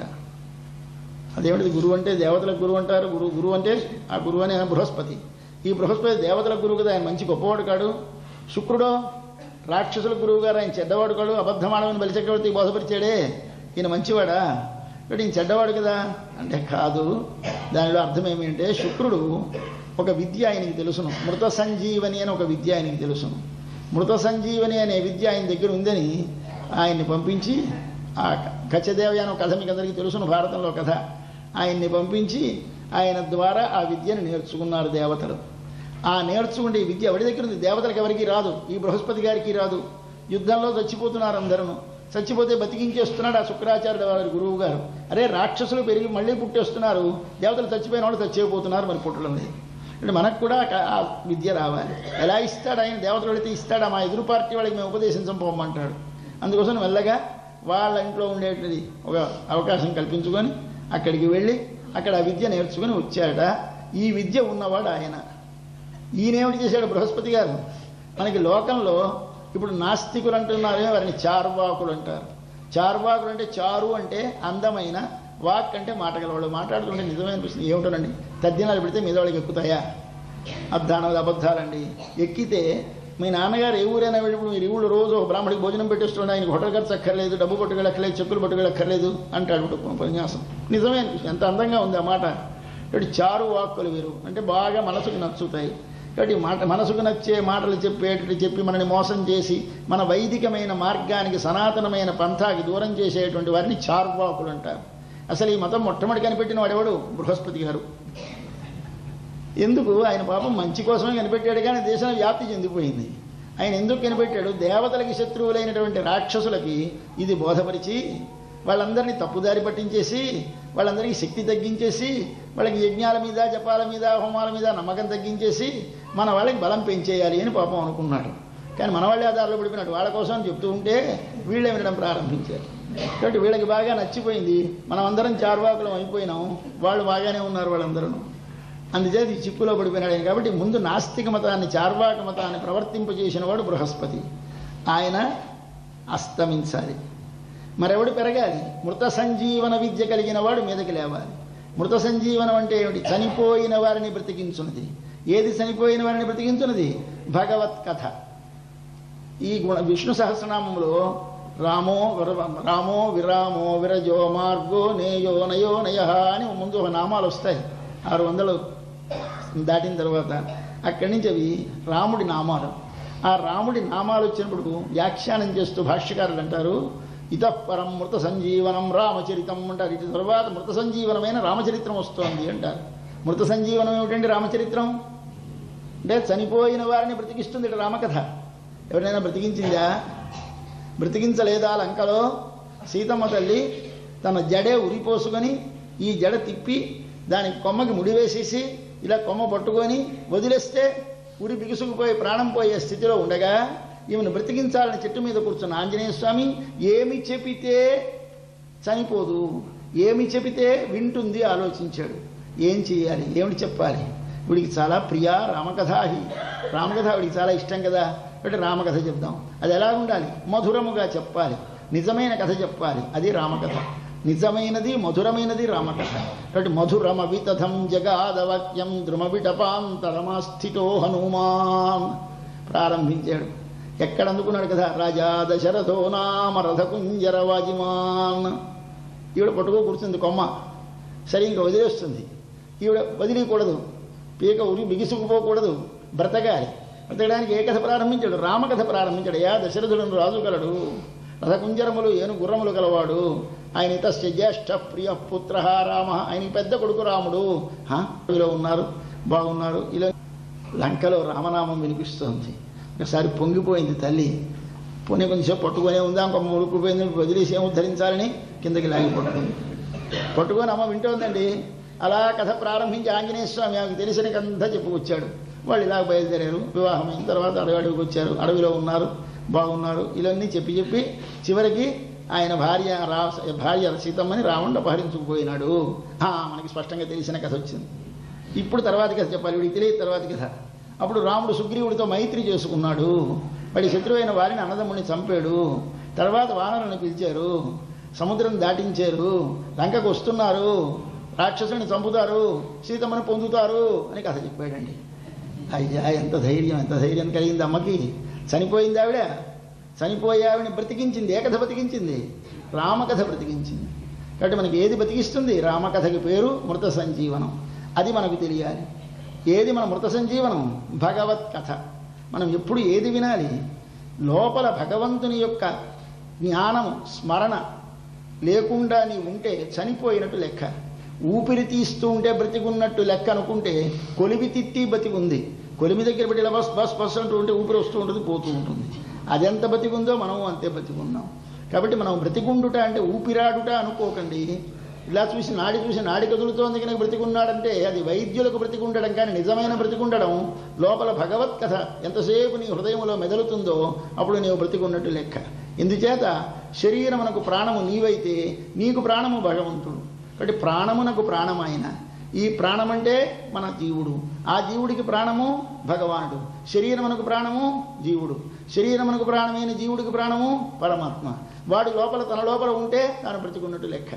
అదేమిటిది గురువు అంటే దేవతలకు గురువు అంటారు గురువు గురువు అంటే ఆ గురువు అనే బృహస్పతి ఈ బృహస్పతి దేవతలకు గురువు కదా ఆయన మంచి గొప్పవాడు కాడు శుక్రుడు రాక్షసుల గురువు గారు ఆయన చెడ్డవాడు కాడు అబద్ధమాడమని బలిచక్రవర్తి బోధపరిచాడే ఈయన మంచివాడా కాబట్టి ఈయన చెడ్డవాడు కదా అంటే కాదు దానిలో అర్థం ఏమిటంటే శుక్రుడు ఒక విద్య ఆయనకి తెలుసును మృత సంజీవని అని ఒక విద్య ఆయనకి తెలుసును మృత సంజీవని అనే విద్య ఆయన దగ్గర ఉందని ఆయన్ని పంపించి ఆ కచ్చదేవి అనే ఒక కథ మీకు అందరికీ తెలుసును భారతంలో కథ ఆయన్ని పంపించి ఆయన ద్వారా ఆ విద్యను నేర్చుకున్నారు దేవతలు ఆ నేర్చుకుంటే ఈ విద్య ఎవరి దగ్గర ఉంది దేవతలకు ఎవరికి రాదు ఈ బృహస్పతి గారికి రాదు యుద్ధంలో చచ్చిపోతున్నారు అందరూ చచ్చిపోతే బతికించేస్తున్నాడు ఆ శుక్రాచార్యుడు వారి గురువు గారు అరే రాక్షసులు పెరిగి మళ్ళీ పుట్టేస్తున్నారు దేవతలు చచ్చిపోయిన వాళ్ళు చచ్చిపోతున్నారు మరి పుట్టడం లేదు అంటే మనకు కూడా ఆ- ఆ విద్య రావాలి ఎలా ఇస్తాడు ఆయన దేవతలు వెళితే ఇస్తాడా మా ఎదురు పార్టీ వాళ్ళకి మేము ఉపదేశించం పోమంటాడు అందుకోసం మెల్లగా వాళ్ళ ఇంట్లో ఉండేటిది ఒక అవకాశం కల్పించుకొని అక్కడికి వెళ్ళి అక్కడ ఆ విద్య నేర్చుకుని వచ్చాడట ఈ విద్య ఉన్నవాడు ఆయన ఈయనేమిటి చేశాడు బృహస్పతి గారు మనకి లోకంలో ఇప్పుడు నాస్తికులు అంటున్నారే వారిని చార్వాకులు అంటారు చార్వాకులు అంటే చారు అంటే అందమైన వాక్ అంటే మాట గలవాడు మాట్లాడుతుంటే నిజమే అనిపిస్తుంది ఏమిటోనండి తద్దినాలు పెడితే మీద వాళ్ళకి ఎక్కుతాయా అద్దానది అబద్ధాలండి ఎక్కితే మీ నాన్నగారు ఏ ఊరైనా వెళ్ళినప్పుడు మీరు ఈ ఊళ్ళో రోజు ఒక బ్రాహ్మడికి భోజనం పెట్టేస్తుండే ఆయనకి హోటల్ ఖర్చు అక్కర్లేదు డబ్బు పట్టుకెళ్ళక్కర్లేదు చెప్పులు పట్టుకెళ్ళక్కర్లేదు అంటాడు ఉపన్యాసం నిజమే అనిపిస్తుంది ఎంత అందంగా ఉంది ఆ మాట కాబట్టి చారు వాక్కులు వీరు అంటే బాగా మనసుకు నచ్చుతాయి కాబట్టి మాట మనసుకు నచ్చే మాటలు చెప్పేటట్టు చెప్పి మనని మోసం చేసి మన వైదికమైన మార్గానికి సనాతనమైన పంథాకి దూరం చేసేటువంటి వారిని చార్వాకులు అంటారు అసలు ఈ మతం మొట్టమొదటి కనిపెట్టిన వాడెవడు బృహస్పతి గారు ఎందుకు ఆయన పాపం మంచి కోసమే కనిపెట్టాడు కానీ దేశం వ్యాప్తి చెందిపోయింది ఆయన ఎందుకు కనిపెట్టాడు దేవతలకి శత్రువులైనటువంటి రాక్షసులకి ఇది బోధపరిచి వాళ్ళందరినీ తప్పుదారి పట్టించేసి వాళ్ళందరికీ శక్తి తగ్గించేసి వాళ్ళకి యజ్ఞాల మీద జపాల మీద హోమాల మీద నమ్మకం తగ్గించేసి మన వాళ్ళకి బలం పెంచేయాలి అని పాపం అనుకున్నాడు కానీ మన వాళ్ళే ఆధారాలు పడిపోయినట్టు వాళ్ళ కోసం అని చెప్తూ ఉంటే వీళ్ళే వినడం ప్రారంభించారు కాబట్టి వీళ్ళకి బాగా నచ్చిపోయింది మనం అందరం చార్వాకులం అయిపోయినాం వాళ్ళు బాగానే ఉన్నారు వాళ్ళందరూ అందుచేత ఈ చిక్కులో పడిపోయినాడు ఆయన కాబట్టి ముందు నాస్తిక మతాన్ని చార్వాక మతాన్ని ప్రవర్తింపజేసిన వాడు బృహస్పతి ఆయన అస్తమించాలి మరెవడు పెరగాలి మృత సంజీవన విద్య కలిగిన వాడు మీదకి లేవాలి మృత సంజీవనం అంటే ఏమిటి చనిపోయిన వారిని బ్రతికించున్నది ఏది చనిపోయిన వారిని బ్రతికించున్నది భగవత్ కథ ఈ గుణ విష్ణు సహస్రనామంలో రామో విర- రామో విరామో విరజో మార్గో నేయో నయో నయ అని ముందు ఒక నామాలు వస్తాయి ఆరు వందలు దాటిన తర్వాత అక్కడి నుంచి అవి రాముడి నామాలు ఆ రాముడి నామాలు వచ్చినప్పుడు వ్యాఖ్యానం చేస్తూ భాష్యకారులు అంటారు ఇతఃపరం మృత సంజీవనం రామచరితం అంటారు ఇటు తర్వాత మృత సంజీవనమైన రామచరిత్రం వస్తోంది అంటారు మృత సంజీవనం ఏమిటండి రామచరిత్రం అంటే చనిపోయిన వారిని బ్రతికిస్తుంది ఇటు రామకథ ఎవరైనా బ్రతికించిందా బ్రతికించలేదా లంకలో సీతమ్మ తల్లి తన జడే ఉరిపోసుకొని ఈ జడ తిప్పి దానికి కొమ్మకి ముడి వేసేసి ఇలా కొమ్మ పట్టుకొని వదిలేస్తే ఉరి బిగుసుకుపోయి ప్రాణం పోయే స్థితిలో ఉండగా ఈమెను బ్రతికించాలని చెట్టు మీద కూర్చున్న ఆంజనేయ స్వామి ఏమి చెబితే చనిపోదు ఏమి చెబితే వింటుంది ఆలోచించాడు ఏం చేయాలి ఏమిటి చెప్పాలి వీడికి చాలా ప్రియా రామకథాహి రామకథ వీడికి చాలా ఇష్టం కదా అంటే రామకథ చెప్దాం అది ఎలా ఉండాలి మధురముగా చెప్పాలి నిజమైన కథ చెప్పాలి అది రామకథ నిజమైనది మధురమైనది రామకథ కాబట్టి మధురమ వితథం జగాదవాక్యం ద్రుమవిటపాంతరమాస్థితో హనుమాన్ ప్రారంభించాడు ఎక్కడ అందుకున్నాడు కదా రాజా దశరథో నామ రథకుంజర వాజిమాన్ ఈవిడ పట్టుకో కూర్చుంది కొమ్మ సరే ఇంకా వదిలేస్తుంది ఈవిడ వదిలేయకూడదు పీక ఉరి బిగుసుకుపోకూడదు బ్రతకాలి బ్రతకడానికి ఏ కథ ప్రారంభించాడు రామకథ ప్రారంభించాడు యా దశరథులను రాజు గలడు రథకుంజరములు ఏను గుర్రములు గలవాడు ఆయన తస్య జ్యేష్ఠ ప్రియ పుత్ర రామ ఆయన పెద్ద కొడుకు రాముడు హా? ఇలా ఉన్నారు బాగున్నారు ఇలా లంకలో రామనామం వినిపిస్తోంది ఒకసారి పొంగిపోయింది తల్లి పోనీ కొంచెంసేపు పట్టుకునే ఉందా ఇంకొక ముడుకుపోయింది వదిలేసి ఏం ఉద్ధరించాలని కిందకి లాగి పట్టుకుంది పట్టుకొని అమ్మ వింటోందండి అలా కథ ప్రారంభించి ఆంజనేయ స్వామి ఆమెకు తెలిసిన కథ చెప్పుకొచ్చాడు వాళ్ళు ఇలా బయలుదేరారు వివాహం అయిన తర్వాత అడవి అడవికి వచ్చారు అడవిలో ఉన్నారు బాగున్నారు ఇవన్నీ చెప్పి చెప్పి చివరికి ఆయన భార్య రా భార్య సీతమ్మని రావణుడు అపహరించుకుపోయినాడు ఆ, మనకి స్పష్టంగా తెలిసిన కథ వచ్చింది ఇప్పుడు తర్వాతి కథ చెప్పాలి వీడికి తెలియదు తర్వాతి కథ అప్పుడు రాముడు సుగ్రీవుడితో మైత్రి చేసుకున్నాడు వాడి శత్రువైన వారిని అన్నదమ్ముడిని చంపాడు తర్వాత వానరులను పిలిచారు సముద్రం దాటించారు లంకకు వస్తున్నారు రాక్షసుని చంపుతారు సీతమ్మని పొందుతారు అని కథ చెప్పాడండి అయ్యా ఎంత ధైర్యం ఎంత ధైర్యం కలిగింది అమ్మకి చనిపోయింది ఆవిడ చనిపోయి ఆవిడని బ్రతికించింది ఏ కథ బ్రతికించింది రామకథ బ్రతికించింది కాబట్టి మనకి ఏది బ్రతికిస్తుంది రామకథకి పేరు మృత సంజీవనం అది మనకు తెలియాలి ఏది మన మృత సంజీవనం భగవత్ కథ మనం ఎప్పుడు ఏది వినాలి లోపల భగవంతుని యొక్క జ్ఞానము స్మరణ లేకుండా నీ ఉంటే చనిపోయినట్టు లెక్క ఊపిరి తీస్తూ ఉంటే బ్రతికున్నట్టు లెక్క అనుకుంటే కొలిమి తిట్టి బతికుంది కొలిమి దగ్గర పెట్టి ఇలా బస్ బస్ బస్ అంటూ ఉంటే ఊపిరి వస్తూ ఉంటుంది పోతూ ఉంటుంది అది ఎంత బతికుందో మనం అంతే బతికున్నాం కాబట్టి మనం బ్రతికుండుట అంటే ఊపిరాడుట అనుకోకండి ఇలా చూసి నాడి చూసి నాడి కదులుతోంది కనుక బ్రతికున్నాడంటే అది వైద్యులకు బ్రతికుండడం కానీ నిజమైన బ్రతికుండడం లోపల భగవత్ కథ ఎంతసేపు నీ హృదయంలో మెదలుతుందో అప్పుడు నీవు బ్రతికున్నట్టు లెక్క ఇందుచేత శరీరమునకు ప్రాణము నీవైతే నీకు ప్రాణము భగవంతుడు కాబట్టి ప్రాణమునకు ప్రాణమైన ఈ ప్రాణం అంటే మన జీవుడు ఆ జీవుడికి ప్రాణము భగవానుడు శరీరమునకు ప్రాణము జీవుడు శరీరమునకు ప్రాణమైన జీవుడికి ప్రాణము పరమాత్మ వాడి లోపల తన లోపల ఉంటే తాను బ్రతికున్నట్టు లెక్క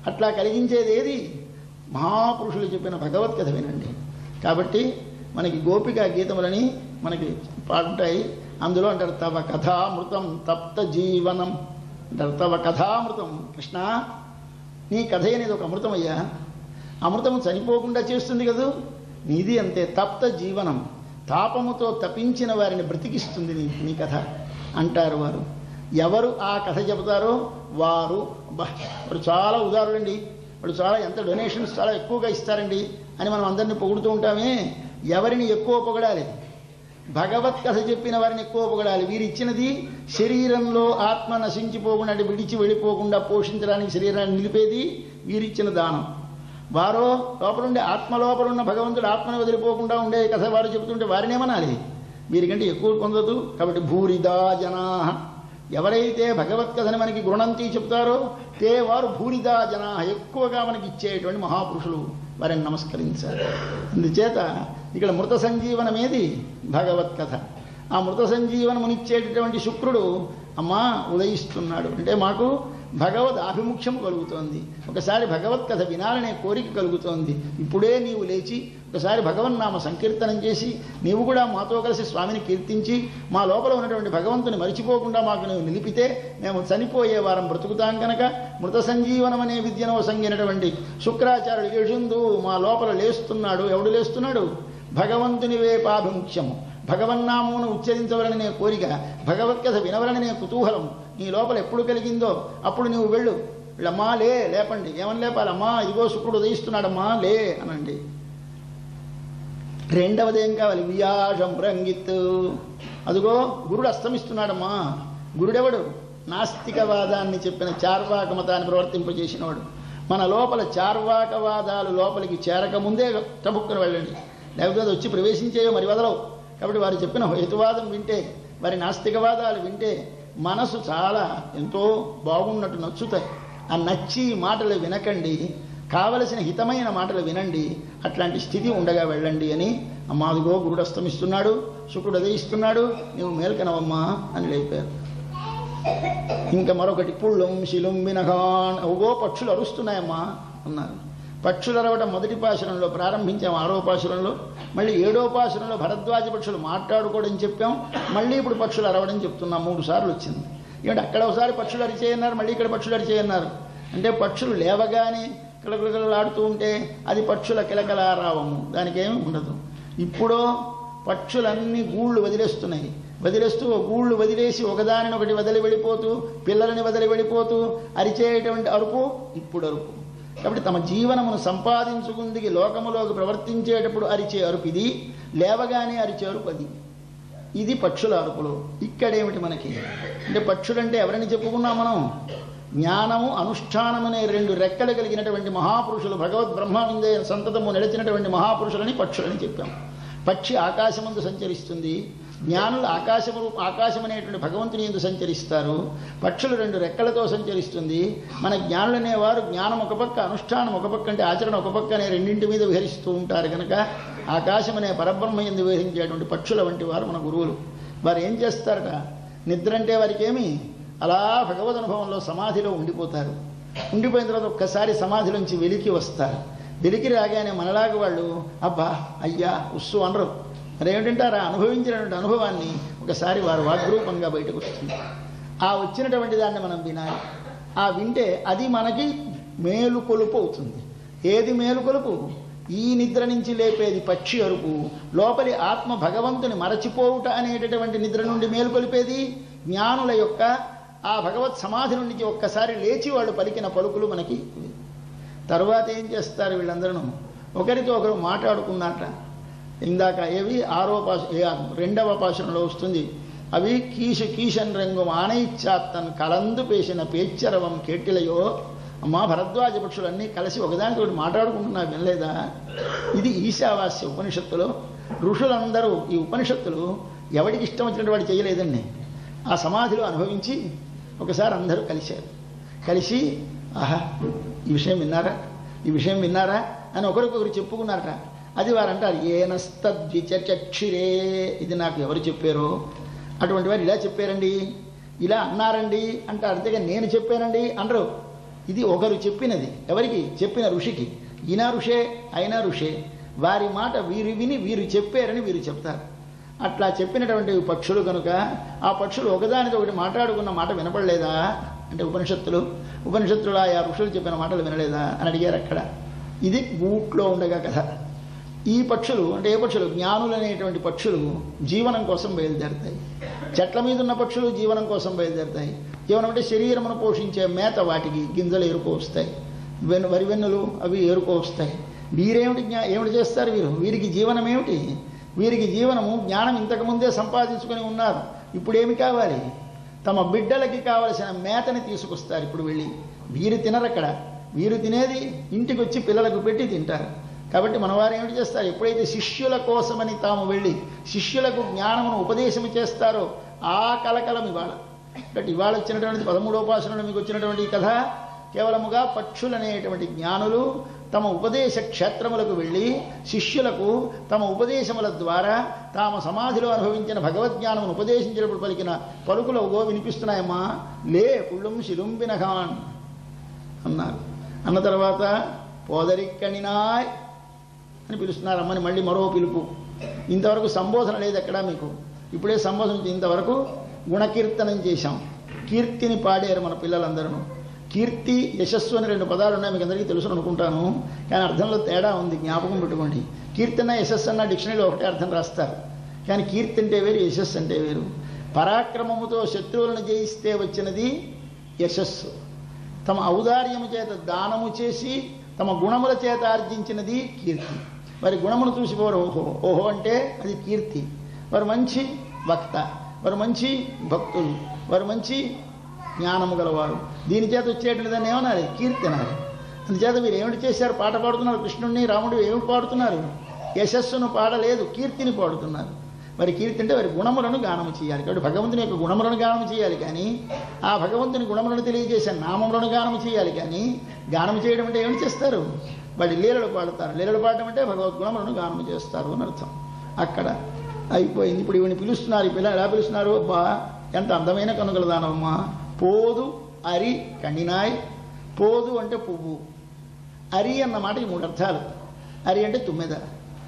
అట్లా కలిగించేది ఏది మహాపురుషులు చెప్పిన భగవద్గీత వినండి కాబట్టి మనకి గోపిక గీతములని మనకి పాడుంటాయి అందులో అంటారు తవ కథామృతం తప్త జీవనం అంటారు తవ కథామృతం కృష్ణ నీ కథ అనేది ఒక అమృతమయ్యా అమృతము చనిపోకుండా చేస్తుంది కదూ నీది అంతే తప్త జీవనం తాపముతో తపించిన వారిని బ్రతికిస్తుంది నీ నీ కథ అంటారు వారు ఎవరు ఆ కథ చెబుతారో వారు అబ్బా, వాడు చాలా ఉదారులండి వాడు చాలా ఎంత డొనేషన్స్ చాలా ఎక్కువగా ఇస్తారండి అని మనం అందరినీ పొగుడుతూ ఉంటామే ఎవరిని ఎక్కువ పొగడాలి భగవత్ కథ చెప్పిన వారిని ఎక్కువ పొగడాలి వీరు ఇచ్చినది శరీరంలో ఆత్మ నశించిపోకుండా అంటే విడిచి వెళ్ళిపోకుండా పోషించడానికి శరీరాన్ని నిలిపేది వీరిచ్చిన దానం వారో లోపలుండే ఆత్మ లోపల ఉన్న భగవంతుడు ఆత్మను వదిలిపోకుండా ఉండే కథ వారు చెబుతుంటే వారినేమనాలి వీరికంటే ఎక్కువ పొందదు కాబట్టి భూరిదా జనా ఎవరైతే భగవత్ కథని మనకి గుణంతి చెప్తారో తే వారు భూరిదా జనా ఎక్కువగా మనకి ఇచ్చేటువంటి మహాపురుషులు వారిని నమస్కరించాలి అందుచేత ఇక్కడ మృత సంజీవనమేది భగవత్ కథ ఆ మృత సంజీవనమునిచ్చేటటువంటి శుక్రుడు అమ్మా ఉదయిస్తున్నాడు అంటే మాకు భగవద్ ఆభిముఖ్యం కలుగుతోంది ఒకసారి భగవత్ కథ వినాలనే కోరిక కలుగుతోంది ఇప్పుడే నీవు లేచి ఒకసారి భగవన్నామ సంకీర్తనం చేసి నీవు కూడా మాతో కలిసి స్వామిని కీర్తించి మా లోపల ఉన్నటువంటి భగవంతుని మరిచిపోకుండా మాకు నువ్వు నిలిపితే మేము చనిపోయే వారం బ్రతుకుతాం కనుక మృత సంజీవనం అనే విద్యను సంగినటువంటి శుక్రాచార్యుడు యజుందు మా లోపల లేస్తున్నాడు ఎవడు లేస్తున్నాడు భగవంతుని వేపాభిముఖ్యము భగవన్నామమును ఉచ్చరించవలననే కోరిక భగవద్గత వినవలననే కుతూహలం నీ లోపల ఎప్పుడు కలిగిందో అప్పుడు నువ్వు వెళ్ళు వీళ్ళమ్మా లే లేపండి ఏమని లేపాలమ్మా ఇదిగో శుక్రుడు ఉదయిస్తున్నాడమ్మా లే అనండి రెండవది ఏం కావాలి వియాషం రంగిత్ అదిగో గురుడు అస్తమిస్తున్నాడమ్మా గురుడెవడు నాస్తికవాదాన్ని చెప్పిన చార్వాక మతాన్ని ప్రవర్తింపజేసినవాడు మన లోపల చార్వాకవాదాలు లోపలికి చేరకముందే టబుక్కున వెళ్ళండి లేకపోతే అది వచ్చి ప్రవేశించేయో మరి వదలవు కాబట్టి వారు చెప్పిన హేతువాదం వింటే వారి నాస్తికవాదాలు వింటే మనసు చాలా ఎంతో బాగున్నట్టు నచ్చుతాయి ఆ నచ్చి మాటలు వినకండి కావలసిన హితమైన మాటలు వినండి అట్లాంటి స్థితి ఉండగా వెళ్ళండి అని అమ్మాదిగో గురుడు అస్తమిస్తున్నాడు శుక్రుడు అదయిస్తున్నాడు నువ్వు మేల్కనవమ్మా అని లేపారు ఇంకా మరొకటి పుళ్ళుం శిలుం వినగాన్ అవగో పక్షులు అరుస్తున్నాయమ్మా అన్నారు పక్షులు అరవడం మొదటి పాశురంలో ప్రారంభించాం ఆరో పాశురంలో మళ్ళీ ఏడో పాశురంలో భరద్వాజ పక్షులు మాట్లాడుకోవడం చెప్పాం మళ్ళీ ఇప్పుడు పక్షులు అరవడం చెప్తున్నాం మూడు సార్లు వచ్చింది ఏమిటి అక్కడ ఒకసారి పక్షులు అరిచేయన్నారు మళ్ళీ ఇక్కడ పక్షులు అరిచేయన్నారు అంటే పక్షులు లేవగానే కిలకిలకిలలాడుతూ ఉంటే అది పక్షుల కిలకలారావము దానికి ఏమి ఉండదు ఇప్పుడు పక్షులన్నీ గూళ్ళు వదిలేస్తున్నాయి వదిలేస్తూ ఓ గూళ్ళు వదిలేసి ఒకదానిని ఒకటి వదిలి వెళ్ళిపోతూ పిల్లలని వదిలి వెళ్ళిపోతూ అరిచేటువంటి అరుపు ఇప్పుడు అరుపు కాబట్టి తమ జీవనమును సంపాదించుకుందికి లోకములోకి ప్రవర్తించేటప్పుడు అరిచే అరుపు ఇది లేవగానే అరిచే అరుపు అది ఇది పక్షుల అరుపులు ఇక్కడేమిటి మనకి అంటే పక్షులంటే ఎవరని చెప్పుకున్నాం మనం జ్ఞానము అనుష్ఠానము అనే రెండు రెక్కలు కలిగినటువంటి మహాపురుషులు భగవద్ బ్రహ్మవిందే సంతతము నడిచినటువంటి మహాపురుషులని పక్షులని చెప్పాం పక్షి ఆకాశమందు సంచరిస్తుంది జ్ఞానులు ఆకాశము ఆకాశం అనేటువంటి భగవంతుని ఎందు సంచరిస్తారు పక్షులు రెండు రెక్కలతో సంచరిస్తుంది మన జ్ఞానులు అనేవారు జ్ఞానం ఒక పక్క అనుష్ఠానం ఒక పక్క అంటే ఆచరణ ఒక పక్క అనే రెండింటి మీద విహరిస్తూ ఉంటారు కనుక ఆకాశం అనే పరబ్రహ్మ ఎందు విహరించేటువంటి పక్షుల వంటి వారు మన గురువులు వారు ఏం చేస్తారట నిద్ర అంటే వారికి ఏమి అలా భగవద్ అనుభవంలో సమాధిలో ఉండిపోతారు ఉండిపోయిన తర్వాత ఒక్కసారి సమాధిలోంచి వెలికి వస్తారు వెలికి రాగానే మనలాగా వాళ్ళు అబ్బా అయ్యా ఉస్సు అనరు మరేమిటంటారా అనుభవించినటువంటి అనుభవాన్ని ఒకసారి వారు వాగ్రూపంగా బయటకు వస్తుంది ఆ వచ్చినటువంటి దాన్ని మనం వినాలి ఆ వింటే అది మనకి మేలుకొలుపు అవుతుంది ఏది మేలుకొలుపు ఈ నిద్ర నుంచి లేపేది పక్షి అరుపు లోపలి ఆత్మ భగవంతుని మరచిపోవుట అనేటటువంటి నిద్ర నుండి మేలుకొలిపేది జ్ఞానుల యొక్క ఆ భగవత్ సమాధి నుండి ఒక్కసారి లేచి వాళ్ళు పలికిన పలుకులు మనకి తరువాత ఏం చేస్తారు వీళ్ళందరూ ఒకరితో ఒకరు మాట్లాడుకున్నట్ట ఇందాక ఏవి ఆరో పాశ ఏ- రెండవ పాశంలో వస్తుంది అవి కీషు కీషన్ రంగు ఆనయిచ్చాత్తన్ కలందు పేసిన పేచ్చరవం కేటిలయో అమ్మా భరద్వాజ పక్షులన్నీ కలిసి ఒకదానితోటి మాట్లాడుకుంటున్నా వినలేదా ఇది ఈశావాస్య ఉపనిషత్తులో ఋషులందరూ ఈ ఉపనిషత్తులు ఎవడికి ఇష్టం వచ్చినట్టు వాడు చేయలేదండి ఆ సమాధిలో అనుభవించి ఒకసారి అందరూ కలిశారు కలిసి ఆహా ఈ విషయం విన్నారా ఈ విషయం విన్నారా అని ఒకరికొకరు చెప్పుకున్నారట అది వారు అంటారు ఏనస్తద్విచక్షిరే ఇది నాకు ఎవరు చెప్పారో అటువంటి వారు ఇలా చెప్పారండి ఇలా అన్నారండి అంటారు అంతేగా నేను చెప్పానండి అనరు ఇది ఒకరు చెప్పినది ఎవరికి చెప్పిన ఋషికి ఈయన ఋషే అయినా ఋషే వారి మాట వీరు విని వీరు చెప్పారని వీరు చెప్తారు అట్లా చెప్పినటువంటి పక్షులు కనుక ఆ పక్షులు ఒకదానితో ఒకటి మాట్లాడుకున్న మాట వినపడలేదా అంటే ఉపనిషత్తులు ఉపనిషత్తులు ఆ ఋషులు చెప్పిన మాటలు వినలేదా అని అడిగారు అక్కడ ఇది గూట్లో ఉండగా కథ ఈ పక్షులు అంటే ఏ పక్షులు జ్ఞానులు అనేటువంటి పక్షులు జీవనం కోసం బయలుదేరుతాయి చెట్ల మీద ఉన్న పక్షులు జీవనం కోసం బయలుదేరుతాయి జీవనం అంటే శరీరమును పోషించే మేత వాటికి గింజలు ఏరుకో వస్తాయి వెన్ను వరి వెన్నులు అవి ఏరుకో వస్తాయి వీరేమిటి జ్ఞా ఏమిటి చేస్తారు వీరు వీరికి జీవనం ఏమిటి వీరికి జీవనము జ్ఞానం ఇంతకుముందే సంపాదించుకొని ఉన్నారు ఇప్పుడు ఏమి కావాలి తమ బిడ్డలకి కావలసిన మేతని తీసుకొస్తారు ఇప్పుడు వెళ్ళి వీరు తినరు అక్కడ వీరు తినేది ఇంటికి వచ్చి పిల్లలకు పెట్టి తింటారు కాబట్టి మనవారు ఏమిటి చేస్తారు ఎప్పుడైతే శిష్యుల కోసమని తాము వెళ్ళి శిష్యులకు జ్ఞానమును ఉపదేశం చేస్తారో ఆ కలకలం ఇవాళ బట్ ఇవాళ వచ్చినటువంటి పదమూడోపాసనలో మీకు వచ్చినటువంటి ఈ కథ కేవలముగా పక్షులనేటువంటి జ్ఞానులు తమ ఉపదేశ క్షేత్రములకు వెళ్ళి శిష్యులకు తమ ఉపదేశముల ద్వారా తాము సమాధిలో అనుభవించిన భగవద్జ్ఞానమును ఉపదేశించినప్పుడు పలికిన పలుకులు గో వినిపిస్తున్నాయమ్మా లే పుళ్ళుం శిలుంబినఘాన్ అన్నారు అన్న తర్వాత పోదరిక్కణినాయ్ అని పిలుస్తున్నారు అమ్మని మళ్ళీ మరో పిలుపు ఇంతవరకు సంబోధన లేదు ఎక్కడా మీకు ఇప్పుడే సంబోధన ఇంతవరకు గుణకీర్తనం చేశాం కీర్తిని పాడారు మన పిల్లలందరూ కీర్తి యశస్సు అని రెండు పదాలు ఉన్నాయి మీకు అందరికీ తెలుసు అనుకుంటాను కానీ అర్థంలో తేడా ఉంది జ్ఞాపకం పెట్టుకోండి కీర్తన యశస్సు అన్న డిక్షనరీలో ఒకటే అర్థం రాస్తారు కానీ కీర్తి అంటే వేరు యశస్సు అంటే వేరు పరాక్రమముతో శత్రువులను జయిస్తే వచ్చినది యశస్సు తమ ఔదార్యము చేత దానము చేసి తమ గుణముల చేత ఆర్జించినది కీర్తి వారి గుణమును చూసి వారు ఓహో ఓహో అంటే అది కీర్తి వారు మంచి వక్త వారు మంచి భక్తులు వారు మంచి జ్ఞానము గలవారు దీని చేత వచ్చేటువంటి దాన్ని ఏమన్నారు కీర్తి అన్నారు అందుచేత మీరు ఏమిటి చేశారు పాట పాడుతున్నారు కృష్ణుడిని రాముడు ఏమిటి పాడుతున్నారు యశస్సును పాడలేదు కీర్తిని పాడుతున్నారు మరి కీర్తి అంటే వారి గుణములను గానము చేయాలి కాబట్టి భగవంతుని యొక్క గుణములను గానము చేయాలి కానీ ఆ భగవంతుని గుణములను తెలియజేసే నామములను గానము చేయాలి కానీ గానము చేయడం అంటే ఏమిటి చేస్తారు వాడి లీలలు పాడతారు లీలలు పాడటం అంటే భగవద్గుణములను గానము చేస్తారు అని అర్థం అక్కడ అయిపోయింది ఇప్పుడు ఈవిని పిలుస్తున్నారు ఈ పిల్ల ఎలా పిలుస్తున్నారు అబ్బా ఎంత అందమైన కనుగల దానమ్మా పోదు అరి కణినాయ్ పోదు అంటే పువ్వు అరి అన్న మాటకి మూడు అర్థాలు అరి అంటే తుమ్మెద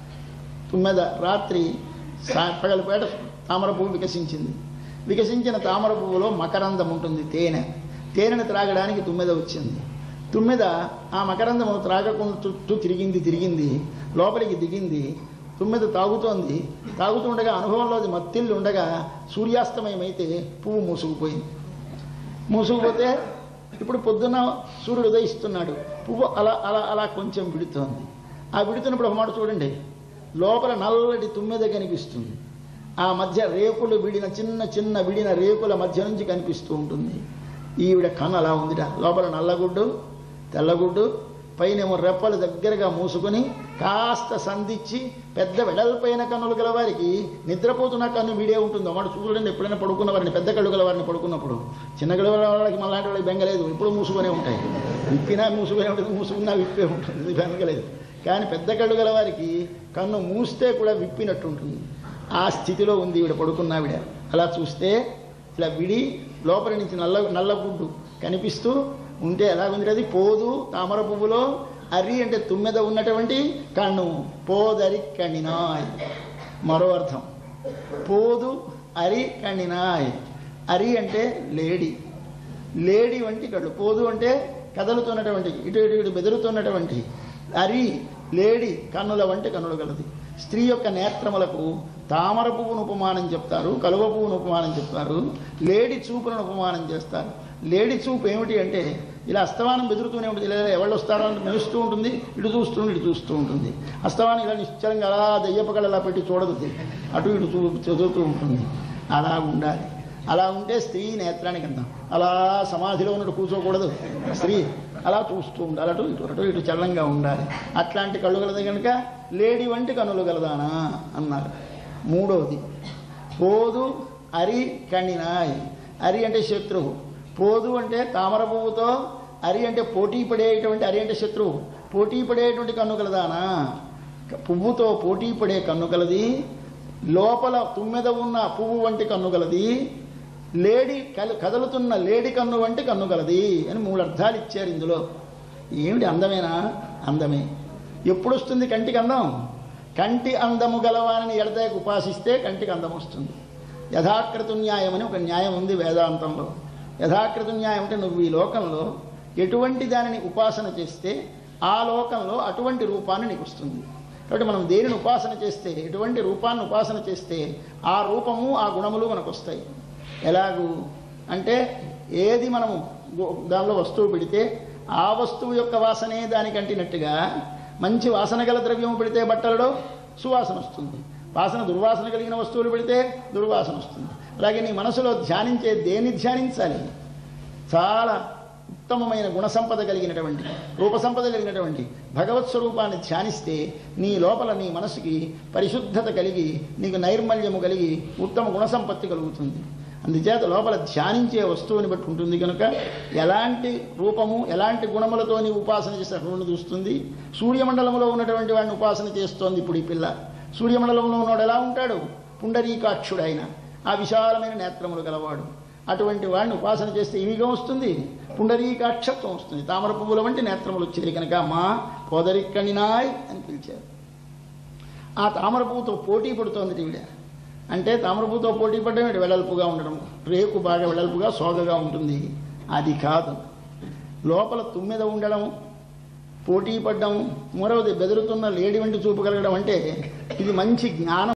తుమ్మెద రాత్రి సా- పగలపేట తామర పువ్వు వికసించింది వికసించిన తామర పువ్వులో మకరందం ఉంటుంది తేనె తేనెను త్రాగడానికి తుమ్మెద వచ్చింది తుమ్మెద ఆ మకరందము త్రాగకుండా చుట్టూ తిరిగింది తిరిగింది లోపలికి దిగింది తుమ్మెద తాగుతోంది తాగుతుండగా అనుభవంలో అది మత్తిల్లు ఉండగా సూర్యాస్తమయమైతే పువ్వు మూసుకుపోయింది మూసుకుపోతే ఇప్పుడు పొద్దున్న సూర్యుడు ఉదయిస్తున్నాడు పువ్వు అలా అలా అలా కొంచెం విడుతోంది ఆ విడుతున్నప్పుడు ఒక మాట చూడండి లోపల నల్లటి తుమ్మెద కనిపిస్తుంది ఆ మధ్య రేకులు విడిన చిన్న చిన్న విడిన రేకుల మధ్య నుంచి కనిపిస్తూ ఉంటుంది ఈవిడ కన్ను అలా ఉందిట లోపల నల్లగుడ్డు తెల్లగుడ్డు పైనేమో రెప్పలు దగ్గరగా మూసుకొని కాస్త సంధించి పెద్ద వెడల్పైన కన్నులు గల వారికి నిద్రపోతున్న కన్ను వీడే ఉంటుంది అన్నమాట చూడండి ఎప్పుడైనా పడుకున్న వారిని పెద్ద కళ్ళు గల వారిని పడుకున్నప్పుడు చిన్న కళ్ళు గల వాళ్ళకి మళ్ళాంటి వాళ్ళకి బెంగలేదు ఇప్పుడు మూసుకొనే ఉంటాయి విప్పినా మూసుకునే ఉంటుంది మూసుకున్నా విప్పే ఉంటుంది బెంగలేదు కానీ పెద్ద కళ్ళు గల వారికి కన్ను మూస్తే కూడా విప్పినట్టు ఉంటుంది ఆ స్థితిలో ఉంది ఈవిడ పడుకున్నావిడ అలా చూస్తే ఇలా విడి లోపల నుంచి నల్ల నల్లగుడ్డు కనిపిస్తూ ఉంటే ఎలా ఉంది అది పోదు తామర పువ్వులో అరి అంటే తుమ్మెద ఉన్నటువంటి కన్ను పోదరి కణినాయ్ మరో అర్థం పోదు అరి కణినాయ్ అరి అంటే లేడీ లేడీ వంటి కళ్ళు పోదు అంటే కదలుతున్నటువంటి ఇటు ఇటు ఇటు బెదురుతున్నటువంటి అరి లేడీ కన్నుల వంటి కన్నులు గలది స్త్రీ యొక్క నేత్రములకు తామర పువ్వును ఉపమానం చెప్తారు కలువ పువ్వును ఉపమానం చెప్తారు లేడి చూపులను ఉపమానం చేస్తారు లేడి చూపు ఏమిటి అంటే ఇలా అస్తమానం బెదురుతూనే ఉంటుంది ఇలా ఎవరు వస్తారో అని మెలుస్తూ ఉంటుంది ఇటు చూస్తూ ఇటు చూస్తూ ఉంటుంది అస్తమానం ఇలా నిశ్చలంగా అలా దయ్యపకలు అలా పెట్టి చూడదు అటు ఇటు చూ చదువుతూ ఉంటుంది అలా ఉండాలి అలా ఉంటే స్త్రీ నేత్రానికి అందాం అలా సమాధిలో ఉన్నట్టు కూర్చోకూడదు స్త్రీ అలా చూస్తూ ఉండాలి అటు ఇటు అటు ఇటు చల్లంగా ఉండాలి అట్లాంటి కళ్ళు గలది కనుక లేడి వంటి కన్నులు గలదానా అన్నారు మూడవది పోదు అరి కణినాయ్ అరి అంటే శత్రువు పోదు అంటే తామర పువ్వుతో అరి అంటే పోటీ పడేటువంటి అరి అంటే శత్రువు పోటీ పడేటువంటి కన్ను కలదానా పువ్వుతో పోటీ పడే కన్ను కలది లోపల తుమ్మెద ఉన్న పువ్వు వంటి కన్ను కలది లేడి కల- కదులుతున్న లేడి కన్ను వంటి కన్ను కలది అని మూడు అర్థాలు ఇచ్చారు ఇందులో ఏమిటి అందమేనా అందమే ఎప్పుడు వస్తుంది కంటికి అందం కంటి అందము గలవాని ఎడతకు ఉపాసిస్తే కంటికి అందం వస్తుంది యథాకృత న్యాయం అని ఒక న్యాయం ఉంది వేదాంతంలో యథాకృత న్యాయం అంటే నువ్వు ఈ లోకంలో ఎటువంటి దానిని ఉపాసన చేస్తే ఆ లోకంలో అటువంటి రూపాన్ని నీకు వస్తుంది కాబట్టి మనం దేనిని ఉపాసన చేస్తే ఎటువంటి రూపాన్ని ఉపాసన చేస్తే ఆ రూపము ఆ గుణములు మనకు వస్తాయి ఎలాగూ అంటే ఏది మనము గు- దానిలో వస్తువు పెడితే ఆ వస్తువు యొక్క వాసనే దానికి అంటినట్టుగా మంచి వాసన గల ద్రవ్యము పెడితే బట్టలలో సువాసన వస్తుంది వాసన దుర్వాసన కలిగిన వస్తువులు పెడితే దుర్వాసన వస్తుంది అలాగే నీ మనసులో ధ్యానించే దేన్ని ధ్యానించాలి చాలా ఉత్తమమైన గుణసంపద కలిగినటువంటి రూపసంపద కలిగినటువంటి భగవత్ స్వరూపాన్ని ధ్యానిస్తే నీ లోపల నీ మనసుకి పరిశుద్ధత కలిగి నీకు నైర్మల్యము కలిగి ఉత్తమ గుణసంపత్తి కలుగుతుంది అందుచేత లోపల ధ్యానించే వస్తువుని బట్టి ఉంటుంది కనుక ఎలాంటి రూపము ఎలాంటి గుణములతో నీవు ఉపాసన చేస్తే అటువంటి చూస్తుంది సూర్యమండలంలో ఉన్నటువంటి వాడిని ఉపాసన చేస్తోంది ఇప్పుడు ఈ పిల్ల సూర్యమండలంలో ఉన్నవాడు ఎలా ఉంటాడు పుండరీకాక్షుడు ఆయన ఆ విశాలమైన నేత్రములు గలవాడు అటువంటి వాడిని ఉపాసన చేస్తే ఇవిగా వస్తుంది పుండరీకాక్షత్వం వస్తుంది తామర పువ్వుల వంటి నేత్రములు వచ్చేది కనుక మా పోదరిక్కణినాయ్ అని పిలిచారు ఆ తామర పువ్వుతో పోటీ పడుతోంది ఈవిడ అంటే తామర పువ్వుతో పోటీ పడడం ఏంటి వెడల్పుగా ఉండడం రేకు బాగా వెడల్పుగా సోగగా ఉంటుంది అది కాదు లోపల తుమ్మెద ఉండడం పోటీ పడ్డం మూడవది బెదురుతున్న లేడి వంటి చూపు కలగడం అంటే ఇది మంచి జ్ఞానం